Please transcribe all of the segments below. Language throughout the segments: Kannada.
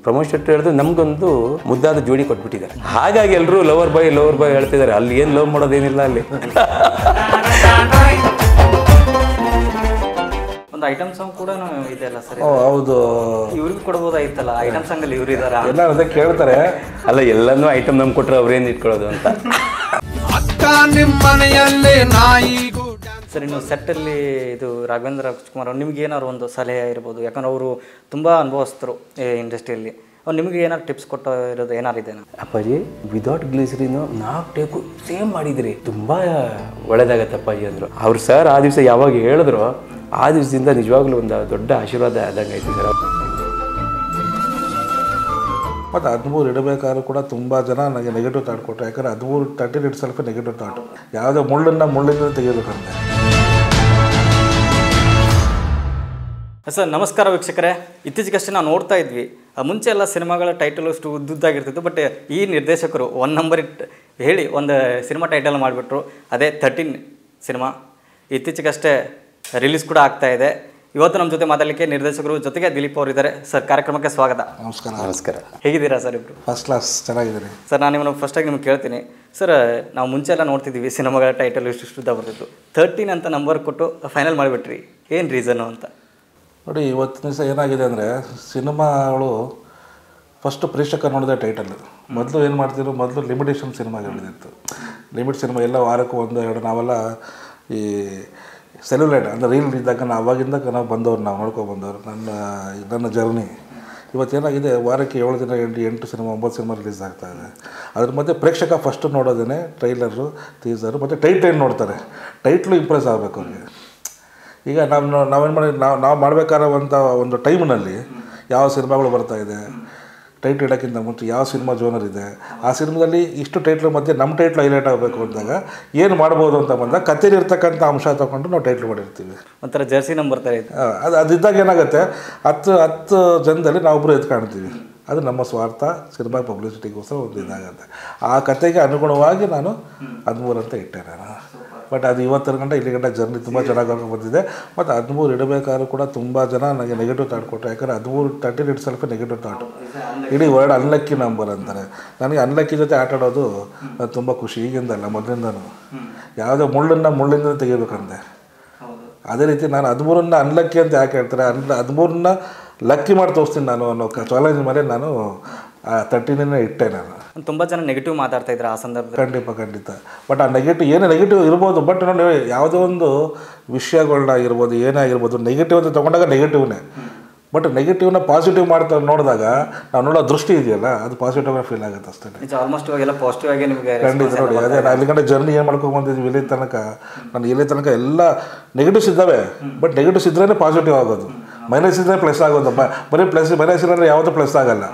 ಪ್ರಮೋದ್ ಶೆಟ್ಟಿ ಹೇಳಿದ್ರು ನಮ್ಗೊಂದು ಮುದ್ದಾದ ಜೋಡಿ ಕೊಟ್ಬಿಟ್ಟಿದ್ದಾರೆ ಹಾಗಾಗಿ ಎಲ್ಲರೂ ಲವರ್ ಬಾಯ್ ಲವರ್ ಬಾಯ್ ಹೇಳ್ತಿದ್ದಾರೆ ಅಲ್ಲಿ ಏನು ಲವ್ ಮಾಡೋದೇನಿಲ್ಲ ಅಲ್ಲಿ ಒಂದು ಐಟಮ್ ಸಾಂಗ್ ಕೂಡ ಇದೆ ಅಲ್ಲ ಸರ್ ಓ ಹೌದು ಇವ್ರಿಗೂ ಕೊಡ್ಬೋದಾಗಿತ್ತಲ್ಲ ಐಟಮ್ ಸಾಂಗ್ ಅಲ್ಲಿ ಇವ್ರು ಇದಾರ ಎಲ್ಲ ಅದೇ ಕೇಳ್ತಾರೆ ಅಲ್ಲ ಎಲ್ಲನೂ ಐಟಮ್ ನಮ್ಗೆ ಕೊಟ್ಟರೆ ಅವ್ರೇನು ಇಟ್ಕೊಳ್ಳೋದು ಅಂತ ಅಕ್ಕ ನಿಮ್ಮನೆಯಲ್ಲೇ ನಾಯಿಗೂ ಸರ್ ಇನ್ನು set ಅಲ್ಲಿ ಇದು ರಾಘವೇಂದ್ರ ರಾಜ್ಕುಮಾರ್ ಅವ್ರು ನಿಮ್ಗೆ ಏನಾದ್ರು ಒಂದು ಸಲಹೆ ಇರ್ಬೋದು ಯಾಕಂದ್ರೆ ಅವರು ತುಂಬ ಅನುಭವಸ್ಥರು ಈ ಇಂಡಸ್ಟ್ರಿಯಲ್ಲಿ ಅವ್ರು ನಿಮಗೆ ಏನಾದ್ರು ಟಿಪ್ಸ್ ಕೊಟ್ಟು ಇರೋದು ಏನಾರು ಇದೆನಾ ಅಪ್ಪಾಜಿ ವಿದೌಟ್ ಗ್ಲಿಸರಿನು ನಾಲ್ಕು ಟೇಕು ಸೇಮ್ ಮಾಡಿದ್ರಿ ತುಂಬಾ ಒಳ್ಳೇದಾಗತ್ತೆ ಅಪ್ಪಾಜಿ ಅಂದ್ರು ಅವ್ರು ಸರ್ ಆ ದಿವಸ ಯಾವಾಗ ಹೇಳಿದ್ರು ಆ ದಿವಸದಿಂದ ನಿಜವಾಗ್ಲೂ ಒಂದು ದೊಡ್ಡ ಆಶೀರ್ವಾದ ಆದಂಗೆ ಆಯ್ತು ಸರ್ ಮತ್ತು ಹದಿಮೂರು ಇಡಬೇಕಾದ್ರೂ ಕೂಡ ತುಂಬ ಜನ ನನಗೆ ನೆಗೆಟಿವ್ ಥಾಟ್ ಕೊಟ್ಟರು ಯಾಕಂದರೆ ಹದಿಮೂರು ತರ್ಟೀನ್ ಇಟ್ ಸ್ವಲ್ಪ ನೆಗೆಟಿವ್ ಥಾಟು ಯಾವುದೇ ಮುಳ್ಳನ್ನು ಮುಳ್ಳಿಂದ ತೆಗಿಬೇಕಂತೆ ಸರ್ ನಮಸ್ಕಾರ ವೀಕ್ಷಕರೇ ಇತ್ತೀಚೆಗಷ್ಟೇ ನಾವು ನೋಡ್ತಾ ಇದ್ವಿ ಆ ಮುಂಚೆ ಎಲ್ಲ ಸಿನಿಮಾಗಳ ಟೈಟಲ್ ಅಷ್ಟು ಉದ್ದುದ್ದಾಗಿರ್ತಿತ್ತು ಬಟ್ ಈ ನಿರ್ದೇಶಕರು ಒನ್ ನಂಬರ್ ಇಟ್ ಹೇಳಿ ಒಂದು ಸಿನಿಮಾ ಟೈಟಲ್ ಮಾಡಿಬಿಟ್ರು ಅದೇ ಥರ್ಟೀನ್ ಸಿನಿಮಾ ಇತ್ತೀಚೆಗಷ್ಟೇ ರಿಲೀಸ್ ಕೂಡ ಆಗ್ತಾ ಇದೆ ಇವತ್ತು ನಮ್ಮ ಜೊತೆ ಮಾತಾಡಲಿಕ್ಕೆ ನಿರ್ದೇಶಕರು ಜೊತೆಗೆ ದಿಲೀಪ್ ಅವರು ಇದ್ದಾರೆ ಸರ್ ಕಾರ್ಯಕ್ರಮಕ್ಕೆ ಸ್ವಾಗತ ನಮಸ್ಕಾರ ನಮಸ್ಕಾರ ಹೇಗಿದ್ದೀರಾ ಸರ್ ಇಬ್ಬರು ಫಸ್ಟ್ ಕ್ಲಾಸ್ ಚೆನ್ನಾಗಿದ್ದೀನಿ ಸರ್ ನಾನು ನಿಮ್ಮನ್ನು ಫಸ್ಟಾಗಿ ನಿಮ್ಗೆ ಕೇಳ್ತೀನಿ ಸರ್ ನಾವು ಮುಂಚೆ ಎಲ್ಲ ನೋಡ್ತಿದ್ವಿ ಸಿನಿಮಾಗಳ ಟೈಟಲ್ ಇಷ್ಟು ಇಷ್ಟು ಉದ್ದ ಬರ್ತಿತ್ತು ಥರ್ಟೀನ್ ಅಂತ ನಂಬರ್ ಕೊಟ್ಟು ಫೈನಲ್ ಮಾಡಿಬಿಟ್ರಿ ಏನು ರೀಸನ್ನು ಅಂತ ನೋಡಿ ಇವತ್ತಿನ ದಿವಸ ಏನಾಗಿದೆ ಅಂದರೆ ಸಿನಿಮಾಗಳು ಫಸ್ಟು ಪ್ರೇಕ್ಷಕ ನೋಡಿದೆ ಟೈಟಲ್ ಮೊದಲು ಏನು ಮಾಡ್ತಿದ್ರು ಮೊದಲು ಲಿಮಿಟೇಷನ್ ಸಿನಿಮಾಗಳಿತ್ತು ಲಿಮಿಟ್ ಸಿನಿಮಾ ಎಲ್ಲ ವಾರಕ್ಕೂ ಒಂದು ಎರಡು ನಾವೆಲ್ಲ ಈ ಸೆಲ್ಯುಲೈಟ್ ಅಂದರೆ ರೀಲ್ ಇದ್ದಾಗ ನಾವು ಅವಾಗಿಂದ ನಾವು ಬಂದವ್ರು ನಾವು ನೋಡ್ಕೊಂಡು ಬಂದವರು ನನ್ನ ನನ್ನ ಜರ್ನಿ ಇವತ್ತೇನಾಗಿದೆ ವಾರಕ್ಕೆ ಏಳು ದಿನ ಎಂಟು ಎಂಟು ಸಿನಿಮಾ ಒಂಬತ್ತು ಸಿನಿಮಾ ರಿಲೀಸ್ ಆಗ್ತಾ ಇದೆ ಅದ್ರ ಮಧ್ಯೆ ಪ್ರೇಕ್ಷಕ ಫಸ್ಟು ನೋಡೋದೇ ಟ್ರೈಲರು ಟೀಸರು ಮತ್ತು ಟೈಟ್ಲ್ ನೋಡ್ತಾರೆ ಟೈಟ್ಲು ಇಂಪ್ರೆಸ್ ಆಗಬೇಕು ಅವ್ರಿಗೆ ಈಗ ನಾವು ನಾವೇನು ಮಾಡಿ ನಾವು ನಾವು ಮಾಡಬೇಕಾದಂಥ ಒಂದು ಟೈಮ್ನಲ್ಲಿ ಯಾವ ಸಿನಿಮಾಗಳು ಬರ್ತಾ ಇದೆ ಟೈಟ್ ಇಡೋಕ್ಕಿಂತ ಮುಂಚೆ ಯಾವ ಸಿನಿಮಾ ಜೋನರ್ ಇದೆ ಆ ಸಿನಿಮಾದಲ್ಲಿ ಇಷ್ಟು ಟೈಟ್ಲ್ ಮಧ್ಯೆ ನಮ್ಮ ಟೈಟ್ಲ್ ಹೈಲೈಟ್ ಆಗಬೇಕು ಅಂದಾಗ ಏನು ಮಾಡ್ಬೋದು ಅಂತ ಬಂದಾಗ ಕಥೆಲಿ ಇರ್ತಕ್ಕಂಥ ಅಂಶ ತಗೊಂಡು ನಾವು ಟೈಟ್ಲ್ ಮಾಡಿರ್ತೀವಿ ಒಂಥರ ಜರ್ಸಿ ನಂಬರ್ ಥರ ಇದೆ ಆ, ಅದು ಅದಿದ್ದಾಗ ಏನಾಗುತ್ತೆ ಹತ್ತು ಹತ್ತು ಜನದಲ್ಲಿ ನಾವೊಬ್ಬರು ಎದ್ದು ಕಾಣ್ತೀವಿ ಅದು ನಮ್ಮ ಸ್ವಾರ್ಥ ಸಿನಿಮಾ ಪಬ್ಲಿಸಿಟಿಗೋಸ್ಕರ ಒಂದು ಇದಾಗುತ್ತೆ ಆ ಕತೆಗೆ ಅನುಗುಣವಾಗಿ ನಾನು ಹದಿಮೂರು ಅಂತ ಇಟ್ಟೆ ನಾನು ಬಟ್ ಅದು ಇವತ್ತರ ಗಂಟ ಇಲ್ಲಿ ಗಂಟ ಜರ್ನಿ ತುಂಬ ಚೆನ್ನಾಗಿ ಆಗಿ ಬಂದಿದೆ ಮತ್ತು ಹದಿಮೂರು ಇಡಬೇಕಾದ್ರೂ ಕೂಡ ತುಂಬ ಜನ ನನಗೆ ನೆಗೆಟಿವ್ ಥಾಟ್ ಕೊಟ್ಟರು ಯಾಕಂದರೆ ಹದಿಮೂರು ತರ್ಟೀನ್ ಇಟ್ ಸ್ವಲ್ಪ ನೆಗೆಟಿವ್ ಥಾಟು ಇಡೀ ವರ್ಡ್ ಅನ್ಲಕ್ಕಿ ನಂಬರ್ ಅಂತಾರೆ ನನಗೆ ಅನ್ಲಕ್ಕಿ ಜೊತೆ ಆಟ ಆಡೋದು ಅದು ತುಂಬ ಖುಷಿ ಈಗಿಂದಲ್ಲ ಮೊದಲಿಂದನೂ ಯಾವುದೇ ಮುಳ್ಳನ್ನು ಮುಳ್ಳಿಂದ ತೆಗಿಬೇಕಂತೆ ಅದೇ ರೀತಿ ನಾನು ಹದಿಮೂರನ್ನ ಅನ್ಲಕ್ಕಿ ಅಂತ ಯಾಕೆ ಹೇಳ್ತಾರೆ ಅನ್ ಹದಿಮೂರನ್ನ ಲಕ್ಕಿ ಮಾಡಿ ತೋರಿಸ್ತೀನಿ ನಾನು ಅನ್ನೋ ಚಾಲೆಂಜ್ ಮೇಲೆ ನಾನು ತರ್ಟೀನೇ ಇಟ್ಟೆ ನಾನು ತುಂಬ ಜನ ನೆಗೆಟಿವ್ ಮಾತಾಡ್ತಾ ಇದ್ರು ಆ ಸಂದರ್ಭದಲ್ಲಿ ಖಂಡಿತ ಖಂಡಿತ ಬಟ್ ಆ ನೆಗೆಟಿವ್ ಏನು ನೆಗೆಟಿವ್ ಇರ್ಬೋದು ಬಟ್ ನೋಡಿ ಯಾವುದೋ ಒಂದು ವಿಷಯಗಳನ್ನ ಆಗಿರ್ಬೋದು ಏನೇ ಆಗಿರ್ಬೋದು ನೆಗೆಟಿವ್ ಅಂತ ತೊಗೊಂಡಾಗ ನೆಗೆಟಿವ್ನೇ ಬಟ್ ನೆಗೆಟಿವ್ನ ಪಾಸಿಟಿವ್ ಮಾಡ್ತಾ ನೋಡಿದಾಗ ನಾವು ನೋಡೋ ದೃಷ್ಟಿ ಇದೆಯಲ್ಲ ಅದು ಪಾಸಿಟಿವ್ ಫೀಲ್ ಆಗುತ್ತೆ ಅಷ್ಟೇ ನಿಜ ಆಲ್ಮೋಸ್ಟ್ ಇವಾಗೆಲ್ಲ ಪಾಸಿಟಿವ್ ಆಗಿ ನಿಮಗೆ ಖಂಡಿತ ನೋಡಿ ಅದೇ ನಾನು ಅಲ್ಲಿ ಗಂಟೆ ಜರ್ನಿ ಏನು ಮಾಡ್ಕೊಂಡು ಬಂದಿದ್ವಿ ಇಲ್ಲಿ ತನಕ ನಾನು ಇಲ್ಲಿ ತನಕ ಎಲ್ಲ ನೆಗೆಟಿವ್ಸ್ ಇದ್ದಾವೆ ಬಟ್ ನೆಗೆಟಿವ್ಸ್ ಇದ್ರೇ ಪಾಸಿಟಿವ್ ಆಗೋದು ಮೈನಸ್ ಇದ್ದರೆ ಪ್ಲಸ್ ಆಗೋದು ಬ- ಬರೀ ಪ್ಲಸ್ ಮೈನಸ್ ಇರೋದ್ರೆ ಯಾವುದು ಪ್ಲಸ್ ಆಗಲ್ಲ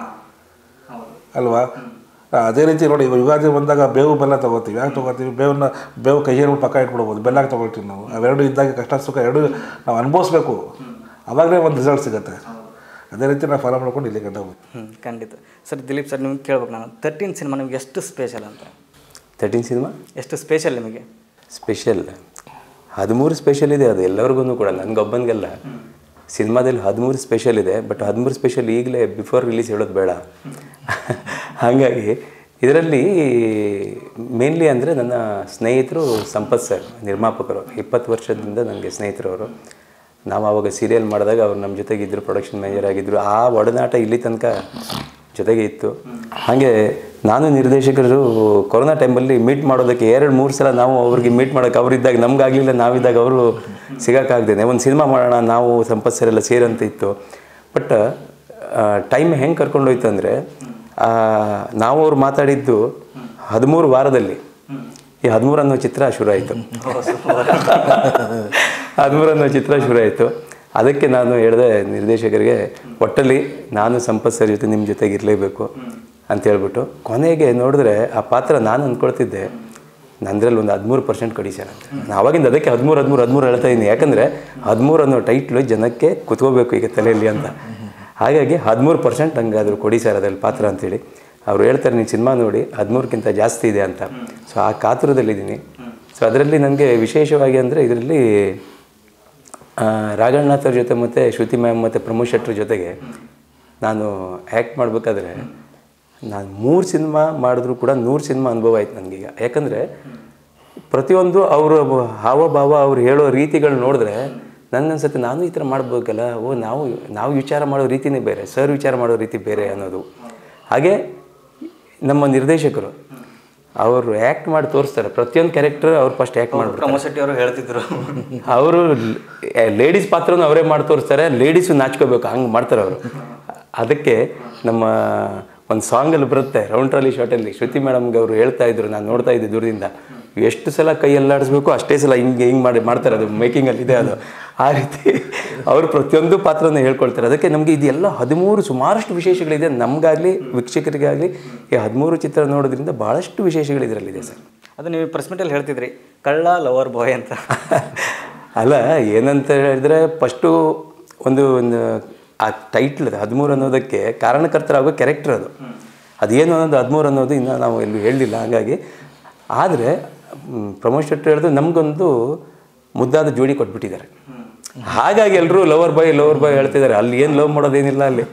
ಅಲ್ವಾ ಆ, ಅದೇ ರೀತಿ ನೋಡಿ ಇವಾಗ ಯುಗಾದಿ ಬಂದಾಗ ಬೇವು ಬೆಲ್ಲ ತೊಗೋತೀವಿ ಯಾಕೆ ತೊಗೋತೀವಿ ಬೇವನ್ನ ಬೇವು ಕೈಯಲ್ಲಿ ಪಕ್ಕ ಇಟ್ಬಿಡ್ಬೋದು ಬೆಲ್ಲ ತೊಗೊಳ್ತೀವಿ ನಾವು ಅವೆರಡು ಇದ್ದಾಗ ಕಷ್ಟ ಸುಖ ಎರಡು ನಾವು ಅನುಭವಿಸ್ಬೇಕು ಅವಾಗಲೇ ಒಂದು ರಿಸಲ್ಟ್ ಸಿಗುತ್ತೆ ಅದೇ ರೀತಿ ನಾವು ಫಾಲೋ ಮಾಡ್ಕೊಂಡು ಇಲ್ಲಿ ಗಂಟ ಹೋಗ್ತೀವಿ ಹ್ಞೂ ಖಂಡಿತ ಸರ್ ದಿಲೀಪ್ ಸರ್ ನಿಮ್ಗೆ ಕೇಳ್ಬೇಕು ನಾನು ತರ್ಟೀನ್ ಸಿನಿಮಾ ನಿಮ್ಗೆ ಎಷ್ಟು ಸ್ಪೆಷಲ್ ಅಂತ ತರ್ಟೀನ್ ಸಿನಿಮಾ ಎಷ್ಟು ಸ್ಪೆಷಲ್ ನಿಮಗೆ ಸ್ಪೆಷಲ್ ಹದಿಮೂರು ಸ್ಪೆಷಲ್ ಇದೆ ಅದು ಎಲ್ಲರಿಗೂ ಕೂಡ ನನಗೊಬ್ಬನಿಗೆಲ್ಲ ಸಿನಿಮಾದಲ್ಲಿ ಹದಿಮೂರು ಸ್ಪೆಷಲ್ ಇದೆ ಬಟ್ ಹದಿಮೂರು ಸ್ಪೆಷಲ್ ಈಗಲೇ ಬಿಫೋರ್ ರಿಲೀಸ್ ಹೇಳೋದು ಬೇಡ ಹಾಗಾಗಿ ಇದರಲ್ಲಿ ಮೇನ್ಲಿ ಅಂದರೆ ನನ್ನ ಸ್ನೇಹಿತರು ಸಂಪತ್ ಸರ್ ನಿರ್ಮಾಪಕರು ಇಪ್ಪತ್ತು ವರ್ಷದಿಂದ ನನಗೆ ಸ್ನೇಹಿತರು ಅವರು ನಾವು ಆವಾಗ ಸೀರಿಯಲ್ ಮಾಡಿದಾಗ ಅವ್ರು ನಮ್ಮ ಜೊತೆಗೆ ಇದ್ದರು ಪ್ರೊಡಕ್ಷನ್ ಮ್ಯಾನೇಜರ್ ಆಗಿದ್ದರು ಆ ಒಡನಾಟ ಇಲ್ಲಿ ತನಕ ಜೊತೆಗೆ ಇತ್ತು ಹಾಗೆ ನಾನು ನಿರ್ದೇಶಕರು ಕೊರೋನಾ ಟೈಮಲ್ಲಿ ಮೀಟ್ ಮಾಡೋದಕ್ಕೆ ಎರಡು ಮೂರು ಸಲ ನಾವು ಅವ್ರಿಗೆ ಮೀಟ್ ಮಾಡೋಕ್ಕೆ ಅವರಿದ್ದಾಗ ನಮ್ಗಾಗಲಿಲ್ಲ ನಾವಿದ್ದಾಗ ಅವರು ಸಿಗೋಕ್ಕಾಗ್ದೇನೆ ಒಂದು ಸಿನಿಮಾ ಮಾಡೋಣ ನಾವು ಸಂಪತ್ ಸರ್ ಎಲ್ಲ ಸೇರಂತ ಇತ್ತು ಬಟ್ ಟೈಮ್ ಹೆಂಗೆ ಕರ್ಕೊಂಡೋಯ್ತು ಅಂದರೆ ನಾವು ಅವ್ರು ಮಾತಾಡಿದ್ದು ಹದಿಮೂರು ವಾರದಲ್ಲಿ ಈ ಹದಿಮೂರು ಅನ್ನೋ ಚಿತ್ರ ಶುರು ಆಯಿತು ಹದಿಮೂರು ಅನ್ನೋ ಚಿತ್ರ ಶುರು ಆಯಿತು ಅದಕ್ಕೆ ನಾನು ಹೇಳಿದೆ ನಿರ್ದೇಶಕರಿಗೆ ಒಟ್ಟಲ್ಲಿ ನಾನು ಸಂಪತ್ ಸರ್ ಜೊತೆ ನಿಮ್ಮ ಜೊತೆಗೆ ಇರಲೇಬೇಕು ಅಂತ ಹೇಳ್ಬಿಟ್ಟು ಕೊನೆಗೆ ನೋಡಿದ್ರೆ ಆ ಪಾತ್ರ ನಾನು ಅಂದ್ಕೊಳ್ತಿದ್ದೆ ನಂದ್ರಲ್ಲಿ ಒಂದು ಹದಿಮೂರು ಪರ್ಸೆಂಟ್ ಕಡಿ ಸರ್ ಅಂತ ನಾನು ಅವಾಗಿಂದ ಅದಕ್ಕೆ ಹದಿಮೂರು ಹದಿಮೂರು ಹದಿಮೂರು ಹೇಳ್ತಾ ಇದ್ದೀನಿ ಯಾಕಂದರೆ ಹದಿಮೂರು ಅನ್ನೋ ಟೈಟ್ಲು ಜನಕ್ಕೆ ಕುತ್ಕೋಬೇಕು ಈಗ ತಲೆಯಲ್ಲಿ ಅಂತ ಹಾಗಾಗಿ ಹದಿಮೂರು ಪರ್ಸೆಂಟ್ ಹಂಗಾದ್ರು ಕೊಡಿ ಸರ್ ಅದ್ರಲ್ಲಿ ಪಾತ್ರ ಅಂತೇಳಿ ಅವ್ರು ಹೇಳ್ತಾರೆ ನೀನು ಸಿನಿಮಾ ನೋಡಿ ಹದಿಮೂರಕ್ಕಿಂತ ಜಾಸ್ತಿ ಇದೆ ಅಂತ ಸೊ ಆ ಕಾತುರದಲ್ಲಿದ್ದೀನಿ ಸೊ ಅದರಲ್ಲಿ ನನಗೆ ವಿಶೇಷವಾಗಿ ಅಂದರೆ ಇದರಲ್ಲಿ ರಾಘಣ್ಣಾಥ್ ಅವ್ರ ಜೊತೆ ಮತ್ತು ಶ್ರುತಿ ಮ್ಯಾಮ್ ಮತ್ತು ಪ್ರಮೋದ್ ಶೆಟ್ರ್ ಜೊತೆಗೆ ನಾನು ಆ್ಯಕ್ಟ್ ಮಾಡಬೇಕಾದ್ರೆ ನಾನು ಮೂರು ಸಿನಿಮಾ ಮಾಡಿದ್ರು ಕೂಡ ನೂರು ಸಿನಿಮಾ ಅನುಭವ ಆಯ್ತು ನನಗೀಗ ಯಾಕಂದರೆ ಪ್ರತಿಯೊಂದು ಅವರು ಹಾವಭಾವ ಅವ್ರು ಹೇಳೋ ರೀತಿಗಳು ನೋಡಿದ್ರೆ ನನಗನ್ಸುತ್ತೆ ನಾನು ಈ ಥರ ಮಾಡ್ಬೇಕಲ್ಲ ಓ ನಾವು ನಾವು ವಿಚಾರ ಮಾಡೋ ರೀತಿನೇ ಬೇರೆ ಸರ್ ವಿಚಾರ ಮಾಡೋ ರೀತಿ ಬೇರೆ ಅನ್ನೋದು ಹಾಗೆ ನಮ್ಮ ನಿರ್ದೇಶಕರು ಅವರು ಆ್ಯಕ್ಟ್ ಮಾಡಿ ತೋರಿಸ್ತಾರೆ ಪ್ರತಿಯೊಂದು ಕ್ಯಾರೆಕ್ಟರ್ ಅವ್ರು ಫಸ್ಟ್ ಆ್ಯಕ್ಟ್ ಮಾಡ್ಬಿಡ್ತಾರೆ ಪ್ರಮೋದ್ ಶೆಟ್ಟಿ ಅವರು ಹೇಳ್ತಿದ್ರು ಅವರು ಲೇಡೀಸ್ ಪಾತ್ರನೂ ಅವರೇ ಮಾಡಿ ತೋರಿಸ್ತಾರೆ ಲೇಡೀಸು ನಾಚ್ಕೋಬೇಕು ಹಂಗೆ ಮಾಡ್ತಾರೆ ಅವರು ಅದಕ್ಕೆ ನಮ್ಮ ಒಂದು ಸಾಂಗಲ್ಲಿ ಬರುತ್ತೆ ರೌಂಡ್ ಟ್ರಾಲಿ ಶಾರ್ಟಲ್ಲಿ ಶ್ರುತಿ ಮೇಡಮ್ಗೆ ಅವರು ಹೇಳ್ತಾ ಇದ್ರು ನಾನು ನೋಡ್ತಾ ಇದ್ದೆ ದೂರದಿಂದ ಎಷ್ಟು ಸಲ ಕೈ ಎಲ್ಲಾಡಿಸ್ಬೇಕು ಅಷ್ಟೇ ಸಲ ಹಿಂಗೆ ಹಿಂಗೆ ಮಾಡಿ ಮಾಡ್ತಾರೆ ಅದು ಮೇಕಿಂಗಲ್ಲಿ ಇದೆ ಅದು ಆ ರೀತಿ ಅವರು ಪ್ರತಿಯೊಂದು ಪಾತ್ರನ ಹೇಳ್ಕೊಳ್ತಾರೆ ಅದಕ್ಕೆ ನಮಗೆ ಇದೆಲ್ಲ ಹದಿಮೂರು ಸುಮಾರಷ್ಟು ವಿಶೇಷಗಳಿದೆ ನಮಗಾಗಲಿ ವೀಕ್ಷಕರಿಗಾಗಲಿ ಈ ಹದಿಮೂರು ಚಿತ್ರ ನೋಡೋದ್ರಿಂದ ಭಾಳಷ್ಟು ವಿಶೇಷಗಳು ಇದರಲ್ಲಿದೆ ಸರ್ ಅದು ನೀವು ಪ್ರೆಸ್ ಮೀಟಲ್ಲಿ ಹೇಳ್ತಿದ್ರಿ ಕಳ್ಳ ಲವರ್ ಬಾಯ್ ಅಂತ ಅಲ್ಲ ಏನಂತ ಹೇಳಿದ್ರೆ ಫಸ್ಟು ಒಂದು ಒಂದು ಆ ಟೈಟ್ಲ್ ಅದು ಹದಿಮೂರು ಅನ್ನೋದಕ್ಕೆ ಕಾರಣಕರ್ತರಾಗೋ ಕ್ಯಾರೆಕ್ಟರ್ ಅದು ಅದೇನು ಅನ್ನೋದು ಹದಿಮೂರು ಅನ್ನೋದು ಇನ್ನೂ ನಾವು ಎಲ್ಲೂ ಹೇಳಲಿಲ್ಲ ಹಾಗಾಗಿ ಆದರೆ ಪ್ರಮೋದ್ ಶೆಟ್ಟಿ ಹೇಳಿದ್ರೆ ನಮಗೊಂದು ಮುದ್ದಾದ ಜೋಡಿ ಕೊಟ್ಬಿಟ್ಟಿದ್ದಾರೆ ಹಾಗಾಗಿ ಎಲ್ಲರೂ ಲವರ್ ಬಾಯ್ ಲವರ್ ಬಾಯ್ ಹೇಳ್ತಿದ್ದಾರೆ ಅಲ್ಲಿ ಏನು ಲವ್ ಮಾಡೋದೇನಿಲ್ಲ ಅಲ್ಲಿ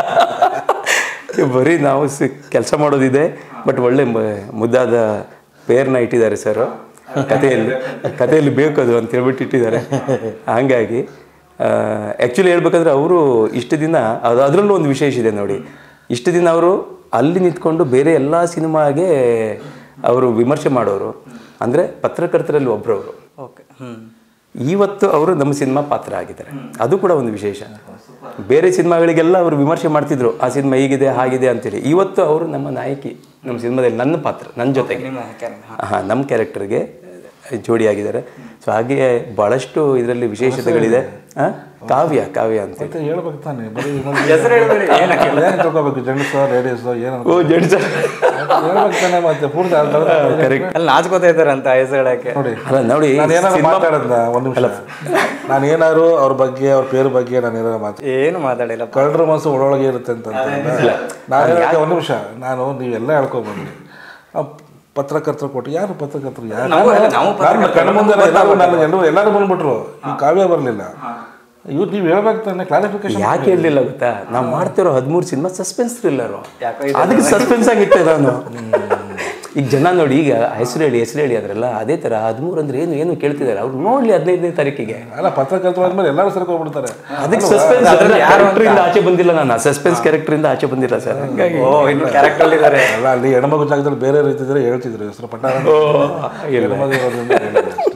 ಬರೀ ನಾವು ಸಿ ಕೆಲಸ ಮಾಡೋದಿದೆ ಬಟ್ ಒಳ್ಳೆ ಮ- ಮುದ್ದಾದ ಪೇರ್ನ ಇಟ್ಟಿದ್ದಾರೆ ಸರ್ ಕಥೆಯಲ್ಲಿ ಕಥೆಯಲ್ಲಿ ಬೇಕು ಅದು ಅಂತ ಹೇಳ್ಬಿಟ್ಟು ಇಟ್ಟಿದ್ದಾರೆ ಹಾಗಾಗಿ ಆ್ಯಕ್ಚುಲಿ ಹೇಳ್ಬೇಕಂದ್ರೆ ಅವರು ಇಷ್ಟು ದಿನ ಅದು ಅದರಲ್ಲೂ ಒಂದು ವಿಶೇಷ ಇದೆ ನೋಡಿ ಇಷ್ಟು ದಿನ ಅವರು ಅಲ್ಲಿ ನಿಂತ್ಕೊಂಡು ಬೇರೆ ಎಲ್ಲ ಸಿನಿಮಾಗೆ ಅವರು ವಿಮರ್ಶೆ ಮಾಡೋರು ಅಂದರೆ ಪತ್ರಕರ್ತರಲ್ಲಿ ಒಬ್ಬರವರು ಓಕೆ ಹ್ಞೂ ಇವತ್ತು ಅವರು ನಮ್ಮ ಸಿನಿಮಾ ಪಾತ್ರ ಆಗಿದ್ದಾರೆ ಅದು ಕೂಡ ಒಂದು ವಿಶೇಷ ಬೇರೆ ಸಿನಿಮಾಗಳಿಗೆಲ್ಲ ಅವರು ವಿಮರ್ಶೆ ಮಾಡ್ತಿದ್ರು ಆ ಸಿನಿಮಾ ಹೀಗಿದೆ ಹಾಗಿದೆ ಅಂತೇಳಿ ಇವತ್ತು ಅವರು ನಮ್ಮ ನಾಯಕಿ ನಮ್ಮ ಸಿನಿಮಾದಲ್ಲಿ ನನ್ನ ಪಾತ್ರ ನನ್ನ ಜೊತೆಗೆ ನಿಮ್ಮ ಕ್ಯಾರೆಕ್ಟರ್ ಹಾಂ ನಮ್ಮ ಕ್ಯಾರೆಕ್ಟರ್ಗೆ ಜೋಡಿಯಾಗಿದ್ದಾರೆ ಸೊ ಹಾಗೆ ಭಾಳಷ್ಟು ಇದರಲ್ಲಿ ವಿಶೇಷತೆಗಳಿದೆ ಹಾಂ ಕಾವ್ಯ ಕಾವ್ಯ ಅಂತೇಳಿ ಮತ್ತೆ ಹೇಳ್ಬೇಕು ತಾನೆ ಬರೀ ಹೆಸರು ಹೇಳ್ಬೇಡಿ ಏನಕ್ಕೆ ಏನು ತಿಳ್ಕೊಬೇಕು ಜೆಂಟ್ಸೋ ಲೇಡೀಸೋ ಏನು ಓ ಜಡ್ ಸರ್ ಹೇಳ್ಬೇಕು ತಾನೆ ಮತ್ತೆ ಪೂರ್ತಿ ಅರ್ಧ ಅರ್ಧ ಕರೆಕ್ಟ್ ಅಲ್ಲಿ ನಾಚ್ಕೋತಾ ಇದ್ದಾರೆ ಅಂತ ಹೆಸರು ಹೇಳಕ್ಕೆ ನೋಡಿ ಅಲ್ಲ ನೋಡಿ ನಾನು ಏನಾದ್ರು ಸಿನಿಮಾ ಮಾತಾಡದ ಒಂದು ನಿಮಿಷ ನಾನು ಏನಾದ್ರು ಅವ್ರ ಬಗ್ಗೆ ಅವ್ರ ಪೇರು ಬಗ್ಗೆ ನಾನು ಏನಾದ್ರು ಮಾತು ಏನು ಮಾತಾಡಿಲ್ಲ ಕಳ್ಳರ ಮನಸ್ಸು ಒಳೊಳಗೆ ಇರುತ್ತೆ ಅಂತ ನಾನು ಹೇಳಕ್ಕೆ ಒಂದು ನಿಮಿಷ ನಾನು ನೀವೆಲ್ಲ ಹೇಳ್ಕೊಬಂದ್ರಿ ಪತ್ರಕರ್ತರು ಕೊಟ್ಟು ಯಾರು ಪತ್ರಕರ್ತರು ಯಾರು ನಾವು- ನಾವು ನಾನು ಪತ್ರಕರ್ತರು. ಕಣ್ಣು ಮುಂದೆ ಎಲ್ಲರೂ ನಾನು ಎಲ್ಲರೂ ಎಲ್ಲರೂ ಬಂದ್ಬಿಟ್ರು ಈ ಕಾವ್ಯ ಬರಲಿಲ್ಲ ಇವ್ರು ನೀವು ಹೇಳ್ಬೇಕು ತಾನೆ ಕ್ಲಾರಿಫಿಕೇಶನ್ ಯಾಕೆ ಹೇಳಲಿಲ್ಲ ಗೊತ್ತಾ ನಾವು ಮಾಡ್ತಿರೋ ಹದಿಮೂರು ಸಿನಿಮಾ ಸಸ್ಪೆನ್ಸ್ ಥ್ರಿಲ್ಲರು ಯಾಕೋ ಅದಕ್ಕೆ ಸಸ್ಪೆನ್ಸ್ ಆಗಿಟ್ಟೆ ನಾನು ಈಗ ಜನ ನೋಡಿ ಈಗ ಹೆಸರು ಹೇಳಿ ಹೆಸರು ಹೇಳಿ ಅದ್ರಲ್ಲ ಅದೇ ಥರ ಹದಿಮೂರು ಅಂದ್ರೆ ಏನು ಏನು ಕೇಳ್ತಿದ್ದಾರೆ ಅವ್ರು ನೋಡ್ಲಿ ಹದಿನೈದನೇ ತಾರೀಕಿಗೆ ಅಲ್ಲ ಪತ್ರಕರ್ತರು ಆದ್ಮೇಲೆ ಎಲ್ಲರೂ ಸೇರ್ಕೊಂಡ್ಬಿಡ್ತಾರೆ ಅದಕ್ಕೆ ಸಸ್ಪೆನ್ಸ್ ಕ್ಯಾರೆಕ್ಟರ್ ಆಚೆ ಬಂದಿಲ್ಲ ನಾನು ಸಸ್ಪೆನ್ಸ್ ಕ್ಯಾರೆಕ್ಟರ್ ಇಂದ ಆಚೆ ಬಂದಿಲ್ಲ ಸರ್ ಹಂಗಾಗಿ ಓ ಇನ್ನು ಕ್ಯಾರೆಕ್ಟರ್ ಇದ್ದಾರೆ ಅಲ್ಲ ಅಲ್ಲಿ ಹೆಣ್ಮಗು ಜಾಗದಲ್ಲಿ ಬೇರೆ ರೀತಿದ್ರೆ ಹೇಳ್ತಿದ್ರು ಹೆಸರು ಪಟ್ಟ ಹೆಣ್ಮಗು ಇರೋದ್ರಿಂದ ಹೇಳಿದ್ರು ಅಷ್ಟೇ.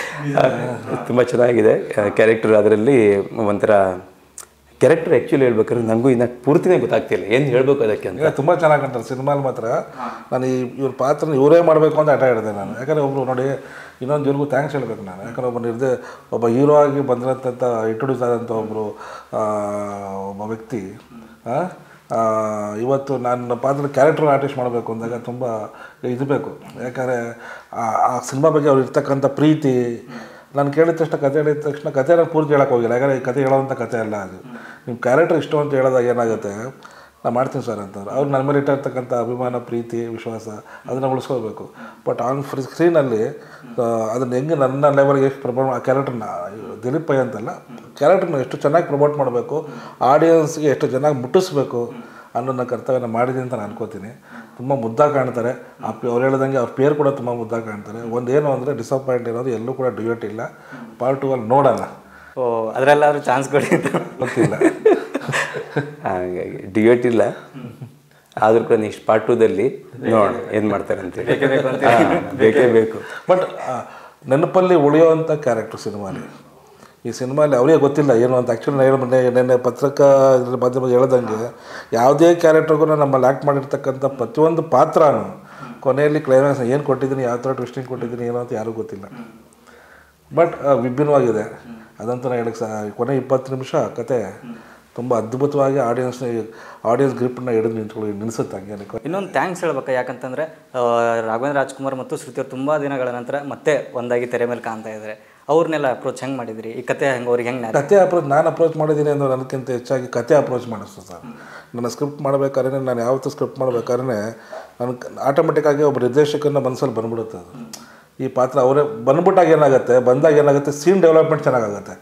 ತುಂಬ ಚೆನ್ನಾಗಿದೆ ಕ್ಯಾರೆಕ್ಟರ್ ಅದರಲ್ಲಿ ಒಂಥರ ಕ್ಯಾರೆಕ್ಟರ್ ಆ್ಯಕ್ಚುಲಿ ಹೇಳ್ಬೇಕಾದ್ರೆ ನನಗೂ ಇನ್ನು ಪೂರ್ತಿನೇ ಗೊತ್ತಾಗ್ತಿಲ್ಲ ಏನು ಹೇಳ್ಬೇಕು ಅದಕ್ಕೆ ಅಂತ ಇಲ್ಲ ತುಂಬ ಚೆನ್ನಾಗಿ ಕಾಣ್ತಾರೆ ಸಿನಿಮಾಲ್ ಮಾತ್ರ ನಾನು ಈ ಇವ್ರ ಪಾತ್ರನ ಇವರೇ ಮಾಡಬೇಕು ಅಂತ ಹಠ ಹಿಡಿದೆ ನಾನು ಯಾಕಂದರೆ ಒಬ್ರು ನೋಡಿ ಇನ್ನೊಂದು ಇವ್ರಿಗೂ ಥ್ಯಾಂಕ್ಸ್ ಹೇಳ್ಬೇಕು ನಾನು ಯಾಕಂದ್ರೆ ಒಬ್ಬ ನಿರ್ದೇ ಒಬ್ಬ ಹೀರೋ ಆಗಿ ಬಂದಿರೋಂಥ ಇಂಟ್ರೊಡ್ಯೂಸ್ ಆದಂಥ ಒಬ್ಬರು ಒಬ್ಬ ವ್ಯಕ್ತಿ ಆ, ಆ, ಇವತ್ತು ನನ್ನ ಪಾತ್ರ ಕ್ಯಾರೆಕ್ಟರ್ ಆರ್ಟಿಸ್ಟ್ ಮಾಡಬೇಕು ಅಂದಾಗ ತುಂಬ ಇದು ಬೇಕು ಯಾಕಂದರೆ ಆ ಸಿನಿಮಾ ಬಗ್ಗೆ ಅವ್ರು ಇರ್ತಕ್ಕಂಥ ಪ್ರೀತಿ ನಾನು ಕೇಳಿದ ತಕ್ಷಣ ಕತೆ ಹೇಳಿದ ತಕ್ಷಣ ಕತೆ ನಾನು ಪೂರ್ತಿ ಹೇಳಕ್ಕೆ ಹೋಗಿಲ್ಲ ಯಾಕಂದರೆ ಈ ಕತೆ ಹೇಳೋವಂಥ ಕತೆ ಅಲ್ಲ ಅದು ನಿಮ್ಮ ಕ್ಯಾರೆಕ್ಟರ್ ಇಷ್ಟು ಅಂತ ಹೇಳಿದಾಗ ಏನಾಗುತ್ತೆ ನಾನು ಮಾಡ್ತೀನಿ ಸರ್ ಅಂತಂದ್ರೆ ಅವ್ರು ನನ್ನ ಮೇಲೆ ಇಟ್ಟಿರ್ತಕ್ಕಂಥ ಅಭಿಮಾನ ಪ್ರೀತಿ ವಿಶ್ವಾಸ ಅದನ್ನು ಉಳಿಸ್ಕೋಬೇಕು ಬಟ್ ಆನ್ ಫ್ರೀ ಸ್ಕ್ರೀನಲ್ಲಿ ಅದನ್ನು ಹೆಂಗೆ ನನ್ನ ಲೆವೆಲ್ಗೆ ಎಷ್ಟು ಪ್ರಮೋಟ್ ಆ ಕ್ಯಾರೆಕ್ಟರ್ನ ದಿಲೀಪ್ ಪೈ ಅಂತಲ್ಲ ಕ್ಯಾರೆಕ್ಟರ್ನ ಎಷ್ಟು ಚೆನ್ನಾಗಿ ಪ್ರಮೋಟ್ ಮಾಡಬೇಕು ಆಡಿಯನ್ಸ್ಗೆ ಎಷ್ಟು ಚೆನ್ನಾಗಿ ಮುಟ್ಟಿಸ್ಬೇಕು ಅನ್ನೋ ನನ್ನ ಕರ್ತವ್ಯನ ಮಾಡಿದ್ದೀನಿ ಅಂತ ನಾನು ಅನ್ಕೋತೀನಿ ತುಂಬ ಮುದ್ದಾಗಿ ಕಾಣ್ತಾರೆ ಆ ಪಿ ಅವ್ರು ಹೇಳ್ದಂಗೆ ಅವ್ರ ಪೇರು ಕೂಡ ತುಂಬ ಮುದ್ದಾಗಿ ಕಾಣ್ತಾರೆ ಒಂದೇನು ಅಂದರೆ ಡಿಸಪಾಯಿಂಟ್ ಇರೋದು ಎಲ್ಲೂ ಕೂಡ ಡ್ಯೂಯೇಟ್ ಇಲ್ಲ ಪಾರ್ಟ್ ಟು ಅಲ್ಲಿ ನೋಡಲ್ಲ ಓ ಅದರಲ್ಲಾದ್ರೂ ಚಾನ್ಸ್ ಕೊಡಿ ಅಂತ ಗೊತ್ತಿಲ್ಲ ಹಾಗಾಗಿ ಡಿಬೇಟ್ ಇಲ್ಲ ಆದ್ರೂ ಕೂಡ ನೆಕ್ಸ್ಟ್ ಪಾರ್ಟ್ ಟೂದಲ್ಲಿ ನೋಡೋಣ ಏನು ಮಾಡ್ತಾರೆ ಅಂತೇಳಿ ಹಾ, ಬೇಕೇ ಬೇಕು ಬಟ್ ನೆನಪಲ್ಲಿ ಉಳಿಯೋವಂಥ ಕ್ಯಾರೆಕ್ಟರ್ ಸಿನಿಮಾಲಿ ಈ ಸಿನಿಮಾಲಿ ಅವರಿಗೆ ಗೊತ್ತಿಲ್ಲ ಏನು ಅಂತ ಆ್ಯಕ್ಚುಲಿ ನಾನು ಮೊನ್ನೆ ನೆನ್ನೆ ಪತ್ರಕ ಇದ್ರ ಮಾಧ್ಯಮ ಹೇಳ್ದಂಗೆ ಯಾವುದೇ ಕ್ಯಾರೆಕ್ಟರ್ಗೂ ನಮ್ಮಲ್ಲಿ ಆ್ಯಕ್ಟ್ ಮಾಡಿರ್ತಕ್ಕಂಥ ಪ್ರತಿಯೊಂದು ಪಾತ್ರನೂ ಕೊನೆಯಲ್ಲಿ ಕ್ಲೈಮ್ಯಾಕ್ಸ್ ಏನು ಕೊಟ್ಟಿದ್ದೀನಿ ಯಾವ ಥರ ಟ್ವಿಸ್ಟಿಂಗ್ ಕೊಟ್ಟಿದ್ದೀನಿ ಏನೋ ಅಂತ ಯಾರಿಗೂ ಗೊತ್ತಿಲ್ಲ ಬಟ್ ವಿಭಿನ್ನವಾಗಿದೆ ಅದಂತೂ ನಾನು ಹೇಳಕ್ಕೆ ಸಹ ಕೊನೆ ಇಪ್ಪತ್ತು ನಿಮಿಷ ಕತೆ ತುಂಬ ಅದ್ಭುತವಾಗಿ ಆಡಿಯನ್ಸ್ನ ಆಡಿಯನ್ಸ್ ಗ್ರಿಪ್ನ ಹಿಡಿದು ನಿಂತ್ಕೊಳ್ಳಿ ನಿಲ್ಲಿಸುತ್ತೆ ಹಂಗೆ ಅನ್ಕೊ ಇನ್ನೊಂದು ಥ್ಯಾಂಕ್ಸ್ ಹೇಳ್ಬೇಕಾ ಯಾಕಂತಂದ್ರೆ ಆ, ರಾಘವೇಂದ್ರ ರಾಜ್ಕುಮಾರ್ ಮತ್ತು ಶ್ರುತಿ ಅವ್ರು ತುಂಬ ದಿನಗಳ ನಂತರ ಮತ್ತೆ ಒಂದಾಗಿ ತೆರೆ ಮೇಲೆ ಕಾಣ್ತಾ ಇದ್ದಾರೆ ಅವ್ರನ್ನೆಲ್ಲ ಅಪ್ರೋಚ್ ಹೆಂಗೆ ಮಾಡಿದ್ರಿ ಈ ಕತೆ ಹೆಂಗೆ ಅವ್ರಿಗೆ ಹೆಂಗೆ ಕತೆ ಅಪ್ರೋಚ್ ನಾನು ಅಪ್ರೋಚ್ ಮಾಡಿದ್ದೀನಿ ಅಂದ್ರೆ ನನಗಿಂತ ಹೆಚ್ಚಾಗಿ ಕತೆ ಅಪ್ರೋಚ್ ಮಾಡಿಸ್ತು ಸರ್ ನನ್ನ ಸ್ಕ್ರಿಪ್ಟ್ ಮಾಡಬೇಕಾದ್ರೆ ನಾನು ಯಾವತ್ತೂ ಸ್ಕ್ರಿಪ್ಟ್ ಮಾಡಬೇಕಾದ್ರೆ ನನಗೆ ಆಟೋಮೆಟಿಕ್ಕಾಗಿ ಒಬ್ಬ ನಿರ್ದೇಶಕನ ಮನಸ್ಸಲ್ಲಿ ಬಂದ್ಬಿಡುತ್ತೆ ಅದು ಈ ಪಾತ್ರ ಅವರೇ ಬಂದ್ಬಿಟ್ಟಾಗ ಏನಾಗುತ್ತೆ ಬಂದಾಗ ಏನಾಗುತ್ತೆ ಸೀನ್ ಡೆವಲಪ್ಮೆಂಟ್ ಚೆನ್ನಾಗಾಗುತ್ತೆ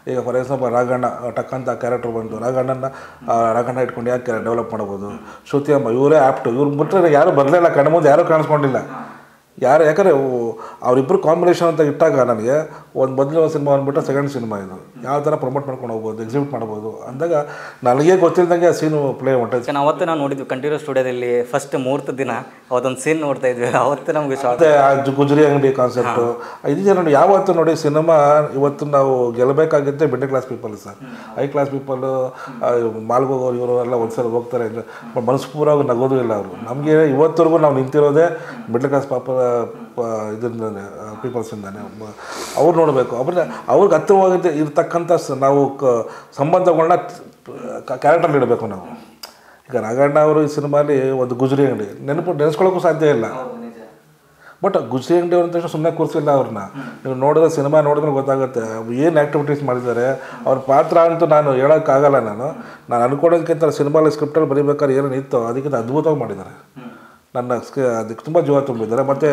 ಈಗ ಫಾರ್ ಎಕ್ಸಾಂಪಲ್ ರಾಘಣ್ಣ ಟಕ್ ಅಂತ ಕ್ಯಾರೆಕ್ಟರ್ ಬಂತು ರಾಘಣ್ಣನ ಆ, ರಾಘಣ್ಣ ಇಟ್ಕೊಂಡು ಯಾಕೆ ಡೆವಲಪ್ ಮಾಡ್ಬೋದು ಶ್ರುತಿ ಅಮ್ಮ ಇವರೇ ಆ್ಯಪ್ಟು ಇವ್ರು ಬಿಟ್ಟರೆ ಯಾರು ಬರಲಿಲ್ಲ ಕಣ್ಣ ಮುಂದೆ ಯಾರೂ ಕಾಣಿಸ್ಕೊಂಡಿಲ್ಲ ಯಾರು ಯಾಕಂದರೆ ಅವರಿಬ್ಬರು ಕಾಂಬಿನೇಷನ್ ಅಂತ ಇಟ್ಟಾಗ ನನಗೆ ಒಂದು ಮೊದಲು ಸಿನಿಮಾ ಅಂದ್ಬಿಟ್ಟು ಸೆಕೆಂಡ್ ಸಿನಿಮಾ ಇದು ಯಾವ ಥರ ಪ್ರಮೋಟ್ ಮಾಡ್ಕೊಂಡು ಹೋಗ್ಬೋದು ಎಕ್ಸಿಬಿಟ್ ಮಾಡ್ಬೋದು ಅಂದಾಗ ನನಗೆ ಗೊತ್ತಿಲ್ದಂಗೆ ಆ ಸೀನು ಪ್ಲೇ ಹೊಂಟೈತೆ ನಾವು ಅವತ್ತು ನಾವು ನೋಡಿದ್ವಿ ಕಂಠೀರೋ ಸ್ಟುಡಿಯೋದಲ್ಲಿ ಫಸ್ಟ್ ಮುಹೂರ್ತ ದಿನ ಅವತ್ತೊಂದು ಸೀನ್ ನೋಡ್ತಾ ಇದ್ವಿ ಅವತ್ತು ನಮಗೆ ಶಾಕ್ ಮತ್ತೆ ಆ ಜು- ಗುಜರಿ ಅಂಗಡಿ ಕಾನ್ಸೆಪ್ಟು ಇದು ನೋಡಿ ಯಾವತ್ತು ನೋಡಿ ಸಿನಿಮಾ ಇವತ್ತು ನಾವು ಗೆಲ್ಲಬೇಕಾಗಿದ್ದೆ middle class people sir high class people ಮಾಲ್ಗೋಗೋರು ಇವರು ಎಲ್ಲ ಒಂದ್ಸಲ ಹೋಗ್ತಾರೆ ಮನಸ್ಪೂರ್ವವಾಗಿ ನಗೋದು ಇಲ್ಲ ಅವರು ನಮಗೆ ಇವತ್ತರೆಗೂ ನಾವು ನಿಂತಿರೋದೇ ಮಿಡಲ್ ಕ್ಲಾಸ್ ಪಾಪ ಇದರಿಂದಾನೆ ಪೀಪಲ್ಸಿಂದಾನೆ ಅವ್ರು ನೋಡಬೇಕು ಅವ್ರನ್ನ ಅವ್ರಿಗೆ ಹತ್ತಿರವಾಗಿದ್ದ ಇರ್ತಕ್ಕಂಥ ಸ- ನಾವು ಕ ಸಂಬಂಧಗಳನ್ನ ಕ್ಯಾರೆಕ್ಟರ್ ಇಡಬೇಕು ನಾವು ಈಗ ನಾಗಣ್ಣ ಅವರು ಈ ಸಿನಿಮಾಲಿ ಒಂದು ಗುಜರಿ ಅಂಗಡಿ ನೆನಪು ನೆನೆಸ್ಕೊಳ್ಳೋಕ್ಕೂ ಸಾಧ್ಯ ಇಲ್ಲ ಬಟ್ ಗುಜರಿ ಅಂಗಡಿ ಅವ್ರ ತಕ್ಷಣ ಸುಮ್ಮನೆ ಕೂರಿಸಿಲ್ಲ ಅವ್ರನ್ನ ನೀವು ನೋಡಿದ್ರೆ ಸಿನಿಮಾ ನೋಡಿದ್ರೆ ಗೊತ್ತಾಗುತ್ತೆ ಏನು ಆ್ಯಕ್ಟಿವಿಟೀಸ್ ಮಾಡಿದ್ದಾರೆ ಅವ್ರ ಪಾತ್ರ ಅಂತೂ ನಾನು ಹೇಳೋಕ್ಕಾಗಲ್ಲ ನಾನು ನಾನು ಅನ್ಕೊಳ್ಳೋದಕ್ಕಿಂತ ಸಿನಿಮಾಲಿ ಸ್ಕ್ರಿಪ್ಟಲ್ಲಿ ಬರೀಬೇಕಾದ್ರೆ ಏನೇನು ಇತ್ತು ಅದಕ್ಕಿಂತ ಅದ್ಭುತವಾಗಿ ಮಾಡಿದ್ದಾರೆ ನನ್ನ ಸ್ಕ- ಅದಕ್ಕೆ ತುಂಬ ಜೀವ ತುಂಬಿದ್ದಾರೆ ಮತ್ತು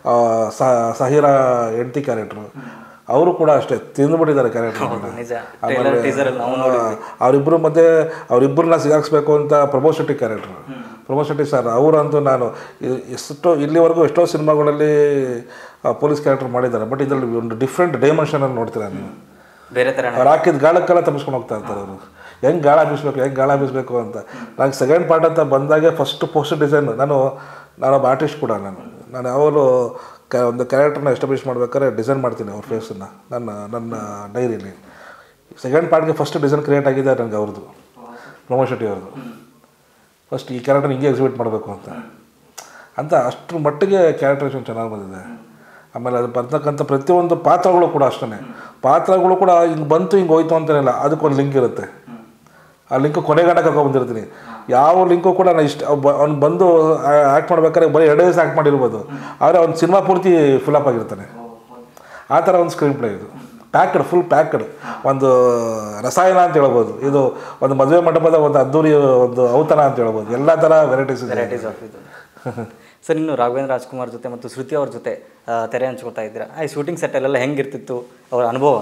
ಸಹಿರಾ ಹೆಂಡತಿ ಕ್ಯಾರೆಕ್ಟ್ರು ಅವರು ಕೂಡ ಅಷ್ಟೇ ತಿಂದುಬಿಟ್ಟಿದ್ದಾರೆ ಕ್ಯಾರೆಕ್ಟರ್ ನಿಜ ಟ್ರೈಲರ್ ಟೀಸರ್ ನಾವು ನೋಡಿ ಅವರಿಬ್ಬರು ಮಧ್ಯೆ ಅವರಿಬ್ಬರನ್ನ ಸಿಗಾಕ್ಸ್ಬೇಕು ಅಂತ ಪ್ರಭು ಶೆಟ್ಟಿ ಕ್ಯಾರೆಕ್ಟರ್ ಪ್ರಭು ಶೆಟ್ಟಿ ಸರ್ ಅವರಂತೂ ನಾನು ಇ- ಎಷ್ಟೋ ಇಲ್ಲಿವರೆಗೂ ಎಷ್ಟೋ ಸಿನಿಮಾಗಳಲ್ಲಿ ಪೊಲೀಸ್ ಕ್ಯಾರೆಕ್ಟರ್ ಮಾಡಿದ್ದಾರೆ ಬಟ್ ಇದರಲ್ಲಿ ಒಂದು ಡಿಫ್ರೆಂಟ್ ಡೈಮೆನ್ಷನಲ್ಲಿ ನೋಡ್ತೀರಾ ನೀವು ಬೇರೆ ಥರ ಅವ್ರು ಹಾಕಿದ ಗಾಳಕ್ಕೆಲ್ಲ ತಪ್ಪಿಸ್ಕೊಂಡು ಹೋಗ್ತಾ ಇರ್ತಾರೆ ಅವರು ಹೆಂಗೆ ಗಾಳ ಬೀಸ್ಬೇಕು ಹೆಂಗೆ ಗಾಳ ಬೀಸ್ಬೇಕು ಅಂತ ನನಗೆ ಸೆಕೆಂಡ್ ಪಾರ್ಟ್ ಅಂತ ಬಂದಾಗೆ ಫಸ್ಟ್ ಪೋಸ್ಟ್ ಡಿಸೈನ್ ನಾನು ನಾನೊಬ್ಬ ಆರ್ಟಿಸ್ಟ್ ಕೂಡ ನಾನು ನಾನು ಯಾವಾಗಲೂ ಕ ಒಂದು ಕ್ಯಾರೆಕ್ಟರ್ನ ಎಸ್ಟಾಬ್ಲಿಷ್ ಮಾಡ್ಬೇಕಾದ್ರೆ ಡಿಸೈನ್ ಮಾಡ್ತೀನಿ ಅವ್ರ ಫೇಸನ್ನು ನನ್ನ ನನ್ನ ಡೈರಿಲಿ ಸೆಕೆಂಡ್ ಪಾರ್ಟ್ಗೆ ಫಸ್ಟ್ ಡಿಸೈನ್ ಕ್ರಿಯೇಟ್ ಆಗಿದೆ ನನಗೆ ಅವ್ರದ್ದು ಪ್ರಮೋದ್ ಶೆಟ್ಟಿ ಅವ್ರದ್ದು ಫಸ್ಟ್ ಈ ಕ್ಯಾರೆಕ್ಟರ್ ಹಿಂಗೆ ಎಕ್ಸಿಬಿಟ್ ಮಾಡಬೇಕು ಅಂತ ಅಂತ ಅಷ್ಟ್ರ ಮಟ್ಟಿಗೆ ಕ್ಯಾರೆಕ್ಟರೇಷನ್ ಚೆನ್ನಾಗಿ ಬಂದಿದೆ ಆಮೇಲೆ ಅದು ಬರ್ತಕ್ಕಂಥ ಪ್ರತಿಯೊಂದು ಪಾತ್ರಗಳು ಕೂಡ ಅಷ್ಟೇ ಪಾತ್ರಗಳು ಕೂಡ ಹಿಂಗೆ ಬಂತು ಹಿಂಗೆ ಹೋಯ್ತು ಅಂತೇನಿಲ್ಲ ಅದಕ್ಕೊಂದು ಲಿಂಕ್ ಇರುತ್ತೆ ಆ ಲಿಂಕ್ ಕೊನೆಗಂಟ ಕರ್ಕೊಂಡು ಬಂದಿರ್ತೀನಿ ಯಾವ ಲಿಂಕು ಕೂಡ ನಾನು ಇಷ್ಟ ಅವ್ನು ಬಂದು ಆ್ಯಕ್ಟ್ ಮಾಡ್ಬೇಕಾದ್ರೆ ಬರೀ ಎರಡೇ ದಿವಸ ಆ್ಯಕ್ಟ್ ಮಾಡಿರ್ಬೋದು ಆದರೆ ಅವ್ನು ಸಿನಿಮಾ ಪೂರ್ತಿ ಫಿಲಪ್ ಆಗಿರ್ತಾನೆ ಆ ಥರ ಒಂದು ಸ್ಕ್ರೀನ್ ಪ್ಲೇ ಇದು ಪ್ಯಾಕ್ಡ್ ಫುಲ್ ಪ್ಯಾಕ್ಡ್ ಒಂದು ರಸಾಯನ ಅಂತ ಹೇಳ್ಬೋದು ಇದು ಒಂದು ಮದುವೆ ಮಂಟಪದ ಒಂದು ಅದ್ದೂರಿ ಒಂದು ಔತಣ ಅಂತ ಹೇಳ್ಬೋದು ಎಲ್ಲ ಥರ ವೆರೈಟೀಸ್ ಇದೆ ವೆರೈಟೀಸ್ ಆಫ್ ಇದು ಸರ್ ಇನ್ನು ರಾಘವೇಂದ್ರ ರಾಜ್ಕುಮಾರ್ ಜೊತೆ ಮತ್ತು ಶ್ರುತಿ ಅವ್ರ ಜೊತೆ ಆ, ತೆರೆ ಹಂಚ್ಕೊತಾ ಇದ್ದೀರಾ ಆ ಶೂಟಿಂಗ್ ಸೆಟ್ಟಲ್ಲೆಲ್ಲ ಹೆಂಗಿರ್ತಿತ್ತು ಅವರ ಅನುಭವ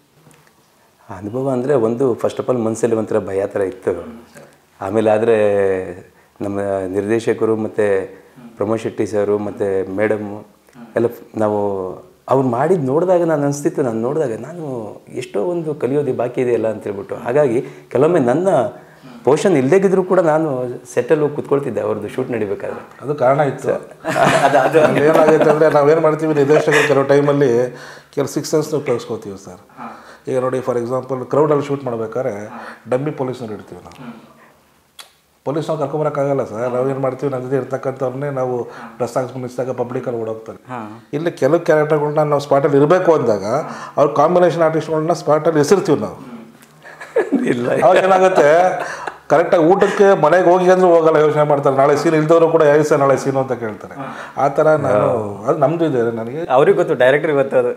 ಅನುಭವ ಅಂದರೆ ಒಂದು ಫಸ್ಟ್ ಆಫ್ ಆಲ್ ಮನಸ್ಸಲ್ಲಿ ಒಂಥರ ಭಯ ಥರ ಇತ್ತು ಆಮೇಲೆ ಆದರೆ ನಮ್ಮ ನಿರ್ದೇಶಕರು ಮತ್ತು ಪ್ರಮೋದ್ ಶೆಟ್ಟಿ ಸರು ಮತ್ತು ಮೇಡಮ್ಮು ಎಲ್ಲ ನಾವು ಅವ್ರು ಮಾಡಿದ್ದು ನೋಡಿದಾಗ ನಾನು ಅನಿಸ್ತಿತ್ತು ನಾನು ನೋಡಿದಾಗ ನಾನು ಎಷ್ಟೋ ಒಂದು ಕಲಿಯೋದು ಬಾಕಿ ಇದೆಯಲ್ಲ ಅಂತ ಹೇಳ್ಬಿಟ್ಟು ಹಾಗಾಗಿ ಕೆಲವೊಮ್ಮೆ ನನ್ನ ಪೋಷನ್ ಇಲ್ಲದೇಗಿದ್ರು ಕೂಡ ನಾನು ಸೆಟ್ಟಲ್ಲಿ ಹೋಗಿ ಕುತ್ಕೊಳ್ತಿದ್ದೆ ಅವ್ರದ್ದು ಶೂಟ್ ನಡಿಬೇಕಾದ್ರೆ ಅದು ಕಾರಣ ಇತ್ತು ಅದು ಅದು ಅಲ್ಲಿ ಏನಾಗುತ್ತೆ ಅಂದರೆ ನಾವೇನು ಮಾಡ್ತೀವಿ ನಿರ್ದೇಶಕರು ಕೆಲವು ಟೈಮಲ್ಲಿ ಕೆಲವು ಸಿಕ್ಸ್ ಸೆನ್ಸ್ನ ಉಪಯೋಗಿಸ್ಕೋತೀವಿ ಸರ್ ಈಗ ನೋಡಿ ಫಾರ್ ಎಕ್ಸಾಂಪಲ್ ಕ್ರೌಡಲ್ಲಿ ಶೂಟ್ ಮಾಡ್ಬೇಕಾದ್ರೆ ಡಮ್ಮಿ ಪೊಲೀಸ್ನವ್ರು ಇಡ್ತೀವಿ ನಾವು ಪೊಲೀಸ್ ನಾವು ಕರ್ಕೊಂಬರಕ್ಕಾಗಲ್ಲ ಸರ್ ನಾವು ಏನು ಮಾಡ್ತೀವಿ ನಮ್ಮ ಜೊತೆ ಇರ್ತಕ್ಕಂಥವ್ರನ್ನೇ ನಾವು ಡ್ರೆಸ್ ಹಾಕ್ಸ್ಕೊಂಡು ನಿಲ್ಸಿದಾಗ ಪಬ್ಲಿಕಲ್ಲಿ ಓಡೋಗ್ತಾರೆ ಇಲ್ಲಿ ಕೆಲವು ಕ್ಯಾರೆಕ್ಟರ್ಗಳನ್ನ ನಾವು ಸ್ಪಾಟಲ್ಲಿ ಇರಬೇಕು ಅಂದಾಗ ಅವ್ರ ಕಾಂಬಿನೇಷನ್ ಆರ್ಟಿಸ್ಟ್ಗಳನ್ನ ಸ್ಪಾಟಲ್ಲಿ ಹೆಸರ್ತೀವಿ ನಾವು ಇಲ್ಲ ಅವಾಗ ಏನಾಗುತ್ತೆ ಕರೆಕ್ಟಾಗಿ ಊಟಕ್ಕೆ ಮನೆಗೆ ಹೋಗಿ ಅಂದ್ರೆ ಹೋಗಲ್ಲ ಯೋಚನೆ ಮಾಡ್ತಾರೆ ನಾಳೆ ಸೀನ್ ಇಲ್ದವರು ಕೂಡ ಯಾವ ಸರ್ ನಾಳೆ ಸೀನು ಅಂತ ಕೇಳ್ತಾರೆ ಆ ಥರ ನಾನು ಅದು ನಮ್ದು ಇದೆ ನನಗೆ ಅವ್ರಿಗೆ ಗೊತ್ತು ಡೈರೆಕ್ಟ್ರಿಗೆ ಗೊತ್ತು ಅದು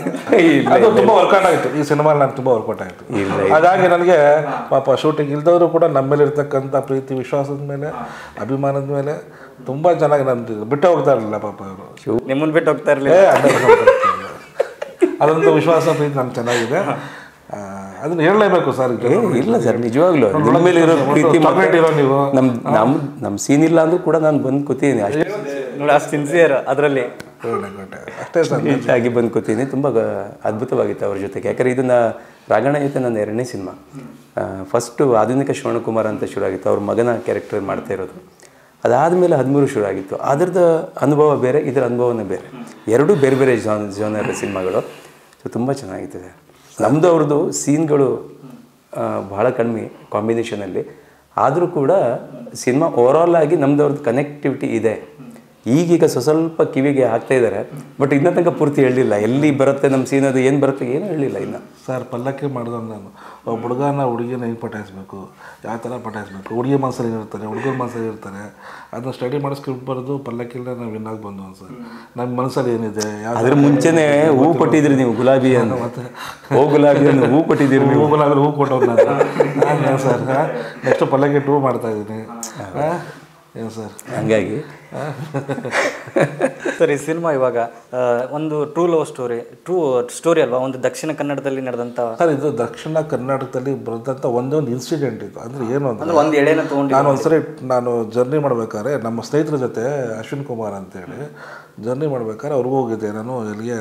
ಅದು ತುಂಬಾ ವರ್ಕೌಟ್ ಆಯಿತು ಈ ಸಿನಿಮಾ ನನಗೆ ತುಂಬಾ ವರ್ಕೌಟ್ ಆಯಿತು ಇಲ್ಲ, ಹಾಗಾಗಿ ನನಗೆ ಪಾಪ ಶೂಟಿಂಗ್ ಇಲ್ದವರು ಕೂಡ ನಮ್ಮ ಮೇಲೆ ಇರ್ತಕ್ಕಂಥ ಪ್ರೀತಿ ವಿಶ್ವಾಸದ ಮೇಲೆ ಅಭಿಮಾನದ ಮೇಲೆ ತುಂಬಾ ಚೆನ್ನಾಗಿ ನಂದು ಬಿಟ್ಟೇ ಹೋಗ್ತಾ ಇರಲಿಲ್ಲ ಪಾಪ ಅವರು ನಿಮ್ಮನ್ನು ಬಿಟ್ಟು ಹೋಗ್ತಾ ಇರಲಿಲ್ಲ ಏ ಅಡ್ಡ ಬಿಟ್ಟು ಹೋಗ್ತಾ ಇರ್ಲಿಲ್ಲ. ಅದೊಂದು ವಿಶ್ವಾಸ ಪ್ರೀತಿ ನಮ್ಗೆ ಚೆನ್ನಾಗಿದೆ ಆ, ಅದನ್ನ ಹೇಳಲೇಬೇಕು ಸರ್ ಏ, ಇಲ್ಲ ಸರ್ ನಿಜವಾಗ್ಲೂ ನಿಮ್ಮ ಮೇಲೆ ಇರೋ ಪ್ರೀತಿ chocolate ಇರೋ ನೀವು. ನಮ್ಮ ನಮ್ಮ ನಮ್ಮ ಸೀನ್ ಇಲ್ಲ ಅಂದ್ರೂ ಕೂಡ ನಾನು ಬಂದು ಕೂತೀನಿ ಅಷ್ಟೇ ನೋಡಿ ಅಷ್ಟು ಸಿನ್ಸಿಯರ್ ಅದರಲ್ಲಿ ಅಷ್ಟೇ ಸರ್ ಆಗಿ ಬಂದು ಕೂತೀನಿ ತುಂಬ ಗ- ಅದ್ಭುತವಾಗಿತ್ತು ಅವ್ರ ಜೊತೆಗೆ ಯಾಕಂದ್ರೆ ಇದನ್ನ ರಾಘಣ್ಣ ಜೊತೆ ನನ್ನ ಎರಡನೇ ಸಿನಿಮಾ ಫಸ್ಟು ಆಧುನಿಕ ಶ್ರವಣಕುಮಾರ್ ಅಂತ ಶುರು ಆಗಿತ್ತು ಅವ್ರ ಮಗನ ಕ್ಯಾರೆಕ್ಟರ್ ಮಾಡ್ತಾ ಇರೋದು ಅದಾದಮೇಲೆ ಹದಿಮೂರು ಶುರು ಆಗಿತ್ತು ಅದರದ್ದು ಅನುಭವ ಬೇರೆ ಇದರ ಅನುಭವನೇ ಬೇರೆ ಎರಡೂ ಬೇರೆ ಬೇರೆ ಜಾನ್ ಜಾನರ್ ಸಿನಿಮಾಗಳು ಸೊ ತುಂಬ ಚೆನ್ನಾಗಿತ್ತು ನಮ್ಮದು ಅವ್ರದ್ದು ಸೀನ್ಗಳು ಆ, ಬಹಳ ಕಡಿಮೆ ಕಾಂಬಿನೇಷನಲ್ಲಿ ಆದರೂ ಕೂಡ ಸಿನಿಮಾ ಓವರಾಲ್ ಆಗಿ ನಮ್ದು ಅವ್ರದ್ದು ಕನೆಕ್ಟಿವಿಟಿ ಇದೆ ಈಗೀಗ ಸ್ವ ಸ್ವಲ್ಪ ಕಿವಿಗೆ ಹಾಕ್ತಾ ಇದ್ದಾರೆ ಬಟ್ ಇನ್ನೂ ತನಕ ಪೂರ್ತಿ ಹೇಳಲಿಲ್ಲ ಎಲ್ಲಿ ಬರುತ್ತೆ ನಮ್ಮ ಸೀನ್ ಅದು ಏನು ಬರುತ್ತೆ ಏನೂ ಹೇಳಿಲ್ಲ ಇನ್ನು ಸರ್ ಪಲ್ಲಕ್ಕಿ ಮಾಡಿದವ್ ನಾನು ಒಬ್ಬ ಹುಡುಗನ ಹುಡುಗಿನ ಹೆಂಗೆ ಪಟಾಯಿಸ್ಬೇಕು ಯಾವ ಥರ ಪಟಾಯಿಸ್ಬೇಕು ಹುಡುಗಿ ಮನಸ್ಸಲ್ಲಿ ಇರ್ತಾರೆ ಹುಡುಗರ ಮನಸ್ಸಲ್ಲಿ ಇರ್ತಾರೆ ಅದನ್ನ ಸ್ಟಡಿ ಮಾಡೋ ಸ್ಕ್ರಿಪ್ಟ್ ಬರೆದು ಪಲ್ಲಕ್ಕಿಲ್ಲ ನಾವು ವಿನ್ ಆಗಿ ಬಂದು ಸರ್ ನಮ್ಮ ಮನಸ್ಸಲ್ಲಿ ಏನಿದೆ ಯಾವ ಅದ್ರ ಮುಂಚೆನೆ ಹೂ ಕೊಟ್ಟಿದ್ರಿ ನೀವು ಗುಲಾಬಿ ಅಂತ ಓ ಗುಲಾಬಿ ಅಂತ ಹೂ ಕೊಟ್ಟಿದ್ದೀರಿ ನೀವು ಹೂ ಹೂ ಕೊಟ್ಟವ್ರು ನಾನು ನಾನು ಸರ್ ನೆಕ್ಸ್ಟ್ ಪಲ್ಲಕ್ಕಿ ಟೂ ಮಾಡ್ತಾ ಇದ್ದೀನಿ ಏನು ಸರ್ ಹಂಗಾಗಿ ಸರ್ ಈ ಸಿನಿಮಾ ಇವಾಗ ಆ, ಒಂದು true love story true story ಅಲ್ವಾ ಒಂದು ದಕ್ಷಿಣ ಕನ್ನಡದಲ್ಲಿ ನಡೆದಂಥ ಸರ್ ಇದು ದಕ್ಷಿಣ ಕರ್ನಾಟಕದಲ್ಲಿ ಬರೆದಂಥ ಒಂದೇ ಒಂದು ಇನ್ಸಿಡೆಂಟ್ ಇದು ಅಂದರೆ ಏನು ಅಂದ್ರೆ ಅಂದರೆ ಒಂದು ಎಳೆನ ತೊಗೊಂಡು ನಾನು ಒಂದ್ಸರಿ ನಾನು ಜರ್ನಿ ಮಾಡ್ಬೇಕಾದ್ರೆ ನಮ್ಮ ಸ್ನೇಹಿತರ ಜೊತೆ ಅಶ್ವಿನ್ ಕುಮಾರ್ ಅಂತೇಳಿ ಜರ್ನಿ ಮಾಡ್ಬೇಕಾದ್ರೆ ಅವ್ರಿಗೂ ಹೋಗಿದ್ದೆ ನಾನು ಎಲ್ಲಿಗೆ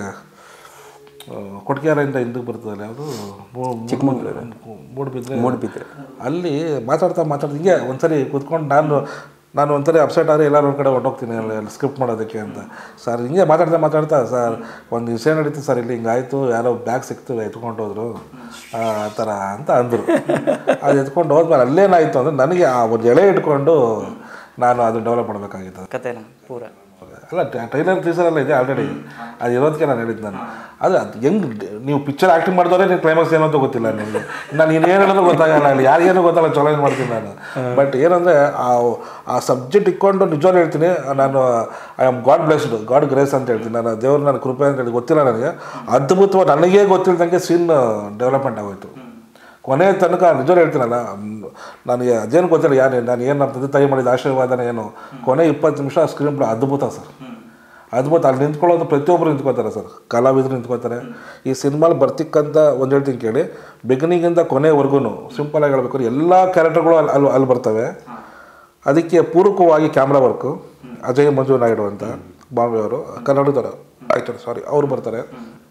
ಆ, ಕೊಟ್ಗೆರೆಯಿಂದ ಹಿಂದಕ್ಕೆ ಬರ್ತದಲ್ಲ ಯಾವುದು ಚಿಕ್ಕಮಂಗ್ಳೂರು ಮೂಡುಬಿದ್ರೆ ಮೂಡ್ಬಿದ್ರೆ. ಅಲ್ಲಿ ಮಾತಾಡ್ತಾ ಮಾತಾಡ್ತಾ ಹಿಂಗೆ ಒಂದ್ಸರಿ ಕೂತ್ಕೊಂಡು ನಾನು ನಾನು ಒಂದ್ಸರಿ ಅಪ್ಸೆಟ್ ಆದರೆ ಎಲ್ಲರೂ ಒಂದು ಕಡೆ ಹೊರಟೋಗ್ತೀನಿ ಅಲ್ಲಿ ಸ್ಕ್ರಿಪ್ಟ್ ಮಾಡೋದಕ್ಕೆ ಅಂತ ಸರ್ ಹಿಂಗೆ ಮಾತಾಡ್ತಾ ಮಾತಾಡ್ತಾ ಸರ್ ಒಂದು ವಿಷಯ ನಡೀತು ಸರ್ ಇಲ್ಲಿ ಹಿಂಗಾಯಿತು ಯಾರೋ ಬ್ಯಾಗ್ ಸಿಕ್ತು ಎತ್ಕೊಂಡು ಹೋದ್ರು ಆ ಥರ ಅಂತ ಅಂದರು ಅದು ಎತ್ಕೊಂಡು ಹೋದ್ಮೇಲೆ ಅಲ್ಲೇನಾಯಿತು ಅಂದರೆ ನನಗೆ ಆ ಒಂದು ಎಳೆ ಇಟ್ಕೊಂಡು ನಾನು ಅದು ಡೆವಲಪ್ ಮಾಡಬೇಕಾಗಿತ್ತು ಕಥೆನ ಪೂರ ಅಲ್ಲ ಟ್ರೈಲರ್ ಟೀಸರ್ ಎಲ್ಲ ಇದೆ ಆಲ್ರೆಡಿ ಅದು ಇರೋದಕ್ಕೆ ನಾನು ಹೇಳಿದ್ದು ನಾನು ಅದು ಅದು ಹೆಂಗೆ ನೀವು ಪಿಕ್ಚರ್ ಆ್ಯಕ್ಟಿಂಗ್ ಮಾಡಿದವರೇ ನೀವು ಕ್ಲೈಮ್ಯಾಕ್ಸ್ ಏನು ಅಂತ ಗೊತ್ತಿಲ್ಲ ನಿಮಗೆ ನಾನು ಏನು ಹೇಳಿದ್ರು ಗೊತ್ತಾಗಲ್ಲ ಅಲ್ಲಿ ಯಾರಿಗೇನು ಗೊತ್ತಾಗಲ್ಲ ಚಲೋ ಏನು ಮಾಡ್ತೀನಿ ನಾನು ಬಟ್ ಏನಂದರೆ ಆ ಆ ಸಬ್ಜೆಕ್ಟ್ ಇಟ್ಕೊಂಡು ನಿಜವಾಗ್ಲೂ ಹೇಳ್ತೀನಿ ನಾನು I am God blessed God grace ಅಂತ ಹೇಳ್ತೀನಿ ನಾನು ದೇವ್ರು ನನ್ನ ಕೃಪೆ ಅಂತ ಹೇಳಿ ಗೊತ್ತಿಲ್ಲ ನನಗೆ ಅದ್ಭುತವಾಗಿ ನನಗೇ ಗೊತ್ತಿಲ್ದಂಗೆ ಸೀನ್ ಡೆವಲಪ್ಮೆಂಟ್ ಆಗೋಯ್ತು ಕೊನೆ ತನಕ ನಿಜ ಹೇಳ್ತೀನಲ್ಲ ಮ್, ನನಗೆ ಅದೇನು ಗೊತ್ತಿಲ್ಲ ಯಾರು ನಾನು ಏನು ನಮ್ಮ ತಂದೆ ತಾಯಿ ಮಾಡಿದ ಆಶೀರ್ವಾದನ ಏನು ಕೊನೆ ಇಪ್ಪತ್ತು ನಿಮಿಷ ಸ್ಕ್ರೀನ್ ಪ್ಲೇ ಅದ್ಭುತ ಸರ್ ಅದ್ಭುತ ಅಲ್ಲಿ ನಿಂತ್ಕೊಳ್ಳೋದು ಪ್ರತಿಯೊಬ್ಬರು ನಿಂತ್ಕೋತಾರೆ ಸರ್ ಕಲಾವಿದರು ನಿಂತ್ಕೋತಾರೆ ಈ ಸಿನಿಮಾಲಿ ಬರ್ತಿಕ್ಕಂಥ ಒಂದು ಹೇಳ್ತೀನಿ ಕೇಳಿ ಬಿಗಿನಿಂಗಿಂದ ಕೊನೆವರೆಗೂ ಸಿಂಪಲಾಗಿ ಹೇಳ್ಬೇಕಾದ್ರೆ ಎಲ್ಲ ಕ್ಯಾರೆಕ್ಟರ್ಗಳು ಅಲ್ಲಿ ಅಲ್ಲಿ ಅಲ್ಲಿ ಬರ್ತವೆ ಅದಕ್ಕೆ ಪೂರಕವಾಗಿ ಕ್ಯಾಮ್ರಾ ವರ್ಕು ಅಜಯ್ ಮಂಜು ನಾಯ್ಡು ಅಂತ ಬಾಂಬೆಯವರು ಕನ್ನಡದವರು ಆಯ್ತು ಸಾರಿ ಅವರು ಬರ್ತಾರೆ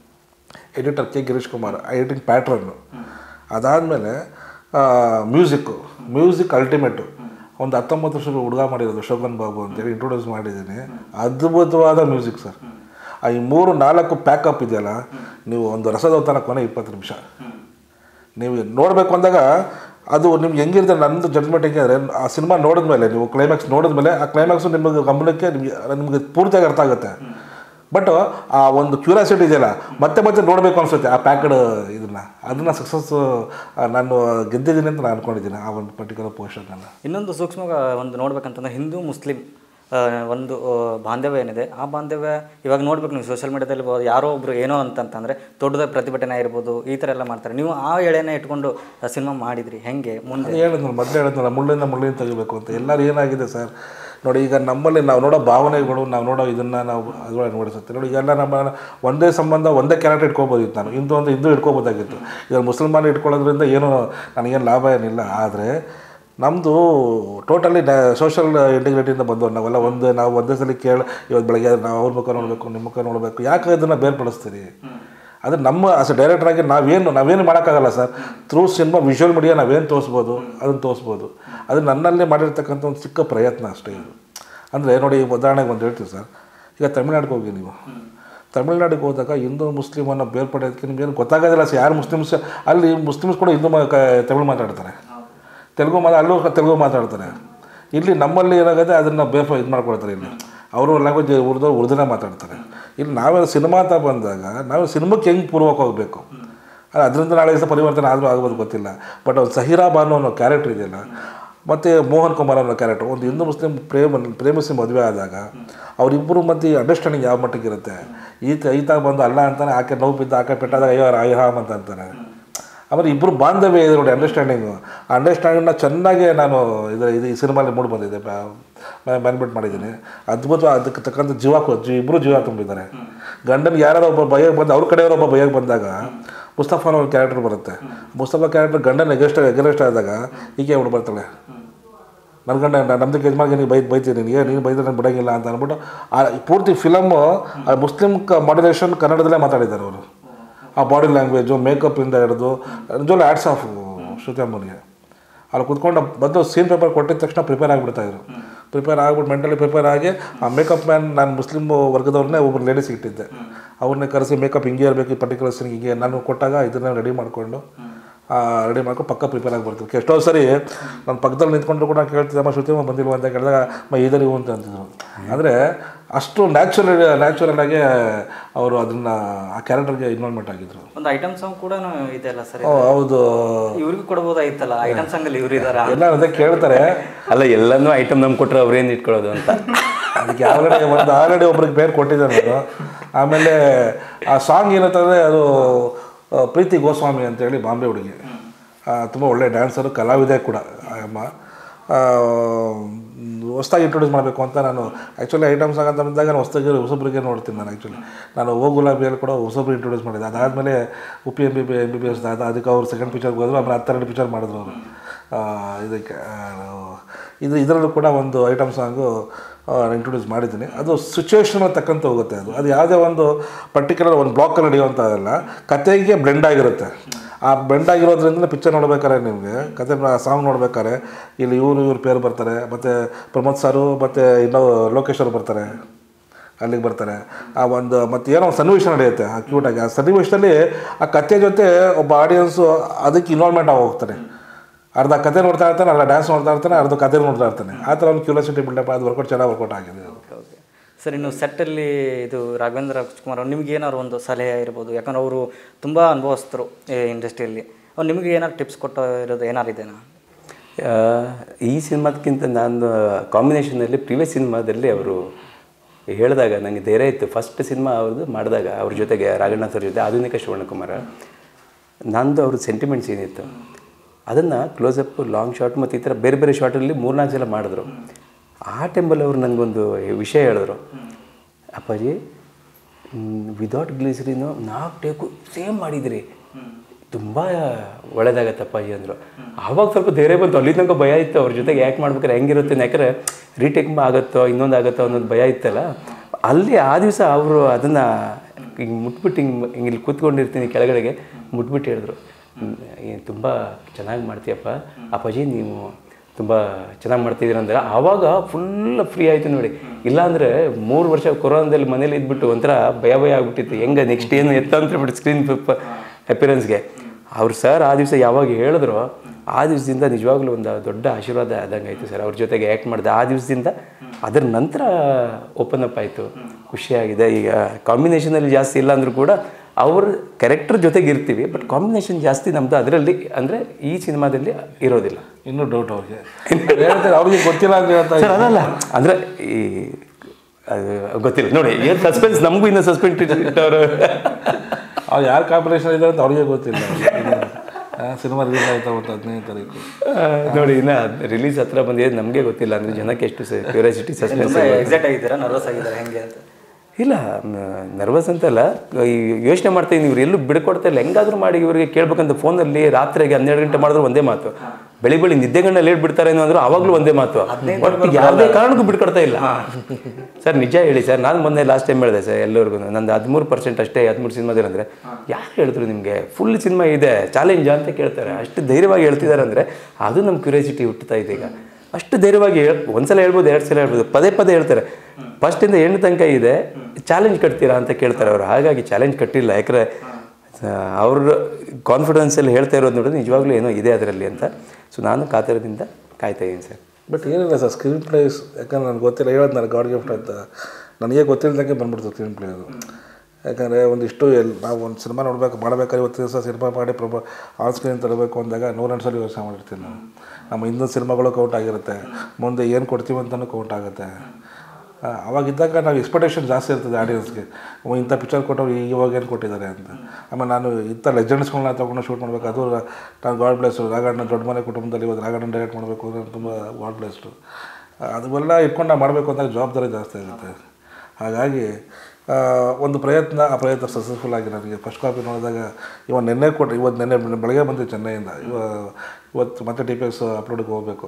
editor K Girish Kumar editing ಪ್ಯಾಟ್ರನ್ನು ಅದಾದಮೇಲೆ ಮ್ಯೂಸಿಕ್ಕು ಮ್ಯೂಸಿಕ್ ಅಲ್ಟಿಮೇಟು ಒಂದು ಹತ್ತೊಂಬತ್ತು ವರ್ಷದ ಹುಡುಗ ಮಾಡಿರೋದು ಶೋಭನ್ ಬಾಬು ಅಂತೇಳಿ ಇಂಟ್ರೊಡ್ಯೂಸ್ ಮಾಡಿದ್ದೀನಿ ಅದ್ಭುತವಾದ ಮ್ಯೂಸಿಕ್ ಸರ್ ಆ ಈ ಮೂರು ನಾಲ್ಕು ಪ್ಯಾಕಪ್ ಇದೆಯಲ್ಲ ನೀವು ಒಂದು ರಸದೌತನ ಕೊನೆ ಇಪ್ಪತ್ತು ನಿಮಿಷ ನೀವು ನೋಡಬೇಕು ಅಂದಾಗ ಅದು ನಿಮ್ಗೆ ಹೆಂಗಿರುತ್ತೆ ನಂದು ಜಡ್ಜ್ಮೆಂಟ್ ಹೆಂಗೆ ಅಂದರೆ ಆ ಸಿನಿಮಾ ನೋಡಿದ್ಮೇಲೆ ನೀವು ಕ್ಲೈಮ್ಯಾಕ್ಸ್ ನೋಡಿದ್ಮೇಲೆ ಆ ಕ್ಲೈಮ್ಯಾಕ್ಸು ನಿಮಗೆ ಗಮನಕ್ಕೆ ನಿಮಗೆ ನಿಮಗೆ ಪೂರ್ತಿಯಾಗಿ ಅರ್ಥ ಆಗುತ್ತೆ ಬಟ್ ಆ ಒಂದು ಕ್ಯೂರಿಯಾಸಿಟಿ ಇದೆಯಲ್ಲ ಮತ್ತೆ ಮತ್ತೆ ನೋಡಬೇಕು ಅನಿಸುತ್ತೆ ಆ ಪ್ಯಾಕ್ಡ್ ಇದನ್ನು ಅದನ್ನು ಸಕ್ಸಸ್ ನಾನು ಗೆದ್ದಿದ್ದೀನಿ ಅಂತ ನಾನು ಅನ್ಕೊಂಡಿದ್ದೀನಿ ಆ ಒಂದು ಪರ್ಟಿಕ್ಯುಲರ್ ಪೋರ್ಷನ್ನ ಇನ್ನೊಂದು ಸೂಕ್ಷ್ಮ ಒಂದು ನೋಡ್ಬೇಕಂತಂದ್ರೆ ಹಿಂದೂ ಮುಸ್ಲಿಂ ಆ, ಒಂದು ಆ, ಬಾಂಧವ್ಯ ಏನಿದೆ ಆ ಬಾಂಧವ್ಯ ಇವಾಗ ನೋಡ್ಬೇಕು ನೀವು ಸೋಷಿಯಲ್ ಮೀಡಿಯಾದಲ್ಲಿ ಬ- ಯಾರೋ ಒಬ್ರು ಏನೋ ಅಂತಂತಂದ್ರೆ ದೊಡ್ಡದಾಗಿ ಪ್ರತಿಭಟನೆ ಇರ್ಬೋದು ಈ ಥರ ಎಲ್ಲ ಮಾಡ್ತಾರೆ ನೀವು ಆ ಎಳೆನ ಇಟ್ಕೊಂಡು ಸಿನಿಮಾ ಮಾಡಿದ್ರಿ ಹೆಂಗೆ ಮುಂದೆ ಅದು ಹೇಳಿದ್ನಲ್ಲ ಮೊದಲೇ ಹೇಳಿದ್ನಲ್ಲ ಮುಳ್ಳಿಂದ ಮುಳ್ಳಿನ ತೆಗಿಬೇಕು ಅಂತ ಎಲ್ಲರೂ ಏನಾಗಿದೆ ಸರ್ ನೋಡಿ ಈಗ ನಮ್ಮಲ್ಲಿ ನಾವು ನೋಡೋ ಭಾವನೆಗಳು ನಾವು ನೋಡೋ ಇದನ್ನು ನಾವು ಅದರೊಳಗೆ ನೋಡಿಸುತ್ತೆ ನೋಡಿ ಎಲ್ಲ ನಮ್ಮ ಒಂದೇ ಸಂಬಂಧ ಒಂದೇ ಕ್ಯಾರೆಕ್ಟರ್ ಇಟ್ಕೋಬೋದಿತ್ತು ನಾನು ಹಿಂದೂ ಒಂದು ಹಿಂದೂ ಇಟ್ಕೋಬೋದಾಗಿತ್ತು ಈಗ ಮುಸಲ್ಮಾನ ಇಟ್ಕೊಳ್ಳೋದ್ರಿಂದ ಏನೂ ನನಗೇನು ಲಾಭ ಏನಿಲ್ಲ ಆದರೆ ನಮ್ಮದು ಟೋಟಲಿ ಸೋಷಲ್ ಇಂಟಿಗ್ರಿಟಿಯಿಂದ ಬಂದವರು ನಾವೆಲ್ಲ ಒಂದು ನಾವು ಒಂದೇ ಸಲ ಕೇಳಿ ಇವತ್ತು ಬೆಳಗ್ಗೆ ನಾವು ಅವ್ರ ಮುಖ ನೋಡಬೇಕು ನಿಮ್ಮ ಮುಖ ನೋಡಬೇಕು ಯಾಕೆ ಇದನ್ನು ಬೇರ್ಪಡಿಸ್ತೀರಿ ಅದು ನಮ್ಮ ಆಸ್ ಎ ಡೈರೆಕ್ಟ್ರಾಗಿ ನಾವೇನು ನಾವೇನು ಮಾಡೋಕ್ಕಾಗಲ್ಲ sir through cinema visual media ನಾವೇನು ತೋರಿಸ್ಬೋದು ಅದನ್ನು ತೋರಿಸ್ಬೋದು ಅದು ನನ್ನಲ್ಲೇ ಮಾಡಿರ್ತಕ್ಕಂಥ ಒಂದು ಚಿಕ್ಕ ಪ್ರಯತ್ನ ಅಷ್ಟೇ ಇದು ಅಂದರೆ ನೋಡಿ ಉದಾಹರಣೆಗೆ ಒಂದು ಹೇಳ್ತೀವಿ ಸರ್ ಈಗ ತಮಿಳ್ನಾಡಿಗೆ ಹೋಗಿ ನೀವು ತಮಿಳ್ನಾಡಿಗೆ ಹೋದಾಗ ಹಿಂದೂ ಮುಸ್ಲಿಮ್ ಅನ್ನೋ ಬೇರ್ಪಡೋದಕ್ಕೆ ನಿಮ್ಗೇನು ಗೊತ್ತಾಗೋದಿಲ್ಲ ಸರ್ ಯಾರು ಮುಸ್ಲಿಮ್ಸ್ ಅಲ್ಲಿ ಮುಸ್ಲಿಮ್ಸ್ ಕೂಡ ಹಿಂದೂ ಮ- ಕ- ತಮಿಳು ಮಾತಾಡ್ತಾರೆ ತೆಲುಗು ಮಾತಾ ಅಲ್ಲೂ ತೆಲುಗು ಮಾತಾಡ್ತಾರೆ ಇಲ್ಲಿ ನಮ್ಮಲ್ಲಿ ಏನಾಗುತ್ತೆ ಅದನ್ನು ಬೇಫ ಇದು ಮಾಡ್ಕೊಳ್ತಾರೆ ಇಲ್ಲಿ ಅವರು ಲ್ಯಾಂಗ್ವೇಜ್ ಉರ್ದು ಉರ್ದುನೇ ಮಾತಾಡ್ತಾರೆ ಇಲ್ಲಿ ನಾವೇ ಸಿನಿಮಾ ಅಂತ ಬಂದಾಗ ನಾವು ಸಿನಿಮಾಕ್ಕೆ ಹೆಂಗೆ ಪೂರ್ವಕ ಹೋಗಬೇಕು ಅದರಿಂದ ನಾಳೆ ದಿವಸ ಪರಿವರ್ತನೆ ಆದರೂ ಆಗ್ಬೋದು ಗೊತ್ತಿಲ್ಲ ಬಟ್ ಅವ್ರು ಸಹಿರಾ ಬಾನು ಅನ್ನೋ ಕ್ಯಾರೆಕ್ಟರ್ ಇದೆಯಲ್ಲ ಮತ್ತು ಮೋಹನ್ ಕುಮಾರ್ ಅನ್ನೋ ಕ್ಯಾರೆಕ್ಟರ್ ಒಂದು ಹಿಂದೂ ಮುಸ್ಲಿಂ ಪ್ರೇಮ ಪ್ರೇಮಿಸಿ ಮದುವೆ ಆದಾಗ ಅವರಿಬ್ಬರು ಮಧ್ಯೆ ಅಂಡರ್ಸ್ಟ್ಯಾಂಡಿಂಗ್ ಯಾವ ಮಟ್ಟಿಗೆ ಇರುತ್ತೆ ಈತ ಈತ ಬಂದು ಅಲ್ಲ ಅಂತಾನೆ ಆಕೆ ನೋವು ಬಿದ್ದು ಆಕೆ ಪೆಟ್ಟಾದಾಗ ಅಯ್ಯೋ ಅಯ್ಯಹಾಮ್ ಅಂತ ಅಂತಾನೆ ಆಮೇಲೆ ಇಬ್ಬರು ಬಾಂಧವ್ಯ ಇದೆ ನೋಡಿ ಅಂಡರ್ಸ್ಟ್ಯಾಂಡಿಂಗು ಆ ಅಂಡರ್ಸ್ಟ್ಯಾಂಡಿಂಗ್ನ ಚೆನ್ನಾಗಿ ನಾನು ಇದು ಇದು ಈ ಸಿನಿಮಾಲಿ ಮೂಡಿ ಬಂದಿದೆ ಮ್ಯಾನ್ಬಿಟ್ ಮಾಡಿದ್ದೀನಿ ಅದ್ಭುತ ಅದಕ್ಕೆ ತಕ್ಕಂಥ ಜೀವ ಕೊ- ಜೀ ಇಬ್ಬರು ಜೀವ ತುಂಬಿದ್ದಾರೆ ಗಂಡನಿಗೆ ಯಾರು ಒಬ್ಬ ಭಯಕ್ಕೆ ಬಂದು ಅವ್ರ ಕಡೆಯವರು ಒಬ್ಬ ಭಯಕ್ಕೆ ಬಂದಾಗ ಮುಸ್ತಫಾನ ಒಂದು ಕ್ಯಾರೆಕ್ಟರ್ ಬರುತ್ತೆ ಮುಸ್ತಫಾ ಕ್ಯಾರೆಕ್ಟರ್ ಗಂಡನ ಎಗೆಸ್ಟ್ ಎಗರೆಸ್ಟ್ ಆದಾಗ ಹೀಗೆ ಅವಳು ಬರ್ತಾಳೆ ನನ್ನ ಗಂಡ ನಮ್ದಕ್ಕೆ ಯಜಮಾನಿಗೆ ನೀನು ಬೈದು ಬೈತೀನಿ ನಿನಗೆ ನೀನು ಬೈದ್ರೆ ನಾನು ಬಿಡೋಂಗಿಲ್ಲ ಅಂತ ಅಂದ್ಬಿಟ್ಟು ಆ ಪೂರ್ತಿ ಫಿಲಮ್ಮು ಆ ಮುಸ್ಲಿಂ ಕ ಮಾಡ್ಯುಲೇಷನ್ ಕನ್ನಡದಲ್ಲೇ ಮಾತಾಡಿದ್ದಾರೆ ಅವರು ಆ ಬಾಡಿ ಲ್ಯಾಂಗ್ವೇಜು ಮೇಕಪ್ಪಿಂದ ಹಿಡಿದು ನಿಜವಲ್ಲ ಆ್ಯಡ್ಸ್ ಆಫ್ ಶ್ರುತಿ ಅಮ್ಮನಿಗೆ ಅಲ್ಲಿ ಕುತ್ಕೊಂಡು ಬಂದು ಸೀನ್ ಪೇಪರ್ ಕೊಟ್ಟಿದ ತಕ್ಷಣ ಪ್ರಿಪೇರ್ ಆಗಿಬಿಡ್ತಾಯಿದ್ರು ಪ್ರಿಪೇರ್ ಆಗ್ಬಿಟ್ಟು ಮೆಂಟಲಿ ಪ್ರಿಪೇರ್ ಆಗಿ ಆ ಮೇಕಪ್ ಮ್ಯಾನ್ ನಾನು ಮುಸ್ಲಿಂ ವರ್ಗದವ್ರನ್ನೇ ಒಬ್ಬರು ಲೇಡೀಸ್ ಇಟ್ಟಿದ್ದೆ ಅವ್ರನ್ನೇ ಕರೆಸಿ ಮೇಕಪ್ ಹಿಂಗೆ ಇರಬೇಕು ಈ ಪರ್ಟಿಕ್ಯುಲರ್ ಸೀನ್ ಹಿಂಗೆ ನಾನು ಕೊಟ್ಟಾಗ ಇದನ್ನ ರೆಡಿ ಮಾಡಿಕೊಂಡು ರೆಡಿ ಮಾಡ್ಕೊಂಡು ಪಕ್ಕ ಪ್ರಿಪೇರ್ ಆಗಿ ಬರ್ತೀವಿ ಎಷ್ಟೋ ಸರಿ ನನ್ನ ಪಕ್ಕದಲ್ಲಿ ನಿಂತ್ಕೊಂಡ್ರು ಕೂಡ ಕೇಳ್ತಿದ್ದಮ್ಮ ಶ್ರುತಿಮ್ಮ ಬಂದಿಲ್ವ ಅಂತ ಕೇಳಿದಾಗ ಮ ಇದರಿ ಅಂತ ಅಂತಿದ್ರು ಅಂದರೆ ಅಷ್ಟು ನ್ಯಾಚುರಲ್ ನ್ಯಾಚುರಲ್ ಆಗಿ ಅವರು ಅದನ್ನು ಆ ಕ್ಯಾರೆಕ್ಟರ್ಗೆ ಇನ್ವಾಲ್ವ್ಮೆಂಟ್ ಆಗಿದ್ರು ಒಂದು ಐಟಮ್ ಸಾಂಗ್ ಕೂಡ ಇದೆಯಲ್ಲ ಸರ್ ಓ, ಹೌದು ಇವ್ರಿಗೂ ಕೊಡ್ಬೋದಾಗಿತ್ತಲ್ಲ ಐಟಮ್ ಸಾಂಗ್ ಅಲ್ಲಿ ಇವ್ರು ಇದಾರ ಎಲ್ಲ ಅದೇ ಕೇಳ್ತಾರೆ ಅಲ್ಲ ಎಲ್ಲನೂ ಐಟಮ್ ನಮ್ಗೆ ಕೊಟ್ಟರೆ ಅವ್ರೇನು ಇಟ್ಕೊಳ್ಳೋದು ಅಂತ ಅದಕ್ಕೆ ಆಲ್ರೆಡಿ ಒಂದು ಆಲ್ರೆಡಿ ಒಬ್ರಿಗೆ ಬೇರೆ ಕೊಟ್ಟಿದ್ದೆ ನಾನು ಆಮೇಲೆ ಆ ಸಾಂಗ್ ಏನಂತಂದರೆ ಅದು ಆ, ಪ್ರೀತಿ ಗೋಸ್ವಾಮಿ ಅಂತೇಳಿ ಬಾಂಬೆ ಹುಡುಗಿ ತುಂಬ ಒಳ್ಳೆ ಡ್ಯಾನ್ಸರು ಕಲಾವಿದೆ ಕೂಡ ಆ ಅಮ್ಮ ಆ, ಹೊಸ್ದಾಗಿ ಇಂಟ್ರೊಡ್ಯೂಸ್ ಮಾಡಬೇಕು ಅಂತ ನಾನು ಆ್ಯಕ್ಚುಲಿ ಐಟಮ್ಸ್ ಅಂತ ಬಂದಾಗ ನಾನು ಹೊಸ್ದಾಗಿ ಹೊಸಬ್ರಿಗೆ ನೋಡ್ತೀನಿ ನಾನು ಆ್ಯಕ್ಚುಲಿ ನಾನು ಓ ಗುಲಾಬಿಯಲ್ಲಿ ಕೂಡ ಹೊಸಬ್ರು ಇಂಟ್ರೊಡ್ಯೂಸ್ ಮಾಡಿದ್ದೆ ಅದಾದಮೇಲೆ Uppi M B B M B B S ಅದು ಅದಕ್ಕೆ ಅವ್ರು ಸೆಕೆಂಡ್ ಪಿಕ್ಚರ್ಗೆ ಹೋದ್ರು ಆಮೇಲೆ ಹತ್ತೆರಡು ಪಿಕ್ಚರ್ ಮಾಡಿದ್ರು ಅವರು ಇದಕ್ಕೆ ಆ, ಇದು ಇದರಲ್ಲೂ ಕೂಡ ಒಂದು ಐಟಮ್ ಸಾಂಗು ಇಂಟ್ರೊಡ್ಯೂಸ್ ಮಾಡಿದ್ದೀನಿ ಅದು ಸಿಚುವೇಶನ್ ತಕ್ಕಂತೆ ಹೋಗುತ್ತೆ ಅದು ಅದು ಯಾವುದೇ ಒಂದು ಪರ್ಟಿಕ್ಯುಲರ್ ಒಂದು ಬ್ಲಾಕಲ್ಲಿ ನಡೆಯುವಂಥದ್ದಲ್ಲ ಕತೆಗೆ ಬ್ಲೆಂಡ್ ಆಗಿರುತ್ತೆ ಆ ಬ್ಲೆಂಡ್ ಆಗಿರೋದ್ರಿಂದ ಪಿಕ್ಚರ್ ನೋಡ್ಬೇಕಾದ್ರೆ ನಿಮಗೆ ಕತೆ ಸಾಂಗ್ ನೋಡ್ಬೇಕಾದ್ರೆ ಇಲ್ಲಿ ಇವರು ಇವ್ರ ಪೇರು ಬರ್ತಾರೆ ಮತ್ತು ಪ್ರಮೋದ್ ಸಾರು ಮತ್ತು ಇನ್ನೂ ಲೋಕೇಶ್ ಅವರು ಬರ್ತಾರೆ ಅಲ್ಲಿಗೆ ಬರ್ತಾರೆ ಆ ಒಂದು ಮತ್ತು ಏನೋ ಒಂದು ಸನ್ನಿವೇಶ ನಡೆಯುತ್ತೆ ಆ ಕ್ಯೂಟಾಗಿ ಆ ಸನ್ನಿವೇಶದಲ್ಲಿ ಆ ಕತೆ ಜೊತೆ ಒಬ್ಬ ಆಡಿಯನ್ಸು ಅದಕ್ಕೆ ಇನ್ವಾಲ್ವ್ಮೆಂಟ್ ಆಗಿ ಹೋಗ್ತಾನೆ ಅರ್ಧ ಕತೆ ನೋಡ್ತಾ ಇರ್ತಾನೆ ಅರ್ಧ ಡ್ಯಾನ್ಸ್ ನೋಡ್ತಾ ಇರ್ತಾನೆ ಅರ್ಧ ಕತೆ ನೋಡ್ತಾ ಇರ್ತಾನೆ ಆ ಥರ ಒಂದು ಕ್ಯೂರಿಯಾಸಿಟಿ ಬಿಲ್ಡಪ್ ಅದು ವರ್ಕೌಟ್ ಚೆನ್ನಾಗಿ ವರ್ಕೌಟ್ ಆಗಿದೆ ಅದು ಓಕೆ ಸರ್ ಇನ್ನು ಸೆಟ್ಟಲ್ಲಿ ಇದು ರಾಘವೇಂದ್ರ ರಾಜ್ಕುಮಾರ್ ಅವ್ರು ನಿಮ್ಗೆ ಏನಾದ್ರು ಒಂದು ಸಲಹೆ ಇರ್ಬೋದು ಯಾಕಂದ್ರೆ ಅವರು ತುಂಬ ಅನುಭವಸ್ಥರು ಈ ಇಂಡಸ್ಟ್ರಿಯಲ್ಲಿ ಅವ್ರು ನಿಮಗೆ ಏನಾದ್ರು ಟಿಪ್ಸ್ ಕೊಟ್ಟು ಇರೋದು ಏನಾರು ಇದೆನಾ ಆ, ಈ ಸಿನಿಮಾದಕ್ಕಿಂತ ನಾನು ಕಾಂಬಿನೇಷನಲ್ಲಿ ಪ್ರಿವಿಯಸ್ ಸಿನಿಮಾದಲ್ಲಿ ಅವರು ಹೇಳಿದಾಗ ನನಗೆ ಧೈರ್ಯ ಇತ್ತು ಫಸ್ಟ್ ಸಿನಿಮಾ ಅವ್ರದ್ದು ಮಾಡಿದಾಗ ಅವ್ರ ಜೊತೆಗೆ ರಾಘಣ್ಣಾಥ್ ಅವ್ರ ಜೊತೆ ಆಧುನಿಕ ಶ್ರವಣಕುಮಾರ ನಂದು ಅವ್ರದ್ದು ಸೆಂಟಿಮೆಂಟ್ಸ್ ಏನಿತ್ತು ಅದನ್ನು ಕ್ಲೋಸಪ್ ಲಾಂಗ್ ಶಾಟ್ ಮತ್ತು ಈ ಥರ ಬೇರೆ ಬೇರೆ ಶಾರ್ಟಲ್ಲಿ ಮೂರ್ನಾಲ್ಕು ಸಲ ಮಾಡಿದ್ರು ಆ ಟೈಮಲ್ಲಿ ಅವ್ರು ನನಗೊಂದು ವಿಷಯ ಹೇಳಿದ್ರು ಅಪ್ಪಾಜಿ ವಿದೌಟ್ ಗ್ಲಿಸರಿನು ನಾಲ್ಕು ಟೇಕು ಸೇಮ್ ಮಾಡಿದಿರಿ ತುಂಬ ಒಳ್ಳೇದಾಗತ್ತೆ ಅಪ್ಪಾಜಿ ಅಂದರು ಆವಾಗ ಸ್ವಲ್ಪ ಧೈರ್ಯ ಬಂತು ಅಲ್ಲಿ ತನಕ ಭಯ ಇತ್ತು ಅವ್ರ ಜೊತೆಗೆ ಯಾಕೆ ಮಾಡ್ಬೇಕಾರೆ ಹೆಂಗಿರುತ್ತೆ ಯಾಕಂದ್ರೆ ರೀಟೇಕ್ ಆಗುತ್ತೋ ಇನ್ನೊಂದು ಆಗುತ್ತೋ ಅನ್ನೋದು ಭಯ ಇತ್ತಲ್ಲ ಅಲ್ಲಿ ಆ ದಿವಸ ಅವರು ಅದನ್ನು ಹಿಂಗೆ ಮುಟ್ಬಿಟ್ಟು ಹಿಂಗೆ ಹಿಂಗೆ ಇಲ್ಲಿ ಕೂತ್ಕೊಂಡಿರ್ತೀನಿ ಕೆಳಗಡೆಗೆ ಮುಟ್ಬಿಟ್ಟು ಹೇಳಿದ್ರು ತುಂಬ ಚೆನ್ನಾಗಿ ಮಾಡ್ತೀಯಪ್ಪ ಅಪ್ಪಾಜಿ ನೀವು ತುಂಬ ಚೆನ್ನಾಗಿ ಮಾಡ್ತಿದ್ದೀರ ಅಂದ್ರೆ ಆವಾಗ ಫುಲ್ ಫ್ರೀ ಆಯಿತು ನೋಡಿ ಇಲ್ಲಾಂದರೆ ಮೂರು ವರ್ಷ ಕೊರೋನಾದಲ್ಲಿ ಮನೇಲಿ ಇದ್ಬಿಟ್ಟು ಒಂಥರ ಭಯ ಭಯ ಆಗ್ಬಿಟ್ಟಿತ್ತು ಹೆಂಗೆ ನೆಕ್ಸ್ಟ್ ಏನು ಎತ್ತ ಅಂತ ಬಿಟ್ಟು ಸ್ಕ್ರೀನ್ ಅಪಿರೆನ್ಸ್ಗೆ ಅವ್ರು ಸರ್ ಆ ದಿವಸ ಯಾವಾಗ ಹೇಳಿದ್ರು ಆ ದಿವಸದಿಂದ ನಿಜವಾಗ್ಲೂ ಒಂದು ದೊಡ್ಡ ಆಶೀರ್ವಾದ ಆದಂಗೆ ಆಯಿತು ಸರ್ ಅವ್ರ ಜೊತೆಗೆ ಆ್ಯಕ್ಟ್ ಮಾಡಿದೆ ಆ ದಿವಸದಿಂದ ಅದರ ನಂತರ ಓಪನ್ ಅಪ್ ಆಯಿತು ಖುಷಿಯಾಗಿದೆ ಈಗ ಕಾಂಬಿನೇಷನಲ್ಲಿ ಜಾಸ್ತಿ ಇಲ್ಲ ಅಂದರೂ ಕೂಡ ಅವ್ರ ಕ್ಯಾರೆಕ್ಟರ್ ಜೊತೆಗೆ ಇರ್ತೀವಿ ಬಟ್ ಕಾಂಬಿನೇಷನ್ ಜಾಸ್ತಿ ನಮ್ಮದು ಅದರಲ್ಲಿ ಅಂದರೆ ಈ ಸಿನಿಮಾದಲ್ಲಿ ಇರೋದಿಲ್ಲ ಇನ್ನೂ ಡೌಟ್ ಅವ್ರಿಗೆ ಹೇಳ್ತಾರೆ ಅವ್ರಿಗೆ ಗೊತ್ತಿಲ್ಲ ಅಂತ ಹೇಳ್ತಾ ಸರ್ ಅದಲ್ಲ ಅಂದರೆ ಈ ಅದು ಗೊತ್ತಿಲ್ಲ ನೋಡಿ ಏನು ಸಸ್ಪೆನ್ಸ್ ನಮಗೂ ಇನ್ನು ಸಸ್ಪೆನ್ಸ್ ಇಟ್ಟವರು ಅವ್ರು ಯಾರು ಕಾಂಬಿನೇಷನ್ ಇದೆ ಅಂತ ಅವ್ರಿಗೆ ಗೊತ್ತಿಲ್ಲ ಸಿನಿಮಾ ರಿಲೀಸ್ ಆಯ್ತಾ ಮತ್ತು ಹದಿನೈದು ತಾರೀಕು ನೋಡಿ ಇನ್ನು ರಿಲೀಸ್ ಹತ್ರ ಬಂದಿದೆ ನಮಗೆ ಗೊತ್ತಿಲ್ಲ ಅಂದರೆ ಜನಕ್ಕೆ ಎಷ್ಟು ಕ್ಯೂರಿಯಾಸಿಟಿ ಸಸ್ಪೆನ್ಸ್ ತುಂಬ ಎಕ್ಸೈಟ್ ಆಗಿದ್ದೀರಾ ನರ್ವಸ್ ಆಗಿದ್ದಾರೆ ಹೆಂಗೆ ಅಂತ ಇಲ್ಲ ನರ್ವಸ್ ಅಂತಲ್ಲ ಈ ಯೋಚನೆ ಮಾಡ್ತಾ ಇದ್ದೀನಿ ಇವ್ರು ಎಲ್ಲೂ ಬಿಡ್ಕೊಡ್ತಾ ಇಲ್ಲ ಹೆಂಗಾದ್ರೂ ಮಾಡಿ ಇವರಿಗೆ ಕೇಳ್ಬೇಕಂತ ಫೋನಲ್ಲಿ ರಾತ್ರಿಗೆ ಹನ್ನೆರಡು ಗಂಟೆ ಮಾಡಿದ್ರು ಒಂದೇ ಮಾತು ಬೆಳಿ ಬೆಳಿ ನಿದ್ದೆಗಣ್ಣ ಲೇಟ್ ಬಿಡ್ತಾರೆ ಏನೋ ಅಂದ್ರೆ ಅವಾಗಲೂ ಒಂದೇ ಮಾತು ಒಟ್ಟು ಯಾವುದೇ ಕಾರಣಕ್ಕೂ ಬಿಡ್ಕೊಡ್ತಾ ಇಲ್ಲ ಸರ್ ನಿಜ ಹೇಳಿ ಸರ್ ನಾನು ಮೊನ್ನೆ ಲಾಸ್ಟ್ ಟೈಮ್ ಹೇಳಿದೆ ಸರ್ ಎಲ್ಲರಿಗೂ ನಂದು ಹದಿಮೂರು ಪರ್ಸೆಂಟ್ ಅಷ್ಟೇ ಹದಿಮೂರು ಸಿನಿಮಾದಲ್ಲಿ ಅಂದರೆ ಯಾರು ಹೇಳಿದ್ರು ನಿಮಗೆ ಫುಲ್ ಸಿನಿಮಾ ಇದೆ ಚಾಲೆಂಜ್ ಅಂತ ಕೇಳ್ತಾರೆ ಅಷ್ಟು ಧೈರ್ಯವಾಗಿ ಹೇಳ್ತಿದ್ದಾರೆ ಅಂದರೆ ಅದು ನಮ್ಮ ಕ್ಯೂರಿಯಾಸಿಟಿ ಹುಟ್ಟುತ್ತಾ ಇದೆ ಈಗ ಅಷ್ಟು ಧೈರ್ಯವಾಗಿ ಹೇಳ್ ಒಂದ್ಸಲ ಹೇಳ್ಬೋದು ಎರಡು ಸಲ ಹೇಳ್ಬೋದು ಪದೇ ಪದೇ ಹೇಳ್ತಾರೆ ಫಸ್ಟಿಂದ ಹೆಣ್ಣು ತನಕ ಇದೆ ಚಾಲೆಂಜ್ ಕಟ್ತೀರಾ ಅಂತ ಕೇಳ್ತಾರೆ ಅವರು ಹಾಗಾಗಿ ಚಾಲೆಂಜ್ ಕಟ್ಟಿಲ್ಲ ಯಾಕಂದರೆ ಅವ್ರ ಕಾನ್ಫಿಡೆನ್ಸಲ್ಲಿ ಹೇಳ್ತಾ ಇರೋದು ನೋಡಿದ್ರೆ ನಿಜವಾಗ್ಲೂ ಏನೋ ಇದೆ ಅದರಲ್ಲಿ ಅಂತ ಸೊ ನಾನು ಕಾತರದಿಂದ ಕಾಯ್ತಾ ಇದ್ದೀನಿ ಸರ್ ಬಟ್ ಏನಿಲ್ಲ ಸರ್ ಸ್ಕ್ರೀನ್ ಪ್ಲೇಸ್ ಯಾಕಂದ್ರೆ ನನಗೆ ಗೊತ್ತಿಲ್ಲ ಹೇಳೋದು ನನಗೆ ಗಾಡ್ ಗಿಫ್ಟ್ ಅಂತ ನನಗೆ ಗೊತ್ತಿಲ್ಲದಂಗೆ ಬಂದ್ಬಿಡ್ತು ಸ್ಕ್ರೀನ್ ಪ್ಲೇ ಅದು ಯಾಕಂದರೆ ಒಂದಿಷ್ಟು ಎಲ್ಲಿ ನಾವು ಒಂದು ಸಿನಿಮಾ ನೋಡ್ಬೇಕು ಮಾಡ್ಬೇಕಾದ್ರೆ ಇವತ್ತು ದಿವಸ ಸಿನಿಮಾ ಮಾಡಿ ಪ್ರೊಬ ಆನ್ ಸ್ಕ್ರೀನ್ ತರಬೇಕು ಅಂದಾಗ ನೂರೆಂಟು ಸಲ ಯೋಚನೆ ಮಾಡಿರ್ತೀನಿ ನಾವು ನಮ್ಮ ಹಿಂದಿನ ಸಿನಿಮಾಗಳು ಕೌಂಟ್ ಆಗಿರುತ್ತೆ ಮುಂದೆ ಏನು ಕೊಡ್ತೀವಿ ಅಂತಲೂ ಕೌಂಟ್ ಆಗುತ್ತೆ ಆ, ಅವಾಗಿದ್ದಾಗ ನಾವು ಎಕ್ಸ್ಪೆಕ್ಟೇಷನ್ ಜಾಸ್ತಿ ಇರ್ತದೆ ಆಡಿಯನ್ಸ್ಗೆ ಇಂಥ ಪಿಕ್ಚರ್ ಕೊಟ್ಟವ್ರು ಇವಾಗ ಏನು ಕೊಟ್ಟಿದ್ದಾರೆ ಅಂತ ಆಮೇಲೆ ನಾನು ಇಂಥ ಲೆಜೆಂಡ್ಸ್ಗಳನ್ನ ತೊಗೊಂಡು ಶೂಟ್ ಮಾಡಬೇಕು ಅದು ನಾನು ಗಾಡ್ ಬ್ಲೆಸ್ ರಾಘಣ್ಣ ದೊಡ್ಡ ಮನೆ ಕುಟುಂಬದಲ್ಲಿ ಇವತ್ತು ರಾಘಣ್ಣ ಡೈರೆಕ್ಟ್ ಮಾಡಬೇಕು ಅಂದರೆ ತುಂಬ ಗಾಡ್ ಬ್ಲೆಸ್ಡು ಅದೆಲ್ಲ ಇಟ್ಕೊಂಡು ನಾವು ಮಾಡಬೇಕು ಅಂದಾಗ ಜವಾಬ್ದಾರಿ ಜಾಸ್ತಿ ಆಗುತ್ತೆ ಹಾಗಾಗಿ ಆ, ಒಂದು ಪ್ರಯತ್ನ ಆ ಪ್ರಯತ್ನ ಸಕ್ಸಸ್ಫುಲ್ ಆಗಿ ನನಗೆ ಫಸ್ಟ್ ಕಾಪಿ ನೋಡಿದಾಗ ಇವಾಗ ನೆನ್ನೆ ಕೊಟ್ಟು ಇವತ್ತು ನೆನ್ನೆ ಬೆಳಗ್ಗೆ ಬಂದೆ ಚೆನ್ನೈಯಿಂದ ಇವ ಇವತ್ತು ಮತ್ತೆ ಟಿ ಪಿ ಎಕ್ಸ್ ಅಪ್ಲೋಡಿಗೆ ಹೋಗಬೇಕು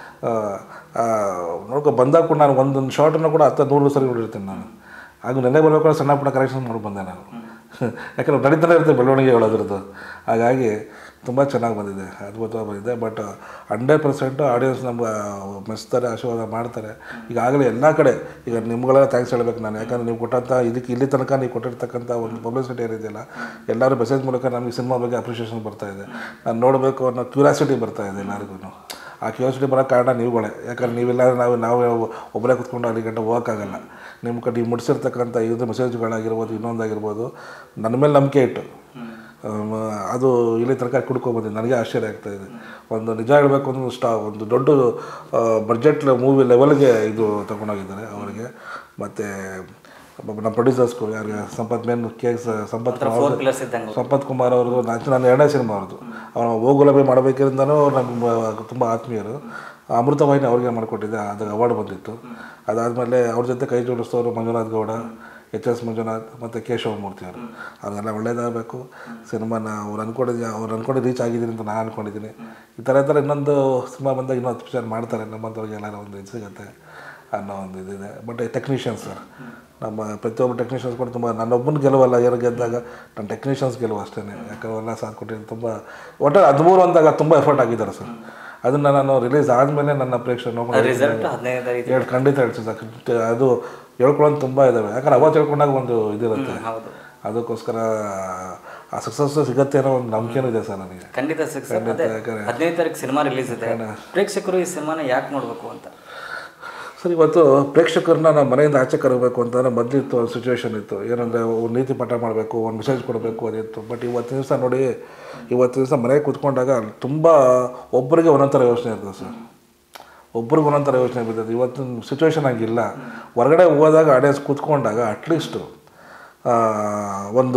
ನೋಡ್ಕೊ ಬಂದಾಗ ಕೂಡ ನಾನು ಒಂದೊಂದು ಶಾರ್ಟನ್ನು ಕೂಡ ಹತ್ತು ನೂರು ಸರಿ ನೋಡಿರ್ತೀನಿ ನಾನು ಹಾಗೂ ನೆನ್ನೆ ಬರಬೇಕಾದ್ರೆ ಸಣ್ಣ ಪುಟ್ಟ ಕರೆಕ್ಷನ್ ಮಾಡಿ ಬಂದೆ ನಾನು ಯಾಕಂದ್ರೆ ನಡೀತಾನೆ ಇರುತ್ತೆ ಬೆಳವಣಿಗೆ ಹೇಳೋದ್ರದ್ದು ಹಾಗಾಗಿ ತುಂಬ ಚೆನ್ನಾಗಿ ಬಂದಿದೆ ಅದ್ಭುತವಾಗಿ ಬಂದಿದೆ ಬಟ್ ಹಂಡ್ರೆಡ್ ಪರ್ಸೆಂಟ್ ಆಡಿಯನ್ಸ್ ನಮ್ಗೆ ಮೆಚ್ತಾರೆ ಆಶೀರ್ವಾದ ಮಾಡ್ತಾರೆ ಈಗಾಗಲೇ ಎಲ್ಲ ಕಡೆ ಈಗ ನಿಮ್ಗಳೆಲ್ಲ ಥ್ಯಾಂಕ್ಸ್ ಹೇಳ್ಬೇಕು ನಾನು ಯಾಕಂದ್ರೆ ನೀವು ಕೊಟ್ಟಂಥ ಇದಕ್ಕೆ ಇಲ್ಲಿ ತನಕ ನೀವು ಕೊಟ್ಟಿರ್ತಕ್ಕಂಥ ಒಂದು ಪಬ್ಲಿಸಿಟಿ ಏನಿದೆಯಲ್ಲ ಎಲ್ಲರೂ ಮೆಸೇಜ್ ಮೂಲಕ ನಮಗೆ ಸಿನಿಮಾ ಬಗ್ಗೆ ಅಪ್ರಿಷಿಯೇಷನ್ ಬರ್ತಾ ಇದೆ ನಾನು ನೋಡಬೇಕು ಅನ್ನೋ ಕ್ಯೂರಿಯಾಸಿಟಿ ಬರ್ತಾ ಇದೆ ಎಲ್ಲರಿಗೂ ಆ ಕ್ಯೂರಿಯಾಸಿಟಿ ಬರೋ ಕಾರಣ ನೀವುಗಳೇ ಯಾಕಂದ್ರೆ ನೀವೆಲ್ಲ ನಾವು ನಾವು ಒಬ್ಬರೇ ಕುತ್ಕೊಂಡು ಅಲ್ಲಿ ಗಂಟೆ ಹೋಗೋಕ್ಕಾಗಲ್ಲ ನಿಮ್ಮ ಕಡೆ ನೀವು ಮುಡಿಸಿರ್ತಕ್ಕಂಥ ಇದು ಮೆಸೇಜ್ಗಳಾಗಿರ್ಬೋದು ಇನ್ನೊಂದಾಗಿರ್ಬೋದು ನನ್ನ ಮೇಲೆ ನಂಬಿಕೆ ಇಟ್ಟು ಆಮ್, ಅದು ಇಲ್ಲಿ ತನಕ ಕುಡ್ಕೊಬಂದಿದೆ ನನಗೆ ಆಶ್ಚರ್ಯ ಆಗ್ತಾ ಇದೆ ಒಂದು ನಿಜ ಹೇಳಬೇಕು ಒಂದು ಸ್ಟಾ ಒಂದು ದೊಡ್ಡ ಬಡ್ಜೆಟ್ ಮೂವಿ ಲೆವೆಲ್ಗೆ ಇದು ತಗೊಂಡೋಗಿದ್ದಾರೆ ಅವರಿಗೆ ಮತ್ತು ನಮ್ಮ ಪ್ರೊಡ್ಯೂಸರ್ಸ್ಗಳು ಯಾರಿಗೆ Sampath main K S Sampath Kumar four ಅವ್ರದ್ದು- ಪ್ಲಸ್ ಇದ್ದಂಗೆ ಸಂಪತ್ ಕುಮಾರ್ ಅವ್ರದ್ದು ನಾನು ನನ್ನ ಎರಡನೇ ಸಿನಿಮಾ ಅವ್ರದ್ದು ಅವ್ರ ಓ ಗುಲಾಬಿ ಮಾಡಬೇಕಿಂದನೂ ನಮ್ಮ ತುಂಬ ಆತ್ಮೀಯರು ಅಮೃತವಾಹಿನಿ ಅವ್ರಿಗೆ ಮಾಡಿಕೊಟ್ಟಿದ್ದೆ ಅದು ಅವಾರ್ಡ್ ಬಂದಿತ್ತು ಅದಾದಮೇಲೆ ಅವ್ರ ಜೊತೆ ಕೈ ಜೋಡಿಸಿದವರು ಮಂಜುನಾಥ್ ಗೌಡ ಎಚ್ ಎಸ್ ಮಂಜುನಾಥ್ ಮತ್ತು ಕೇಶವಮೂರ್ತಿ ಅವರು ಅವ್ರಿಗೆಲ್ಲ ಒಳ್ಳೇದಾಗಬೇಕು ಸಿನಿಮಾನ ಅವ್ರು ಅಂದ್ಕೊಂಡಿದ್ದೆ ಅವ್ರು ಅಂದ್ಕೊಂಡು ರೀಚ್ ಆಗಿದ್ದೀನಿ ಅಂತ ನಾನು ಅಂದ್ಕೊಂಡಿದ್ದೀನಿ ಈ ಥರ ಈ ಥರ ಇನ್ನೊಂದು ಸಿನಿಮಾ ಬಂದಾಗ ಇನ್ನೂ ಹತ್ತು ವಿಚಾರ ಮಾಡ್ತಾರೆ ನಮ್ಮಂಥವ್ರಿಗೆ ಎಲ್ಲರೂ ಒಂದು ಇದು ಸಿಗುತ್ತೆ ಅನ್ನೋ ಒಂದು ಇದಿದೆ ಬಟ್ ಟೆಕ್ನಿಷಿಯನ್ಸ್ ಸರ್ ನಮ್ಮ ಪ್ರತಿಯೊಬ್ಬರು ಟೆಕ್ನಿಷಿಯನ್ಸ್ ಕೂಡ ತುಂಬ ನನ್ನೊಬ್ಬನ ಗೆಲುವಲ್ಲ ಯಾರು ಗೆದ್ದಾಗ ನನ್ನ ಟೆಕ್ನಿಷಿಯನ್ಸ್ ಗೆಲುವು ಅಷ್ಟೇ ಯಾಕಂದ್ರೆ ಎಲ್ಲ ಸಾಥ್ ಕೊಟ್ಟಿದ್ದು ತುಂಬ ಒಟ್ಟು ಹದಿಮೂರು ಅಂದಾಗ ತುಂಬ ಎಫರ್ಟ್ ಆಗಿದ್ದಾರೆ ಸರ್ ಅದನ್ನು ನಾನು ರಿಲೀಸ್ ಆದಮೇಲೆ ನನ್ನ ಪ್ರೇಕ್ಷಕರು ನೋಡ್ಕೊಂಡು ರಿಸಲ್ಟ್ ಹದಿನೈದು ತಾರೀಕು ಹೇಳಿ ಖಂಡಿತ ಹೇಳ್ತೀನಿ ಸರ್ ಅದು ಹೇಳ್ಕೊಳ್ಳೋದು ತುಂಬ ಇದ್ದಾವೆ ಯಾಕಂದ್ರೆ ಅವತ್ತು ಹೇಳ್ಕೊಂಡಾಗ ಒಂದು ಇದಿರುತ್ತೆ ಹೌದು ಅದಕ್ಕೋಸ್ಕರ ಆ ಸಕ್ಸಸ್ ಸಿಗತ್ತೆ ಅನ್ನೋ ಒಂದು ನಂಬಿಕೆನೂ ಇದೆ ಸರ್ ನನಗೆ ಖಂಡಿತ ಸಕ್ಸಸ್ ಅದೇ ಯಾಕಂದ್ರೆ- ಹದಿನೈದು ತಾರೀಕು ಸಿನಿಮಾ ರಿಲೀಸ್ ಇದೆ ಪ್ರೇಕ್ಷಕರು ಈ ಸಿನಿಮಾನ ಯಾಕೆ ನೋಡ್ಬೇಕು ಅಂತ ಸರ್ ಇವತ್ತು ಪ್ರೇಕ್ಷಕರನ್ನ ನಾವು ಮನೆಯಿಂದ ಆಚೆ ಕರಬೇಕು ಅಂತಂದರೆ ಮೊದಲಿತ್ತು ಒಂದು ಸಿಚುವೇಶನ್ ಇತ್ತು ಏನಂದರೆ ಒಂದು ನೀತಿ ಪಾಠ ಮಾಡಬೇಕು ಒಂದು ಮೆಸೇಜ್ ಕೊಡಬೇಕು ಅದಿತ್ತು ಬಟ್ ಇವತ್ತಿನ ದಿವಸ ನೋಡಿ ಇವತ್ತಿನ ದಿವಸ ಮನೆಗೆ ಕೂತ್ಕೊಂಡಾಗ ತುಂಬ ಒಬ್ಬರಿಗೆ ಒಂದೊಂದು ಥರ ಯೋಚನೆ ಇರ್ತದೆ ಸರ್ ಒಬ್ರಿಗೆ ಒಂದೊಂದು ಥರ ಯೋಚನೆ ಬಿದ್ದದ್ದು ಇವತ್ತಿನ ಸಿಚುವೇಶನ್ ಹಂಗಿಲ್ಲ ಹೊರಗಡೆ ಹೋದಾಗ ಆಡಿಯನ್ಸ್ ಕೂತ್ಕೊಂಡಾಗ ಅಟ್ಲೀಸ್ಟು ಒಂದು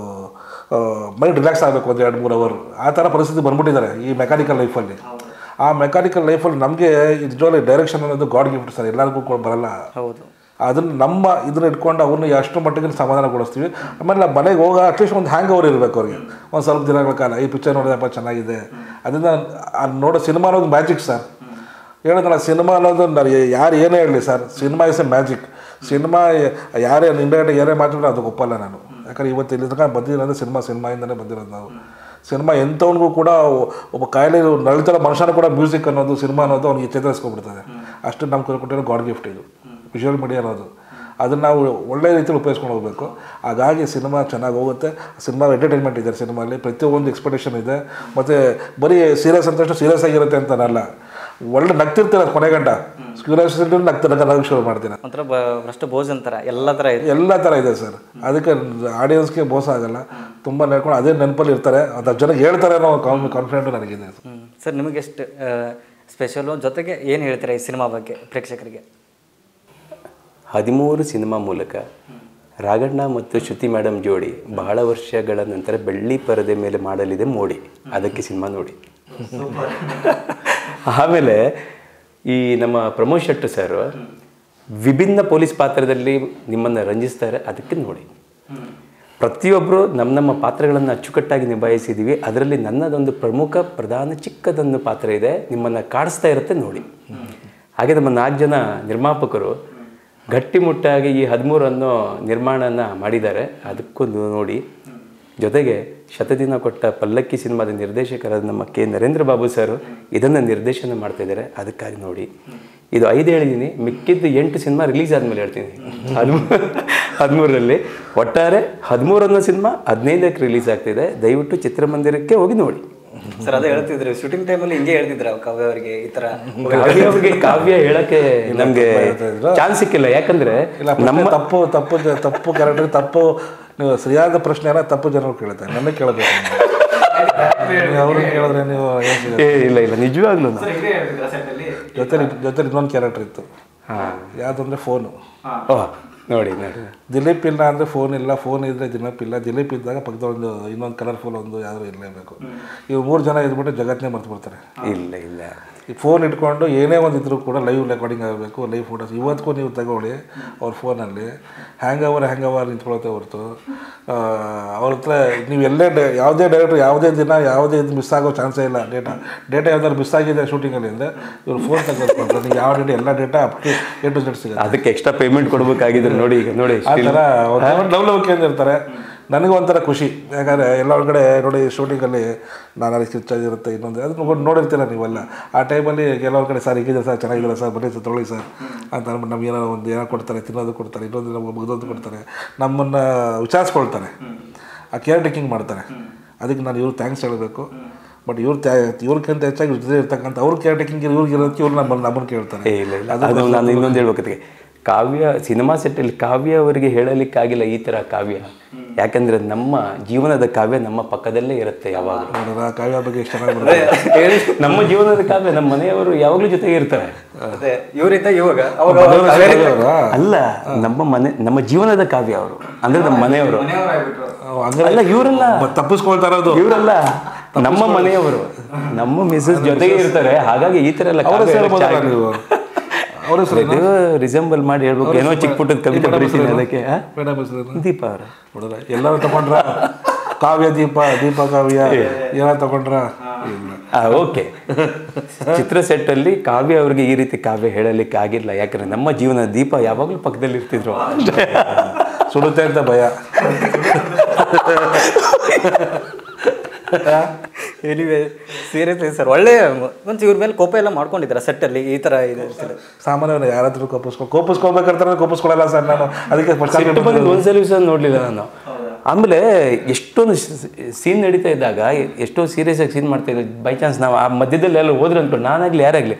ಮೈಂಡ್ ರಿಲ್ಯಾಕ್ಸ್ ಆಗಬೇಕು ಒಂದು ಎರಡು ಮೂರು ಅವರ್ ಆ ಥರ ಪರಿಸ್ಥಿತಿ ಬಂದ್ಬಿಟ್ಟಿದ್ದಾರೆ ಈ ಮೆಕ್ಯಾನಿಕಲ್ ಲೈಫಲ್ಲಿ ಆ ಮೆಕ್ಯಾನಿಕಲ್ ಲೈಫಲ್ಲಿ ನಮಗೆ ನಿಜವಾಗ್ಲೂ ಡೈರೆಕ್ಷನ್ ಅನ್ನೋದು ಗಾಡ್ ಗಿಫ್ಟ್ ಸರ್ ಎಲ್ಲರಿಗೂ ಕೂಡ ಬರಲ್ಲ ಹೌದು ಅದನ್ನ ನಮ್ಮ ಇದನ್ನ ಇಟ್ಕೊಂಡು ಅವ್ರನ್ನ ಎಷ್ಟು ಮಟ್ಟಿಗೆ ಸಮಾಧಾನಗೊಳಿಸ್ತೀವಿ ಆಮೇಲೆ ನಾವು ಮನೆಗೆ ಹೋಗ ಅಟ್ಲೀಸ್ಟ್ ಒಂದು ಹ್ಯಾಂಗ್ ಓವರ್ ಇರಬೇಕು ಅವ್ರಿಗೆ ಒಂದು ಸ್ವಲ್ಪ ದಿನಗಳ ಕಾಲ ಈ ಪಿಕ್ಚರ್ ನೋಡಿದಪ್ಪ ಚೆನ್ನಾಗಿದೆ ಅದರಿಂದ ಆ ನೋಡೋ ಸಿನಿಮಾ ಅನ್ನೋದು ಮ್ಯಾಜಿಕ್ ಸರ್ ಹೇಳಿದ್ನಲ್ಲ ಸಿನಿಮಾ ಅನ್ನೋದು ನಾನು ಯಾರು ಏನೇ ಹೇಳಲಿ sir cinema is a magic cinema ಯಾರೇ ಇಂಡೈರೆಕ್ಟ್ ಏನೇ ಮಾತಾಡಿದ್ರೆ ಅದು ಒಪ್ಪಲ್ಲ ನಾನು ಯಾಕಂದ್ರೆ ಇವತ್ತು ಇಲ್ಲಿ ತನಕ ಬಂದಿರೋದು ಸಿನಿಮಾ ಸಿನಿಮಾಯಿಂದನೇ ಬಂದಿರೋದು ನಾವು ಸಿನಿಮಾ ಎಂಥವನಿಗೂ ಕೂಡ ಒಬ್ಬ ಕಾಯಿಲೆ ನಳಿತರ ಮನುಷ್ಯನ ಕೂಡ ಮ್ಯೂಸಿಕ್ ಅನ್ನೋದು ಸಿನಿಮಾ ಅನ್ನೋದು ಅವ್ನಿಗೆ ಚೇತರಿಸ್ಕೊಬಿಡ್ತದೆ ಅಷ್ಟು ನಮ್ಮ ಕೊಟ್ಟಿರೋ ಗಾಡ್ ಗಿಫ್ಟ್ ಇದು ವಿಜುವಲ್ ಮೀಡಿಯಾ ಅನ್ನೋದು ಅದನ್ನು ನಾವು ಒಳ್ಳೆ ರೀತಿಯಲ್ಲಿ ಉಪಯೋಗಿಸ್ಕೊಂಡು ಹೋಗಬೇಕು ಹಾಗಾಗಿ ಸಿನಿಮಾ ಚೆನ್ನಾಗಿ ಹೋಗುತ್ತೆ ಸಿನಿಮಾ ಎಂಟರ್ಟೈನ್ಮೆಂಟ್ ಇದೆ ಸಿನಿಮಾಲಿ ಪ್ರತಿಯೊಂದು ಎಕ್ಸ್ಪೆಕ್ಟೇಷನ್ ಇದೆ ಮತ್ತು ಬರೀ ಸೀರಿಯಸ್ ಅಂತ ಸೀರಿಯಸ್ ಆಗಿರುತ್ತೆ ಅಂತನಲ್ಲ ಒಳ್ಳೆ ನಗ್ತಿರ್ತಾರೆ ಕೊನೆಗಂಟ ಕ್ಯೂರಿಯಾಸಿಟಿ ನಗ್ತಾ ನಗಕ್ಕೆ ಶುರು ಮಾಡ್ತೀನಿ ಒಂಥರ ಬ ಭ್ರಷ್ಟ ಭೋಜ್ ಅಂತಾರ ಎಲ್ಲ ಥರ ಇದೆ ಎಲ್ಲ ಥರ ಇದೆ ಸರ್ ಅದಕ್ಕೆ ಆಡಿಯನ್ಸ್ಗೆ ಮೋಸ ಆಗಲ್ಲ ತುಂಬ ನಡ್ಕೊಂಡು ಅದೇ ನೆನಪಲ್ಲಿ ಇರ್ತಾರೆ ಅದು ಜನಕ್ಕೆ ಹೇಳ್ತಾರೆ ಅನ್ನೋ ಕಾನ್ಫಿಡೆಂಟ್ ನನಗಿದೆ ಹ್ಮ್. ಸರ್ ನಿಮಗೆ ಎಷ್ಟು ಸ್ಪೆಷಲು ಜೊತೆಗೆ ಏನು ಹೇಳ್ತೀರಾ ಈ ಸಿನಿಮಾ ಬಗ್ಗೆ ಪ್ರೇಕ್ಷಕರಿಗೆ ಹದಿಮೂರು ಸಿನಿಮಾ ಮೂಲಕ ರಾಘಣ್ಣ ಮತ್ತು ಶ್ರುತಿ ಮೇಡಮ್ ಜೋಡಿ ಬಹಳ ವರ್ಷಗಳ ನಂತರ ಬೆಳ್ಳಿ ಪರದೆ ಮೇಲೆ ಮಾಡಲಿದೆ ಮೋಡಿ ಅದಕ್ಕೆ ಸಿನಿಮಾ ನೋಡಿ ಆಮೇಲೆ ಈ ನಮ್ಮ ಪ್ರಮೋದ್ ಶೆಟ್ಟಿ ಸರ್ ವಿಭಿನ್ನ ಪೊಲೀಸ್ ಪಾತ್ರದಲ್ಲಿ ನಿಮ್ಮನ್ನು ರಂಜಿಸ್ತಾರೆ ಅದಕ್ಕೆ ನೋಡಿ ಪ್ರತಿಯೊಬ್ಬರು ನಮ್ಮ ನಮ್ಮ ಪಾತ್ರಗಳನ್ನು ಅಚ್ಚುಕಟ್ಟಾಗಿ ನಿಭಾಯಿಸಿದ್ದೀವಿ ಅದರಲ್ಲಿ ನನ್ನದೊಂದು ಪ್ರಮುಖ ಪ್ರಧಾನ ಚಿಕ್ಕದೊಂದು ಪಾತ್ರ ಇದೆ ನಿಮ್ಮನ್ನು ಕಾಡಿಸ್ತಾ ಇರುತ್ತೆ ನೋಡಿ ಹಾಗೆ ನಮ್ಮ ನಾಲ್ಕು ಜನ ನಿರ್ಮಾಪಕರು ಗಟ್ಟಿಮುಟ್ಟಾಗಿ ಈ ಹದಿಮೂರು ಅನ್ನೋ ನಿರ್ಮಾಣನ ಮಾಡಿದ್ದಾರೆ ಅದಕ್ಕೊಂದು ನೋಡಿ ಜೊತೆಗೆ ಶತದಿನ ಕೊಟ್ಟ ಪಲ್ಲಕ್ಕಿ ಸಿನಿಮಾದ ನಿರ್ದೇಶಕರಾದ ನಮ್ಮ ಕೆ ನರೇಂದ್ರ ಬಾಬು ಸರ್ ಇದನ್ನು ನಿರ್ದೇಶನ ಮಾಡ್ತಾ ಇದ್ದಾರೆ ಅದಕ್ಕಾಗಿ ನೋಡಿ ಇದು ಐದು ಹೇಳಿದ್ದೀನಿ ಮಿಕ್ಕಿದ್ದು ಎಂಟು ಸಿನಿಮಾ ರಿಲೀಸ್ ಆದಮೇಲೆ ಹೇಳ್ತೀನಿ ಹದಿಮೂರು ಹದಿಮೂರರಲ್ಲಿ ಒಟ್ಟಾರೆ ಹದಿಮೂರು ಅನ್ನೋ ಸಿನಿಮಾ ಹದಿನೈದಕ್ಕೆ ರಿಲೀಸ್ ಆಗ್ತಿದೆ ದಯವಿಟ್ಟು ಚಿತ್ರಮಂದಿರಕ್ಕೆ ಹೋಗಿ ನೋಡಿ ಸರ್ ಅದೇ ಹೇಳ್ತಿದ್ರು ಶೂಟಿಂಗ್ ಟೈಮಲ್ಲಿ ಹಿಂಗೆ ಹೇಳ್ತಿದ್ರ ಕಾವ್ಯ ಅವರಿಗೆ ಈ ಥರ ಕಾವ್ಯ ಅವ್ರಿಗೆ ಕಾವ್ಯ ಹೇಳಕ್ಕೆ ನಮ್ಗೆ ಚಾನ್ಸ್ ಸಿಕ್ಕಿಲ್ಲ ಯಾಕಂದ್ರೆ ಇಲ್ಲ ಪ್ರಶ್ನೆ ತಪ್ಪು ತಪ್ಪು ಜ- ತಪ್ಪು ಕ್ಯಾರೆಕ್ಟರ್ ತಪ್ಪು ನೀವು ಸರಿಯಾದ ಪ್ರಶ್ನೆನ ತಪ್ಪು ಜನರು ಕೇಳ್ತಾರೆ ನನಗೆ ಕೇಳಬೇಕು ನೀವು ಅವ್ರಿಗೆ ಕೇಳಿದ್ರೆ ನೀವು ಏನ್ ಸಿಗುತ್ತೆ? ಏ ಇಲ್ಲ ಇಲ್ಲ ನಿಜವಾಗ್ಲೂ ಜೊತೆ ಜೊತೆ ಇನ್ನೊಂದು ಕ್ಯಾರೆಕ್ಟರ್ ಇತ್ತು ಹಾಂ ಯಾವುದಂದ್ರೆ ಫೋನು ಓಹ್ ನೋಡಿ ನೋಡಿ ದಿಲೀಪ್ ಇಲ್ಲ ಅಂದರೆ ಫೋನ್ ಇಲ್ಲ ಫೋನ್ ಇದ್ದರೆ ದಿಲೀಪ್ ಇಲ್ಲ ದಿಲೀಪ್ ಇದ್ದಾಗ ಪಕ್ಕದ ಒಂದು ಇನ್ನೊಂದು ಕಲರ್ಫುಲ್ ಒಂದು ಯಾರು ಇರಲೇಬೇಕು ಇವ್ರು ಮೂರು ಜನ ಇದ್ಬಿಟ್ಟು ಜಗತ್ತನ್ನೇ ಮರ್ತು ಬಿಡ್ತಾರೆ ಇಲ್ಲ ಇಲ್ಲ ಈ ಫೋನ್ ಇಟ್ಕೊಂಡು ಏನೇ ಒಂದು ಇದ್ರೂ ಕೂಡ ಲೈವ್ ರೆಕಾರ್ಡಿಂಗ್ ಆಗಬೇಕು ಲೈವ್ ಫೋಟೋಸ್ ಇವತ್ತಿಗೂ ನೀವು ತಗೊಳ್ಳಿ ಅವ್ರ ಫೋನಲ್ಲಿ ಹ್ಯಾಂಗ್ ಅವರ್ ಹ್ಯಾಂಗ್ ಅವರ್ ನಿಂತ್ಕೊಳತ್ತೆ ಹೊರತು ಆ, ಅವ್ರ ಹತ್ರ ನೀವು ಎಲ್ಲೇ ಡೇ ಯಾವುದೇ ಡೈರೆಕ್ಟ್ರ್ ಯಾವುದೇ ದಿನ ಯಾವುದೇ ಇದು ಮಿಸ್ ಆಗೋ ಚಾನ್ಸೇ ಇಲ್ಲ ಡೇಟಾ ಡೇಟಾ ಯಾವ್ದಾದ್ರು ಮಿಸ್ ಆಗಿದೆ ಶೂಟಿಂಗಲ್ಲಿ ಅಂದರೆ ಇವ್ರು ಫೋನ್ ತೆಗೆದುಕೊಂಡ್ರೆ ನೀವು ಯಾವ ಡೇಟಾ ಎಲ್ಲ data up to A to Z ಸಿಗುತ್ತೆ ಅದಕ್ಕೆ ಎಕ್ಸ್ಟ್ರಾ ಪೇಮೆಂಟ್ ಕೊಡ್ಬೇಕಾಗಿದ್ರೆ ನೋಡಿ ಈಗ ನೋಡಿ ಆ ಥರ ಲವ್ ಲವ್ ಇರ್ತಾರೆ ನನಗೂ ಒಂಥರ ಖುಷಿ ಯಾಕಂದರೆ ಎಲ್ಲ ಒಳಗಡೆ ನೋಡಿ ಶೂಟಿಂಗಲ್ಲಿ ನಾನು ಅದಕ್ಕೆ ಇರುತ್ತೆ ಇನ್ನೊಂದು ಅದನ್ನ ನೋಡಿ ನೋಡಿರ್ತೀರ ನೀವೆಲ್ಲ ಆ ಟೈಮಲ್ಲಿ ಕೆಲವ್ರ ಕಡೆ ಸರ್ ಹೀಗಿದೆ ಸರ್ ಚೆನ್ನಾಗಿದೆ ಸರ್ ಬನ್ನಿ ಸರ್ ತೊಗೊಳ್ಳಿ ಸರ್ ಅಂತ ಅಂದ್ಬಿಟ್ಟು ನಮ್ಗೆ ಏನೋ ಒಂದು ಏನೋ ಕೊಡ್ತಾರೆ ತಿನ್ನೋದು ಕೊಡ್ತಾರೆ ಇನ್ನೊಂದು ನಮ್ಗೆ ಮುಗಿದೊಂದು ಕೊಡ್ತಾರೆ ನಮ್ಮನ್ನು ವಿಚಾರಿಸ್ಕೊಳ್ತಾರೆ ಆ ಕೇರ್ ಟೇಕಿಂಗ್ ಮಾಡ್ತಾರೆ ಅದಕ್ಕೆ ನಾನು ಇವ್ರು ಥ್ಯಾಂಕ್ಸ್ ಹೇಳಬೇಕು ಬಟ್ ಇವ್ರು ತ್ಯಾ ಇವ್ರಿಗಿಂತ ಹೆಚ್ಚಾಗಿ ಇವ್ರ ಜೊತೆ ಇರ್ತಕ್ಕಂಥ ಅವ್ರ ಕೇರ್ ಟೇಕಿಂಗ್ ಇವ್ರಿಗೆ ಇರೋದಕ್ಕೆ ಇವ್ರು ನಮ್ಮನ್ನು ನಮ್ಮನ್ನು ಕೇಳ್ತಾರೆ ಏ ಇಲ್ಲ ಇಲ್ಲ ಅದು ನಾನು ಇನ್ನೊಂದು ಹೇಳ್ಬೇಕತ್ತಿಗೆ ಕಾವ್ಯ ಸಿನಿಮಾ ಸೆಟ್ಟಲ್ಲಿ ಕಾವ್ಯ ಅವರಿಗೆ ಹೇಳಲಿಕ್ಕಾಗಿಲ್ಲ ಈ ಥರ ಕಾವ್ಯ ಯಾಕಂದ್ರೆ ನಮ್ಮ ಜೀವನದ ಕಾವ್ಯ ನಮ್ಮ ಪಕ್ಕದಲ್ಲೇ ಇರುತ್ತೆ ಯಾವಾಗಲೂ ನೋಡಿದ್ರ ಕಾವ್ಯ ಬಗ್ಗೆ ಎಷ್ಟು ಚೆನ್ನಾಗಿ ಬರುತ್ತೆ ನಮ್ಮ ಜೀವನದ ಕಾವ್ಯ ನಮ್ಮ ಮನೆಯವರು ಯಾವಾಗಲೂ ಜೊತೆಗೆ ಇರ್ತಾರೆ ಅದೇ ಇವರಿಂದ ಇವಾಗ ಅವಾಗ ಮನೆಯವ್ರ ಕಾವೇರಿ- ಹೆಸರು ಅಲ್ಲ ನಮ್ಮ ಮನೆ ನಮ್ಮ ಜೀವನದ ಕಾವ್ಯ ಅವರು ಅಂದ್ರೆ ನಮ್ಮ ಮನೆಯವರು ಮನೆಯವರಾಗ್ಬಿಟ್ರು. ಹಂಗಾರೆ ಅಲ್ಲ ಇವರಲ್ಲ ತಪ್ಪಿಸ್ಕೊಳ್ತಾ ಇರೋದು ಇವರಲ್ಲ ನಮ್ಮ ಮನೆಯವರು ನಮ್ಮ ಮಿಸಸ್ ಜೊತೆಗೆ ಇರ್ತಾರೆ ಹಾಗಾಗಿ ಈ ತರ ಎಲ್ಲ ಅವ್ರ ಕಾವ್ಯ ಹೆಸರು ಹೇಳಕ್ ಹೇಳ್ಬೋದಲ್ಲ ಚಾಯ್ಸ್ ನೀವು ಅವ್ರ ಹೆಸರು ಇದು ರಿಸೆಂಬಲ್ ಮಾಡಿ ಹೇಳ್ಬೇಕು ಏನೋ ಚಿಕ್ಕ ಪುಟ್ಟದ ಕವಿತೆ ಬರೀತೀನಿ ಅದಕ್ಕೆ ಆ? ಮೇಡಮ್ ಹೆಸರು ದೀಪ ಅವ್ರ ನೋಡಿದ್ರೆ ಎಲ್ಲರೂ ತಗೊಂಡ್ರ ಕಾವ್ಯ ದೀಪ ದೀಪ ಕಾವ್ಯ ಏನಾರು ತಗೊಂಡ್ರ ಇಲ್ಲ ಓಕೆ ಚಿತ್ರ ಸೆಟ್ ಅಲ್ಲಿ ಕಾವ್ಯ ಅವ್ರಿಗೆ ಈ ರೀತಿ ಕಾವ್ಯ ಹೇಳಲಿಕ್ಕೆ ಆಗಿಲ್ಲ ಯಾಕಂದ್ರೆ ನಮ್ಮ ಜೀವನ ದೀಪ ಯಾವಾಗಲೂ ಪಕ್ಕದಲ್ಲಿ ಇರ್ತಿದ್ರು ಸುಡುತ್ತೆ ಅಂತ ಭಯ ಎನಿವೆ ಸೀರಿಯಸ್ಲಿ ಸರ್ ಒಳ್ಳೆ ಒಂದು ಇವ್ರ ಮೇಲೆ ಕೋಪ ಎಲ್ಲ ಮಾಡ್ಕೊಂಡಿದ್ದೀರಾ ಸೆಟ್ಟಲ್ಲಿ ಈ ಥರ ಇದೆ ಇರ್ತಿದೆ. ಸಾಮಾನ್ಯವಾಗಿ ಯಾರಾದ್ರೂ ಕೋಪಿಸ್ಕೊ ಕೋಪಿಸ್ಕೋಬೇಕಂತಾರೆ ಕೋಪಿಸ್ಕೊಳ್ಳಲ್ಲ ಸರ್ ನಾನು ಅದಕ್ಕೆ first ಸಿಟ್ಟು ಬಂದಿದ್ದು ಒಂದ್ಸಲ ಸಹ ನೋಡ್ಲಿಲ್ಲ ನಾನು ಆಮೇಲೆ ಎಷ್ಟೊಂದು ಸೀನ್ ನಡೀತಾ ಇದ್ದಾಗ ಎಷ್ಟೋ ಸೀರಿಯಸ್ ಆಗಿ ಸೀನ್ ಮಾಡ್ತಾ ಇದ್ವಿ ಬೈ ಚಾನ್ಸ್ ನಾವು ಆ ಮಧ್ಯದಲ್ಲಿ ಎಲ್ಲ ಹೋದ್ರೆ ಅನ್ಕೊಂಡು ನಾನಾಗ್ಲಿ ಯಾರಾಗ್ಲಿ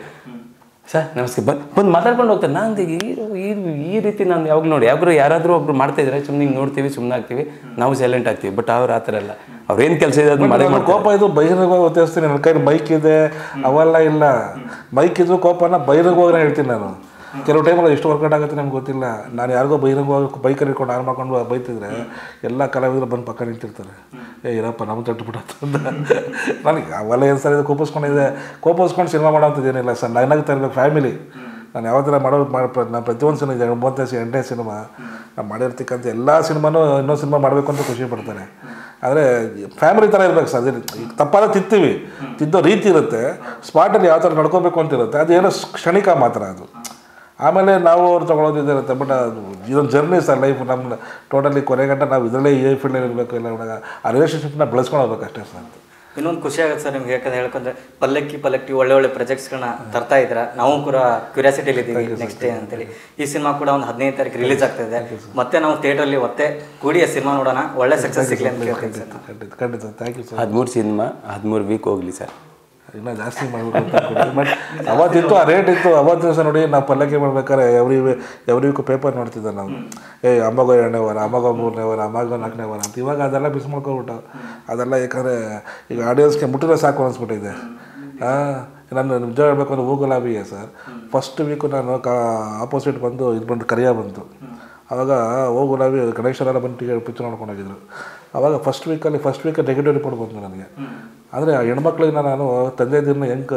ಸರ್ ನಮಸ್ಕಾರ ಬಂದು ಬಂದು ಮಾತಾಡ್ಕೊಂಡು ಹೋಗ್ತಾರೆ ನಾನು ಈ ಈ ಈ ರೀತಿ ನಾನು ಯಾವಾಗ ನೋಡಿ ಯಾವಾಗಲೂ ಯಾರಾದರೂ ಒಬ್ರು ಮಾಡ್ತಾ ಇದ್ದಾರೆ ಸುಮ್ಮನೆ ಹಿಂಗೆ ನೋಡ್ತೀವಿ ಸುಮ್ಮನೆ ಆಗ್ತೀವಿ ನಾವು ಸೈಲೆಂಟ್ ಆಗ್ತೀವಿ ಬಟ್ ಅವ್ರು ಆ ಥರ ಅಲ್ಲ ಅವ್ರೇನು ಕೆಲಸ ಇದೆ ಅದನ್ನ ಮಾಡೇ ನನ್ನ ಮಾಡ್ತಾರೆ ಕೋಪ ಇದು ಬಹಿರಂಗವಾಗಿ ಒತ್ತಿಸ್ತೀನಿ ನನ್ನ ಕೈಲಿ ಮೈಕ್ ಇದೆ ಅವೆಲ್ಲ ಇಲ್ಲ ಮೈಕ್ ಇದ್ರು ಕೋಪನ ಬಹಿರಂಗವಾಗಿ ಹೇಳ್ತೀನಿ ನಾನು ಕೆಲವು ಟೈಮಲ್ಲಿ ಎಷ್ಟು ವರ್ಕೌಟ್ ಆಗುತ್ತೆ ನಮ್ಗೆ ಗೊತ್ತಿಲ್ಲ ನಾನು ಯಾರಿಗೋ ಬಹಿರಂಗವಾಗಿ ಬೈಕಲ್ಲಿ ಇಟ್ಕೊಂಡು ಆನ್ ಮಾಡ್ಕೊಂಡು ಬೈತಿದ್ರೆ ಎಲ್ಲ ಕಲಾವಿದರು ಬಂದು ಪಕ್ಕ ನಿಂತಿರ್ತಾರೆ ಏ ಇರಪ್ಪ ನಮ್ಮ ತಟ್ಟು ಬಿಡತ್ತ ಅಂತ ನನಗೆ ಅವೆಲ್ಲ ಏನು ಸರ್ ಇದು ಕೋಪಿಸ್ಕೊಂಡಿದೆ ಕೋಪಿಸ್ಕೊಂಡು ಸಿನಿಮಾ ಮಾಡೋಂಥದ್ದು ಏನಿಲ್ಲ ಸರ್ ನನಗೆ ತರಬೇಕು ಫ್ಯಾಮಿಲಿ ನಾನು ಯಾವ ಥರ ಮಾಡೋ ಮಾಡಿ ನಾನು ಪ್ರತಿಯೊಂದು ಸಿನಿಮಾ ಇದೆ ಮೂವತ್ತನೇ ಎಂಟನೇ ಸಿನಿಮಾ ನಾನು ಮಾಡಿರ್ತಕ್ಕಂಥ ಎಲ್ಲ ಸಿನಿಮಾನೂ ಇನ್ನೊಂದು ಸಿನಿಮಾ ಮಾಡಬೇಕು ಅಂತ ಖುಷಿ ಪಡ್ತಾರೆ ಆದರೆ ಫ್ಯಾಮಿಲಿ ಥರ ಇರ್ಬೇಕು ಸರ್ ಅದೇ ಈಗ ತಪ್ಪಾದ ತಿಂತೀವಿ ತಿದ್ದೋ ರೀತಿ ಇರುತ್ತೆ ಸ್ಪಾಟಲ್ಲಿ ಯಾವ ಥರ ನಡ್ಕೋಬೇಕು ಅಂತ ಇರುತ್ತೆ ಅದು ಏನೋ ಕ್ಷಣಿಕ ಮಾತ್ರ ಅದು ಆಮೇಲೆ ನಾವು ಅವ್ರು ತೊಗೊಳೋದು ಇದಿರುತ್ತೆ ಬಟ್ ಅದು ಇದೊಂದು ಜರ್ನಿ ಸರ್ ಲೈಫ್ ನಮ್ಮ ಟೋಟಲಿ ಕೊನೆಗಂಟ ನಾವು ಇದರಲ್ಲೇ ಈ ಫೀಲ್ಡಲ್ಲಿ ಇರಬೇಕು ಇಲ್ಲ ಹುಡುಗ ಆ ರಿಲೇಷನ್ಶಿಪ್ನ ಬೆಳೆಸ್ಕೊಂಡು ಹೋಗ್ಬೇಕು ಅಷ್ಟೇ ಸರ್ ಇನ್ನೊಂದು ಖುಷಿ ಆಗುತ್ತೆ ಸರ್ ನಿಮ್ಗೆ ಯಾಕಂದ್ರೆ ಹೇಳ್ಕೊಂಡ್ರೆ ಪಲ್ಲಕ್ಕಿ ಪಲ್ಲಕ್ಕಿ ಒಳ್ಳೆ ಒಳ್ಳೆ ಪ್ರಾಜೆಕ್ಟ್ಸ್ಗಳನ್ನ ತರ್ತಾ ಇದ್ದೀರಾ ನಾವು ಕೂಡ ಕ್ಯೂರಿಯಾಸಿಟಿಲಿ ಇದ್ದೀವಿ ನೆಕ್ಸ್ಟ್ ಡೇ ಅಂತೇಳಿ ಈ ಸಿನಿಮಾ ಕೂಡ ಒಂದು ಹದಿನೈದು ತಾರೀಕು ರಿಲೀಸ್ ಆಗ್ತಾ ಇದೆ ಮತ್ತೆ ನಾವು ಥಿಯೇಟ್ರಲ್ಲಿ ಮತ್ತೆ ಕೂಡಿ ಆ ಸಿನಿಮಾ ನೋಡೋಣ ಒಳ್ಳೆ ಸಕ್ಸಸ್ ಸಿಗ್ಲಿ ಅಂತ ಕೇಳ್ತೀನಿ ಸರ್ ಖಂಡಿತ ಖಂಡಿತ ಥ್ಯಾಂಕ್ ಯು ಸರ್ ಹದಿಮೂರು ಸಿನಿಮಾ ಹದಿಮೂರು ವೀಕ್ ಹೋಗ್ಲಿ ಸರ್ ಇನ್ನೂ ಜಾಸ್ತಿ ಮಾಡಬೇಕು ಅಂತ ಅನ್ಕೊಂಡಿದ್ದೀನಿ. ಬಟ್ ಅವತ್ತಿತ್ತು ಆ ರೇಟ್ ಇತ್ತು ಅವತ್ತು ದಿವಸ ನೋಡಿ ನಾವು ಪಲ್ಲಕ್ಕಿ ಮಾಡ್ಬೇಕಾದ್ರೆ ಎವ್ರಿ ಎವ್ರಿ ವೀಕು ಪೇಪರ್ ನೋಡ್ತಿದ್ದೆ ನಾವು ಏ ಅಮ್ಮಗೋ ಎರಡನೇ ವಾರ ಅಮ್ಮಗೋ ಮೂರನೇ ವಾರ ಅಮ್ಮಗೋ ನಾಲ್ಕನೇ ವಾರ ಅಂತ ಇವಾಗ ಅದೆಲ್ಲ ಮಿಸ್ ಮಾಡ್ಕೊಬಿಟ್ಟು ಅದೆಲ್ಲ ಯಾಕಂದರೆ ಈಗ ಆಡಿಯನ್ಸ್ಗೆ ಮುಟ್ಟಿದ್ರೆ ಸಾಕು ಅನಿಸ್ಬಿಟ್ಟಿದೆ ಹಾಂ ನಾನು ನಿಜ ಹೇಳ್ಬೇಕು ಅಂದ್ರೆ ಹೂಗುಲಾಬಿಗೆ ಸರ್ ಫಸ್ಟ್ ವೀಕು ನಾನು ಕಾ ಆಪೋಸಿಟ್ ಬಂದು ಇದು ಬಂದು ಕರಿಯ ಬಂತು ಆವಾಗ ಓ ಗುಲಾಬಿ ಗಣೇಶರೆಲ್ಲ ಬಂದು ಟಿಕೆಟ್ ಪಿಕ್ಚರ್ ನೋಡ್ಕೊಂಡು ಹೋಗಿದ್ರು ಆವಾಗ ಫಸ್ಟ್ ವೀಕಲ್ಲಿ ಫಸ್ಟ್ ವೀಕ್ ನೆಗೆಟಿವ್ ರಿಪೋರ್ಟ್ ಬಂತು ನನಗೆ ಅಂದರೆ ಆ ಹೆಣ್ಮಕ್ಳಿಗೆ ನಾನು ತಂದೆ ದಿನ ಹೆಂಗೆ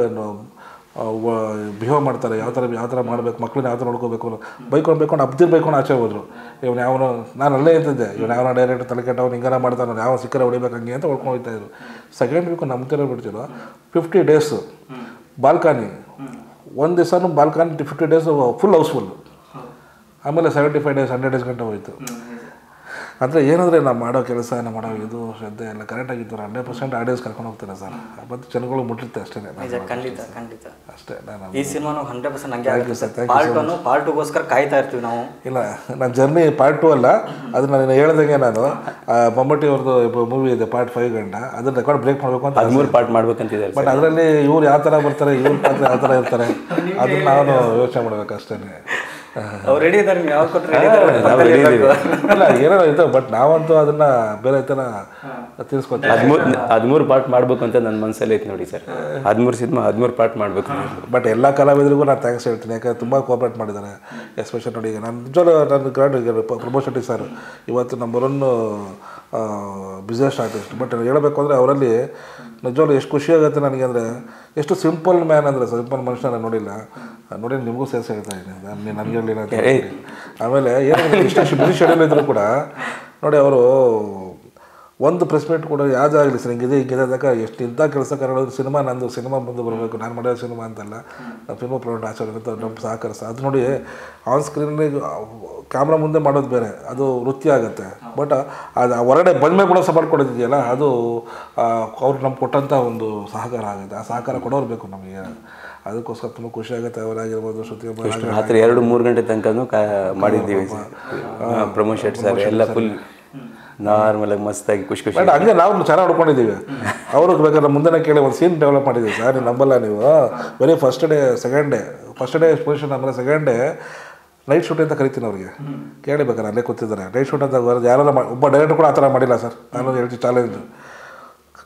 ಬಿಹೇವ್ ಮಾಡ್ತಾರೆ ಯಾವ ಥರ ಯಾವ ಥರ ಮಾಡಬೇಕು ಮಕ್ಳನ್ನ ಯಾವ ಥರ ನೋಡ್ಕೋಬೇಕು ಅನ್ನೋ ಬೈಕೊಂಡು ಬೈಕೊಂಡು ಅಬ್ದಿರ್ ಬೈಕೊಂಡು ಆಚೆ ಹೋದ್ರು ಇವನು ಯಾವನು ನಾನು ಅಲ್ಲೇ ಇರ್ತಿದ್ದೆ ಇವನು ಯಾವನ ಡೈರೆಕ್ಟ್ ತಲೆ ಕೆಟ್ಟವನು ಹಿಂಗಾರ ಮಾಡ್ತಾನೆ ಯಾವ ಸಿಕ್ಕರೆ ಹೊಡಿಬೇಕು ಹಂಗೆ ಅಂತ ಹೊಡ್ಕೊಂಡು ಹೋಗ್ತಾ ಇದ್ರು ಸೆಕೆಂಡ್ ವೀಕು ನಮ್ಮ ಥರ ಬಿಡ್ತಿರೋ ಫಿಫ್ಟಿ ಡೇಸು ಬಾಲ್ಕನಿ ಒಂದು ದಿವಸನೂ balcony fifty days full house full ಆಮೇಲೆ seventy five days hundred days ಗಂಟೆ ಹೋಯಿತು ಅಂದರೆ ಏನಂದರೆ ನಾವು ಮಾಡೋ ಕೆಲಸ ನಾವು ಮಾಡೋ ಇದು ಶ್ರದ್ಧೆ ಎಲ್ಲ ಕರೆಕ್ಟಾಗಿತ್ತು ಹಂಡ್ರೆಡ್ ಪರ್ಸೆಂಟ್ ಆಡಿಯನ್ಸ್ ಕರ್ಕೊಂಡು ಹೋಗ್ತಾರೆ ಸರ್ ಮತ್ತು ಜನಗಳು ಮುಟ್ಟಿರುತ್ತೆ ಅಷ್ಟೇ ನಿಜ ಖಂಡಿತ ಖಂಡಿತ ಅಷ್ಟೇ ನಾನು ಈ ಸಿನಿಮಾನು ಹಂಡ್ರೆಡ್ ಪರ್ಸೆಂಟ್ ಹಂಗೆ Thank ಆಗುತ್ತೆ you, sir. Sir Thank you part one part ಟೂಗೋಸ್ಕರ ಕಾಯ್ತಾ ಇರ್ತೀವಿ ನಾವು ಇಲ್ಲ ನನ್ನ ಜರ್ನಿ ಪಾರ್ಟ್ ಟು ಅಲ್ಲ ಅದು ನಾನು ಹೇಳ್ದಂಗೆ ನಾನು ಆ, ಮಮ್ಮೂಟಿ ಅವ್ರದ್ದು ಮೂವಿ ಇದೆ ಪಾರ್ಟ್ ಫೈವ್ ಗಂಟ ಅದನ್ನ ರೆಕಾರ್ಡ್ ಬ್ರೇಕ್ ಮಾಡಬೇಕು ಅಂತ ಹದಿಮೂರು ಪಾರ್ಟ್ ಮಾಡ್ಬೇಕಂತಿದ್ದಾರೆ ಬಟ್ ಅದರಲ್ಲಿ ಇವ್ರು ಯಾವ ಥರ ಬರ್ತಾರೆ ಇವ್ರ ಪಾತ್ರ ಯಾವ ಥರ ಇರ್ತಾರೆ ಅದನ್ನ ನಾನು ಯೋಚನೆ ಮಾಡ್ಬೇಕು ಅಷ್ಟೇ ಅವ್ರು ರೆಡಿ ಇದ್ದಾರೆ ನೀವು ಯಾವಾಗ ಕೊಟ್ಟರೆ ನಾವು ready ಇದೀವಿ. ಇಲ್ಲ ಏನೋ ಇದೆ ಬಟ್ ನಾವಂತೂ ಅದನ್ನ ಬೇರೆ ಥರ ತಿಳಿಸ್ಕೊತೀವಿ ಹದಿಮೂರು ಹದಿಮೂರು ಪಾರ್ಟ್ ಮಾಡ್ಬೇಕು ಅಂತ ನನ್ನ ಮನಸ್ಸಲ್ಲಿ ಐತೆ ನೋಡಿ ಸರ್ ಹದಿಮೂರು ಸಿನಿಮಾ ಹದಿಮೂರು ಪಾರ್ಟ್ ಮಾಡಬೇಕು ಬಟ್ ಎಲ್ಲ ಕಲಾವಿದರಿಗೂ ನಾನು ಥ್ಯಾಂಕ್ಸ್ ಹೇಳ್ತೀನಿ ಯಾಕಂದ್ರೆ ತುಂಬ ಕೋಆಪ್ರೇಟ್ ಮಾಡಿದ್ದಾರೆ ಎಸ್ಪೆಷಲ್ ನೋಡಿ ಈಗ ನಾನು ನಿಜವಾಗ್ಲೂ ನನ್ನ ಗ್ರಾಂಡ್ ಈಗ ಪ್ರಮೋದ್ ಶೆಟ್ಟಿ ಸರ್ ಇವತ್ತು number one business artist but ಹೇಳಬೇಕು ಅಂದರೆ ಅವರಲ್ಲಿ ನಿಜವಾಗ್ಲೂ ಎಷ್ಟು ಖುಷಿ ಆಗುತ್ತೆ ನನಗೆ ಅಂದರೆ ಎಷ್ಟು ಸಿಂಪಲ್ ಮ್ಯಾನ್ ಅಂದರೆ ಸಿಂಪಲ್ ಮನುಷ್ಯ ನಾನು ನೋಡಿಲ್ಲ ನೋಡಿ ನಿಮಗೂ ಸೇರಿಸಿ ಹೇಳ್ತಾ ಇದ್ದೀನಿ ನಾನು ನನಗೆ ಹೇಳಲಿಲ್ಲ ಅಂತ ಹೇಳಿ. ಆಮೇಲೆ ಏನು ಇಷ್ಟು ಬಿಸಿ ಶೆಡ್ಯೂಲ್ ಇದ್ದರೂ ಕೂಡ ನೋಡಿ ಅವರು ಒಂದು ಪ್ರೆಸ್ ಮೀಟ್ ಕೂಡ ಯಾವುದಾಗಲಿ ಸರ್ ಹಿಂಗಿದೆ ಹಿಂಗಿದೆ ಅಂದಾಗ ಎಷ್ಟು ಇಂಥ ಕೆಲಸ ಕರೋದು ಸಿನಿಮಾ ನಂದು ಸಿನಿಮಾ ಮುಂದೆ ಬರಬೇಕು ನಾನು ಮಾಡೋ ಸಿನಿಮಾ ಅಂತಲ್ಲ ನಮ್ಮ ಸಿನಿಮಾ ಪ್ರೊಡಕ್ಟ್ ಆಚರಣೆ ಅಂತ ನಮ್ಮ ಸಹಕರಿಸ ಅದು ನೋಡಿ ಆನ್ ಸ್ಕ್ರೀನಲ್ಲಿ ಕ್ಯಾಮ್ರಾ ಮುಂದೆ ಮಾಡೋದು ಬೇರೆ ಅದು ವೃತ್ತಿ ಆಗುತ್ತೆ ಬಟ್ ಅದು ಆ ಹೊರಗಡೆ ಬಂದಮೇಲೆ ಕೂಡ ಸಪೋರ್ಟ್ ಕೊಡೋದಿದೆಯಲ್ಲ ಅದು ಅವ್ರು ನಮ್ಗೆ ಕೊಟ್ಟಂಥ ಒಂದು ಸಹಕಾರ ಆಗುತ್ತೆ ಆ ಸಹಕಾರ ಕೊಡೋರು ಬೇಕು ನಮಗೆ ಅದಕ್ಕೋಸ್ಕರ ತುಂಬ ಖುಷಿ ಆಗುತ್ತೆ ಅವರಾಗಿರ್ಬೋದು ಶ್ರುತಿ ಅವ್ರು ರಾತ್ರಿ ಎರಡು ಮೂರು ಗಂಟೆ ತನಕನೂ ಕಾ ಮಾಡಿದ್ದೀವಿ ಪ್ರಮೋದ್ ಶೆಟ್ ಸರ್ ಎಲ್ಲ ಫುಲ್ ನಾರ್ಮಲ್ ಆಗಿ ಮಸ್ತಾಗಿ ಖುಷಿ ಖುಷಿ ಬಟ್ ಹಂಗೆ ನಾವು ಚೆನ್ನಾಗಿ ನೋಡ್ಕೊಂಡಿದ್ದೀವಿ ಅವರು ಬೇಕಾದ್ರೆ ಮುಂದೆ ಕೇಳಿ ಒಂದು ಸೀನ್ ಡೆವಲಪ್ ಮಾಡಿದ್ದೀವಿ ಸರ್ ನೀವು ನಂಬಲ್ಲ ನೀವು ಬರೀ first day second day first day exposition ಆಮೇಲೆ ಸೆಕೆಂಡ್ ಡೇ ನೈಟ್ ಶೂಟ್ ಅಂತ ಕರಿತೀನಿ ಅವ್ರಿಗೆ ಕೇಳಿ ಬೇಕಾದ್ರೆ ಅಲ್ಲೇ ಕೂತಿದ್ದಾರೆ ನೈಟ್ ಶೂಟ್ ಅಂತ ಬರೋದು ಯಾರೆಲ್ಲ ಮಾ- ಒಬ್ಬ ಡೈರೆಕ್ಟರ್ ಕೂಡ ಆ ಥರ ಮಾಡಿಲ್ಲ ಸರ್ ನಾನು ಹೇಳ್ತೀನಿ ಚಾಲೆಂಜ್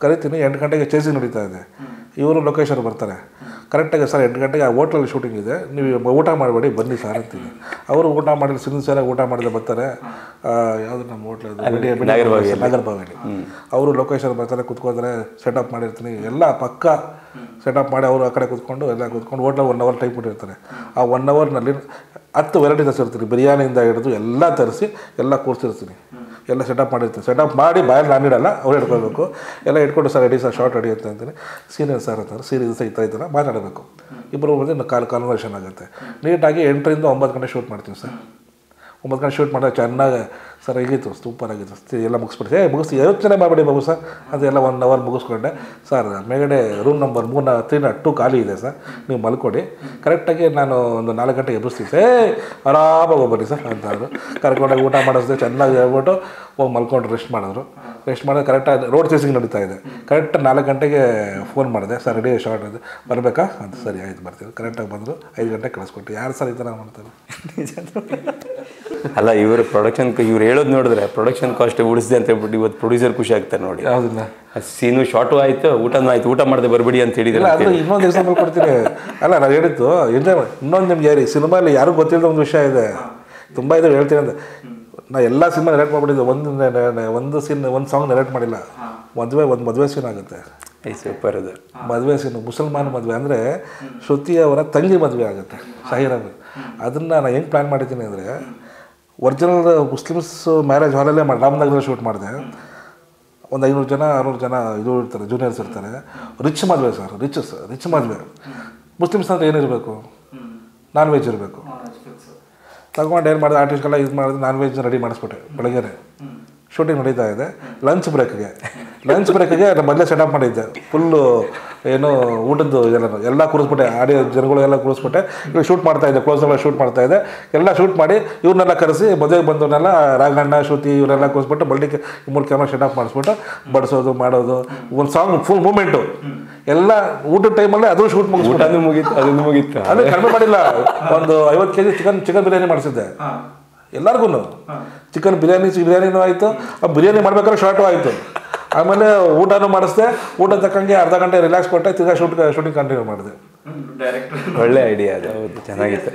ಕರಿತೀನಿ ಎಂಟು ಗಂಟೆಗೆ ಚೇಸಿಂಗ್ ನಡೀತಾ ಇದೆ ಇವರು ಲೊಕೇಶನ್ ಬರ್ತಾರೆ ಕರೆಕ್ಟಾಗಿ ಸರ್ ಎಂಟು ಗಂಟೆಗೆ ಆ ಹೋಟ್ಲಲ್ಲಿ ಶೂಟಿಂಗ್ ಇದೆ ನೀವು ಊಟ ಮಾಡಬೇಡಿ ಬನ್ನಿ ಸರ್ ಅಂತೀನಿ ಅವರು ಊಟ ಮಾಡಿ ಸಿನ್ಸಿಯರಾಗಿ ಊಟ ಮಾಡಿದ್ರೆ ಬರ್ತಾರೆ ಯಾವುದು ನಮ್ಮ ಹೋಟ್ಲ್ ನಾಗರಬಾವಿಯಲ್ಲಿ ಅವರು ಲೊಕೇಶನ್ ಬರ್ತಾರೆ ಕುತ್ಕೋತಾರೆ ಸೆಟಪ್ ಮಾಡಿರ್ತೀನಿ ಎಲ್ಲ ಪಕ್ಕ ಸೆಟಪ್ ಮಾಡಿ ಅವರು ಆ ಕಡೆ ಕೂತ್ಕೊಂಡು ಎಲ್ಲ ಕೂತ್ಕೊಂಡು ಹೋಟ್ಲ ಒನ್ ಅವರ್ ಟೈಮ್ ಕೊಟ್ಟಿರ್ತಾರೆ ಆ ಒನ್ ಅವರ್ನಲ್ಲಿ ಹತ್ತು ವೆರೈಟಿ ತರಿಸಿರ್ತೀನಿ ಬಿರಿಯಾನಿಯಿಂದ ಹಿಡಿದು ಎಲ್ಲ ತರಿಸಿ ಎಲ್ಲ ಕೂರಿಸಿರ್ತೀನಿ ಎಲ್ಲ ಸೆಟಪ್ ಮಾಡಿರ್ತೀನಿ ಸೆಟಪ್ ಮಾಡಿ ಬಾಯಲ್ಲಿ ನಾನು ಇಡಲ್ಲ ಅವ್ರು ಹಿಡ್ಕೊಳ್ಬೇಕು ಎಲ್ಲ ಇಟ್ಕೊಂಡು sir ready sir shot ready ಅಂತ ಅಂತೀನಿ ಸೀನಿಯರ್ ಸರ್ ಅಂತಾರೆ ಸೀನಿಯರ್ ಸಹ ಈ ಥರ ಮಾತಾಡಬೇಕು ಇಬ್ಬರು ಮಧ್ಯೆ ಕಾಲ್ ಕಾನ್ವರ್ಷನ್ ಆಗುತ್ತೆ ನೀಟಾಗಿ ಎಂಟರಿಂದ ಒಂಬತ್ತು ಗಂಟೆ ಶೂಟ್ ಮಾಡ್ತೀವಿ ಸರ್ ಒಂಬತ್ತು ಗಂಟೆ ಶೂಟ್ ಮಾಡಿದ್ರೆ ಚೆನ್ನಾಗಿ ಸರ್ ಹೇಗಿತ್ತು ಸೂಪರ್ ಆಗಿತ್ತು ಸಿ- ಎಲ್ಲ ಮುಗಿಸ್ಬಿಟ್ಟು ಏ ಮುಗಿಸ್ತಿ ಯೋಚನೆ ಮಾಡಬೇಡಿ ಬಾಬು ಸರ್ ಅದೆಲ್ಲ ಒನ್ ಅವರ್ ಮುಗಿಸ್ಕೊಂಡೆ ಸರ್ ಮೇಗಡೆ ರೂಮ್ ನಂಬರ್ ಮೂರ್ನ ತ್ರೀ ನಾಟ್ ಟು ಖಾಲಿ ಇದೆ ಸರ್ ನೀವು ಮಲ್ಕೊಡಿ ಕರೆಕ್ಟಾಗಿ ನಾನು ಒಂದು ನಾಲ್ಕು ಗಂಟೆಗೆ ಎಬ್ಬಿಸ್ತೀನಿ ಏ ಆರಾಮಾಗಿ ಹೋಗ್ಬನ್ನಿ ಸರ್ ಅಂತಂದರು ಕರ್ಕೊಂಡೋಗಿ ಊಟ ಮಾಡಿಸಿದೆ ಚೆನ್ನಾಗಿ ಹೇಳ್ಬಿಟ್ಟು ಹೋಗಿ ಮಲ್ಕೊಂಡು ರೆಸ್ಟ್ ಮಾಡಿದ್ರು ರೆಸ್ಟ್ ಮಾಡಿದ್ರೆ ಕರೆಕ್ಟಾಗಿ ರೋಡ್ ಚೇಸಿಂಗ್ ನಡೀತಾ ಇದೆ ಕರೆಕ್ಟ್ ನಾಲ್ಕು ಗಂಟೆಗೆ ಫೋನ್ ಮಾಡಿದೆ ಸರ್ ರೆಡಿ ಶಾರ್ಟ್ ಇದೆ ಬರಬೇಕಾ ಅಂತ ಸರಿ ಆಯ್ತು ಬರ್ತೀವಿ ಕರೆಕ್ಟಾಗಿ ಬಂದರು ಐದು ಗಂಟೆಗೆ ಕಳಿಸ್ಕೊಟ್ಟು ಯಾರು ಸರ್ ಈ ಥರ ಮಾಡ್ತಾರೆ ಅಲ್ಲ ಇವರು ಪ್ರೊಡಕ್ಷನ್ ಇವ್ರು ಹೇಳೋದು ನೋಡಿದ್ರೆ ಪ್ರೊಡಕ್ಷನ್ ಕಾಸ್ಟ್ ಉಳಿಸಿದೆ ಅಂತ ಹೇಳ್ಬಿಟ್ಟು ಇವತ್ತು ಪ್ರೊಡ್ಯೂಸರ್ ಖುಷಿ ಆಗ್ತಾರೆ ನೋಡಿ ಯಾವುದಿಲ್ಲ ಸೀನು ಶಾರ್ಟು ಆಯ್ತು ಊಟನೂ ಆಯ್ತು ಊಟ ಮಾಡದೆ ಬರಬೇಡಿ ಅಂತ ಹೇಳಿದ್ರೆ ಇಲ್ಲ ಅದು ಇನ್ನೊಂದು ಎಕ್ಸಾಂಪಲ್ ಕೊಡ್ತೀನಿ ಅಲ್ಲ ನಾನು ಹೇಳಿದ್ದು ಎಂಜಾಯ್ ಮಾಡಿ ಇನ್ನೊಂದು ನಿಮ್ಗೆ ಹೇಳಿ ಸಿನಿಮಾಲಿ ಯಾರಿಗೂ ಗೊತ್ತಿಲ್ಲದ ಒಂದು ವಿಷಯ ಇದೆ ತುಂಬ ಇದೆ ಹೇಳ್ತೀನಿ ಅಂತ ನಾ ಎಲ್ಲ ಸಿನಿಮಾ ನೆರೆಟ್ ಮಾಡಿಬಿಟ್ಟಿದ್ದೆ ಒಂದು ನೆ- ನೆ- ನೆ- ಒಂದು ಸೀನ್ ಒಂದು ಸಾಂಗ್ ನೆರೆಟ್ ಮಾಡಿಲ್ಲ ಮದುವೆ ಒಂದು ಮದುವೆ ಸೀನ್ ಆಗುತ್ತೆ ಸೂಪರ್ ಅದು ಮದುವೆ ಸೀನು ಮುಸಲ್ಮಾನ್ ಮದುವೆ ಅಂದರೆ ಶ್ರುತಿ ಅವರ ತಂಗಿ ಮದುವೆ ಆಗುತ್ತೆ ಶಾಹಿರಾಬ್ ಅದನ್ನು ನಾನು ಹೆಂಗೆ ಪ್ಲ್ಯಾನ್ ಮಾಡಿದ್ದೀನಿ ಅಂದರೆ ಒರಿಜಿನಲ್ ಮುಸ್ಲಿಮ್ಸ್ ಮ್ಯಾರೇಜ್ ಹಾಲಲ್ಲೇ ಮಾಡಿ ರಾಮನಗರದಲ್ಲಿ ಶೂಟ್ ಮಾಡಿದೆ ಒಂದು ಐನೂರು ಜನ ಆರುನೂರು ಜನ ಇದು ಇರ್ತಾರೆ ಜೂನಿಯರ್ಸ್ ಇರ್ತಾರೆ ರಿಚ್ ಮದುವೆ ಸರ್ ರಿಚ್ ಸರ್ ರಿಚ್ ಮದುವೆ ಮುಸ್ಲಿಮ್ಸ್ ಅಂದರೆ ಏನಿರಬೇಕು ನಾನ್ ವೆಜ್ ಇರಬೇಕು ತಗೊಂಡು ಏನು ಮಾಡಿದೆ ಆರ್ಟಿಸ್ಟ್ಗೆಲ್ಲ ಇದು ಮಾಡಿದ್ರೆ ನಾನ್ ವೆಜ್ ರೆಡಿ ಮಾಡಿಸ್ಬಿಟ್ಟೆ ಬೆಳಗ್ಗೆನೆ ಶೂಟಿಂಗ್ ನಡೀತಾ ಇದೆ ಲಂಚ್ ಬ್ರೇಕ್ಗೆ ಲಂಚ್ ಬ್ರೇಕ್ಗೆ ನಾನು ಮೊದಲೇ ಸೆಟಪ್ ಮಾಡಿದ್ದೆ ಫುಲ್ಲು ಏನು ಊಟದ್ದು ಇದೆಲ್ಲ ಎಲ್ಲ ಕೂರಿಸ್ಬಿಟ್ಟೆ ಆಡಿಯೋ ಜನಗಳು ಎಲ್ಲ ಕೂರಿಸ್ಬಿಟ್ಟೆ ಈಗ ಶೂಟ್ ಮಾಡ್ತಾ ಇದ್ದೆ ಕ್ಲೋಸ್ ಎಲ್ಲ ಶೂಟ್ ಮಾಡ್ತಾ ಇದ್ದೆ ಎಲ್ಲ ಶೂಟ್ ಮಾಡಿ ಇವ್ರನ್ನೆಲ್ಲ ಕರೆಸಿ ಮದುವೆಗೆ ಬಂದವನ್ನೆಲ್ಲ ರಾಘಣ್ಣ ಶ್ರುತಿ ಇವರೆಲ್ಲ ಕೂರಿಸ್ಬಿಟ್ಟು ಬಳ್ಳಿಗೆ ಮೂರು ಕ್ಯಾಮ್ರಾ ಸೆಟಪ್ ಮಾಡಿಸ್ಬಿಟ್ಟು ಬಡಿಸೋದು ಮಾಡೋದು ಒಂದು ಸಾಂಗ್ ಫುಲ್ ಮೂಮೆಂಟು ಎಲ್ಲ ಊಟದ ಟೈಮಲ್ಲೇ ಅದು ಶೂಟ್ ಮುಗಿಸ್ಬಿಟ್ಟು ಊಟನೂ ಮುಗೀತು ಅದನ್ನು ಮುಗೀತು ಅದು ಕಡಿಮೆ ಮಾಡಿಲ್ಲ ಒಂದು ಐವತ್ತು K G chicken chicken biryani ಮಾಡಿಸಿದ್ದೆ ಎಲ್ಲರಿಗೂ ಚಿಕನ್ ಬಿರಿಯಾನಿ ಬಿರಿಯಾನಿನೂ ಆಯಿತು ಆ ಬಿರಿಯಾನಿ ಮಾಡ್ಬೇಕಾದ್ರೆ ಶಾರ್ಟು ಆಯಿತು ಆಮೇಲೆ ಊಟನೂ ಮಾಡಿಸ್ದೆ ಊಟ ತಕ್ಕಂಗೆ ಅರ್ಧ ಗಂಟೆ ರಿಲ್ಯಾಕ್ಸ್ ಕೊಟ್ಟೆ ತಿರ್ಗಾ ಶೂಟ್ ಶೂಟಿಂಗ್ ಕಂಟಿನ್ಯೂ ಮಾಡಿದೆ ಒಳ್ಳೆ ಐಡಿಯಾ ಅದು ಹೌದು ಚೆನ್ನಾಗಿತ್ತು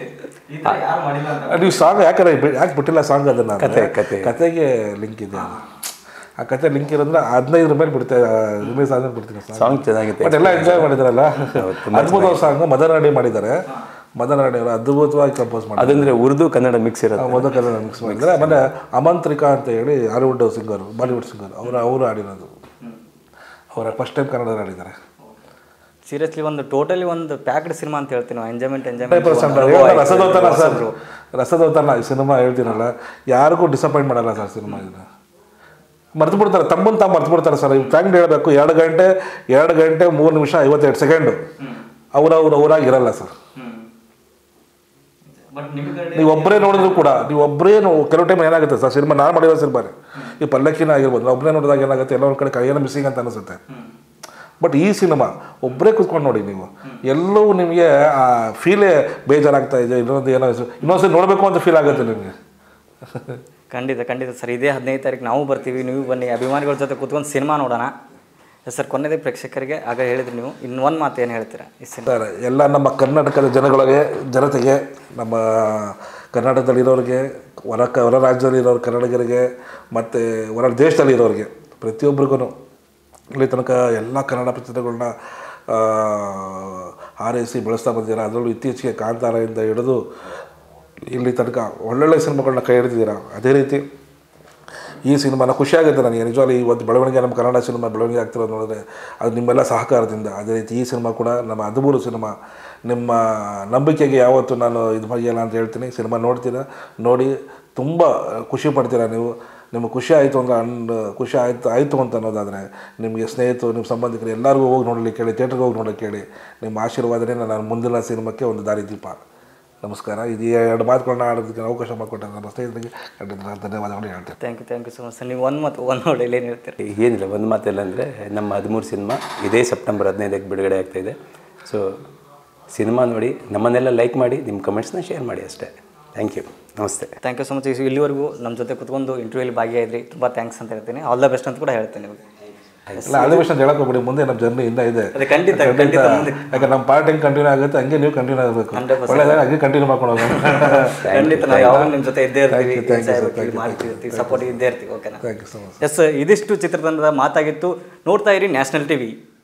ನೀವು ಸಾಂಗ್ ಯಾಕಂದ್ರೆ ಯಾಕೆ ಬಿಟ್ಟಿಲ್ಲ ಸಾಂಗ್ ಅದನ್ನ ಅಂದ್ರೆ, ಕತೆ, ಕತೆ. ಕತೆಗೆ ಲಿಂಕ್ ಇದೆ ಅದು ಆ ಕತೆ ಲಿಂಕ್ ಇರೋದ್ರೆ ಹದಿನೈದು ರೂಪಾಯಿ ಬಿಡ್ತೇವೆ ರಿಲೀಸ್ ಆದ್ಮೇಲೆ ಬಿಡ್ತೀನಿ ಸಾಂಗ್ ಸಾಂಗ್ ಚೆನ್ನಾಗಿತ್ತು ಬಟ್ ಎಲ್ಲ ಎಂಜಾಯ್ ಮಾಡಿದಾರಲ್ಲ ತುಂಬಾ ಅದ್ಭುತ ಸಾಂಗ್ ಮದನ್ ರೆಡ್ಡಿ ಮಾಡಿದ್ದಾರೆ ಮದನ್ ರೆಡ್ಡಿ ಅವರು ಅದ್ಭುತವಾಗಿ ಕಂಪೋಸ್ ಮಾಡಿದ್ದಾರೆ ಅದಂದ್ರೆ ಉರ್ದು ಕನ್ನಡ ಮಿಕ್ಸ್ ಇರುತ್ತೆ ಮೊದಲ ಕನ್ನಡ ಮಿಕ್ಸ್ ಮಾಡಿದ್ದಾರೆ ಆಮೇಲೆ ಅಮಂತ್ರಿಕಾ ಅಂತ ಹೇಳಿ ಹಾಲಿವುಡ್ ಸಿಂಗರ್ ಬಾಲಿವುಡ್ ಸಿಂಗರ್ ಅವರು ಅವರು ಆಡಿರೋದು ಅವರ ಫಸ್ಟ್ ಟೈಮ್ ಕನ್ನಡದಲ್ಲಿ ಆಡಿದ್ದಾರೆ ಸೀರಿಯಸ್ಲಿ ಒಂದು ಟೋಟಲಿ ಒಂದು ಪ್ಯಾಕ್ಡ್ ಸಿನಿಮಾ ಅಂತ ಹೇಳ್ತೀನಿ ಎಂಜಾಯ್ಮೆಂಟ್ ಪರ್ಸೆಂಟ್ ಎಂಜಾಯ್ಮೆಂಟ್ ರಸದೌತಣ ಸರ್ ರಸದೌತಣ ಈ ಸಿನಿಮಾ ಹೇಳ್ತೀನಲ್ಲ ಯಾರಿಗೂ ಡಿಸಪಾಯಿಂಟ್ ಮಾಡಲ್ಲ ಸರ್ ಸಿನಿಮಾ ಇದನ್ನ ಮರ್ತು ಬಿಡ್ತಾರೆ ತಮ್ಮನ್ನು ತಾವು ಮರ್ತು ಬಿಡ್ತಾರೆ ಸರ್ ಫ್ಯಾಂಕ್ ಹೇಳಬೇಕು ಎರಡು ಗಂಟೆ ಎರಡು ಗಂಟೆ ಮೂರು ನಿಮಿಷ ಐವತ್ತೆರಡು ಸೆಕೆಂಡು ಅವ್ರವ್ರು ಅವರಾಗಿರಲ್ಲ ಸರ್ ನೀವು ಒಬ್ಬರೇ ನೋಡಿದ್ರು ಕೂಡ ನೀವು ಒಬ್ಬರೇ ಕೆಲವು ಟೈಮ್ ಏನಾಗುತ್ತೆ ಸರ್ ಸಿನಿಮಾ ನಾನು ಮಾಡಿರೋ ಸಿನಿಮಾನೇ ಈ ಪಲ್ಲಕ್ಕಿನ ಆಗಿರ್ಬೋದು ಒಬ್ಬರೇ ನೋಡಿದಾಗ ಏನಾಗುತ್ತೆ ಎಲ್ಲ ಒಂದು ಕಡೆ ಕೈಯನ್ನು ಮಿಸ್ಸಿಂಗ್ ಅಂತ ಅನಿಸುತ್ತೆ ಬಟ್ ಈ ಸಿನಿಮಾ ಒಬ್ಬರೇ ಕೂತ್ಕೊಂಡು ನೋಡಿ ನೀವು ಎಲ್ಲವೂ ನಿಮಗೆ ಆ ಫೀಲೇ ಬೇಜಾರಾಗ್ತಾ ಇದೆ ಇನ್ನೊಂದು ಏನೋ ಇನ್ನೊಂದ್ಸರಿ ನೋಡಬೇಕು ಅಂತ ಫೀಲ್ ಆಗುತ್ತೆ ನಿಮಗೆ ಖಂಡಿತ ಖಂಡಿತ ಸರ್ ಇದೇ ಹದಿನೈದು ತಾರೀಕು ನಾವು ಬರ್ತೀವಿ ನೀವು ಬನ್ನಿ ಅಭಿಮಾನಿಗಳ ಜೊತೆ ಕೂತ್ಕೊಂಡು ಸಿನಿಮಾ ನೋಡೋಣ ಸರ್ ಕೊನೆಯದೇ ಪ್ರೇಕ್ಷಕರಿಗೆ ಆಗ ಹೇಳಿದ್ರಿ ನೀವು ಇನ್ನು ಒಂದು ಮಾತು ಏನು ಹೇಳ್ತೀರಾ ಈ ಸಿನಿಮಾ ಸರ್ ಎಲ್ಲ ನಮ್ಮ ಕರ್ನಾಟಕದ ಜನಗಳಿಗೆ ಜನತೆಗೆ ನಮ್ಮ ಕರ್ನಾಟಕದಲ್ಲಿರೋರಿಗೆ ಹೊರ ಕ ಹೊರ ರಾಜ್ಯದಲ್ಲಿರೋರು ಕನ್ನಡಿಗರಿಗೆ ಮತ್ತು ಹೊರ ದೇಶದಲ್ಲಿರೋರಿಗೆ ಪ್ರತಿಯೊಬ್ಬರಿಗೂ ಇಲ್ಲಿ ತನಕ ಎಲ್ಲ ಕನ್ನಡ ಚಿತ್ರಗಳನ್ನ ಹಾರೈಸಿ ಬೆಳೆಸ್ತಾ ಬಂದಿದ್ದೀರಾ ಅದರಲ್ಲೂ ಇತ್ತೀಚೆಗೆ ಕಾಂತಾರದಿಂದ ಹಿಡಿದು ಇಲ್ಲಿ ತನಕ ಒಳ್ಳೊಳ್ಳೆ ಸಿನಿಮಾಗಳನ್ನ ಕೈ ಹಿಡಿದಿದ್ದೀರಾ ಅದೇ ರೀತಿ ಈ ಸಿನಿಮಾನ ಖುಷಿಯಾಗುತ್ತೆ ನನಗೆ ನಿಜವಾಗ್ಲೂ ಇವತ್ತು ಬೆಳವಣಿಗೆ ನಮ್ಮ ಕನ್ನಡ ಸಿನಿಮಾ ಬೆಳವಣಿಗೆ ಆಗ್ತಿರೋದು ನೋಡಿದ್ರೆ ಅದು ನಿಮ್ಮೆಲ್ಲ ಸಹಕಾರದಿಂದ ಅದೇ ರೀತಿ ಈ ಸಿನಿಮಾ ಕೂಡ ನಮ್ಮ ಹದಿಮೂರು ಸಿನಿಮಾ ನಿಮ್ಮ ನಂಬಿಕೆಗೆ ಯಾವತ್ತೂ ನಾನು ಇದು ಮಾಡಿಯಲ್ಲ ಅಂತ ಹೇಳ್ತೀನಿ ಸಿನಿಮಾ ನೋಡ್ತೀರಾ ನೋಡಿ ತುಂಬ ಖುಷಿ ಪಡ್ತೀರಾ ನೀವು ನಿಮಗೆ ಖುಷಿ ಆಯಿತು ಅಂದ್ರೆ ಅನ್ ಖುಷಿ ಆಯಿತು ಆಯಿತು ಅಂತ ಅನ್ನೋದಾದರೆ ನಿಮಗೆ ಸ್ನೇಹಿತರು ನಿಮ್ಮ ಸಂಬಂಧಿಕರು ಎಲ್ಲರಿಗೂ ಹೋಗಿ ನೋಡಲಿಕ್ಕೆ ಹೇಳಿ ಥಿಯೇಟ್ರಿಗೆ ಹೋಗಿ ನೋಡಲಿಕ್ಕೆ ಹೇಳಿ ನಿಮ್ಮ ಆಶೀರ್ವಾದನೇ ನಾನು ಮುಂದಿನ ಸಿನಿಮಾಕ್ಕೆ ಒಂದು ದಾರಿದೀಪ ನಮಸ್ಕಾರ ಇದು ಈ ಎರಡು ಮಾತುಗಳನ್ನ ಆಡೋದಕ್ಕೆ ಅವಕಾಶ ಮಾಡಿಕೊಟ್ಟೆ ನಮ್ಮ ಸ್ನೇಹಿತರಿಗೆ ಖಂಡಿತ ನಾನು ಧನ್ಯವಾದಗಳು ಹೇಳ್ತೇನೆ thank you thank you so much sir ನೀವು ಒಂದು ಮಾತು ಒಂದು ನೋಡಲಿ ಏನು ಹೇಳ್ತೀರಿ ಏನಿಲ್ಲ ಒಂದು ಮಾತಿಲ್ಲ ಅಂದರೆ ನಮ್ಮ ಹದಿಮೂರು ಸಿನಿಮಾ ಇದೇ ಸೆಪ್ಟೆಂಬರ್ ಹದಿನೈದಕ್ಕೆ ಬಿಡುಗಡೆ ಆಗ್ತಾ ಇದೆ ಸೊ ಸಿನಿಮಾ ನೋಡಿ ನಮ್ಮನ್ನೆಲ್ಲ ಲೈಕ್ ಮಾಡಿ ನಿಮ್ಮ ಕಮೆಂಟ್ಸ್ನ ಶೇರ್ ಮಾಡಿ ಅಷ್ಟೇ ಥ್ಯಾಂಕ್ ಯು ನಮಸ್ತೆ ಥ್ಯಾಂಕ್ ಯು ಸೊ ಮಚ್ ಇಲ್ಲಿವರೆಗೂ ನಮ್ಮ ಜೊತೆ ಕುತ್ಕೊಂಡು ಇಂಟರ್ವ್ಯೂಲಿ ಭಾಗಿಯಾದ್ರಿ ತುಂಬ ಥ್ಯಾಂಕ್ಸ್ ಅಂತ ಹೇಳ್ತೀನಿ ಆಲ್ ದ ಬೆಸ್ಟ್ ಅಂತ ಕೂಡ ಹೇಳ್ತೀನಿ ನಿಮಗೆ ಇಲ್ಲ ಹಳೆ ವಿಷಯ ಹೇಳಕ್ ಹೋಗ್ಬಿಡಿ ಮುಂದೆ ನಮ್ಮ ಜರ್ನಿ ಇಂದ ಇದೆ ಅದೇ ಖಂಡಿತ, ಖಂಡಿತ ಮುಂದೆ. ಯಾಕೆ ನಮ್ಮ ಪಾರ್ಟ್ ಹೆಂಗೆ ಕಂಟಿನ್ಯೂ ಆಗುತ್ತೆ ಹಂಗೆ ನೀವು ಕಂಟಿನ್ಯೂ ಆಗಬೇಕು ಒಳ್ಳೆದಾಗ ಹಂಗೆ ಕಂಟಿನ್ಯೂ ಮಾಡ್ಕೊಂಡು ಹೋಗೋಣ ಖಂಡಿತ ನಾವು ಯಾವಾಗ ನಿಮ್ಮ ಜೊತೆ ಇದ್ದೇ Thank you, thank you, sir. ಇರ್ತೀವಿ ಮಾಡ್ತಿರ್ತೀವಿ ಸಪೋರ್ಟ್ ಇದ್ದೇ ಇರ್ತೀವಿ ಓಕೆನಾ thank you so much yes ಇದಿಷ್ಟು ಚಿತ್ರತಂಡದ ಮಾತಾಗಿತ್ತು ನೋಡ್ತಾ ಇರಿ ನ್ಯಾಷನಲ್ ಟಿವಿ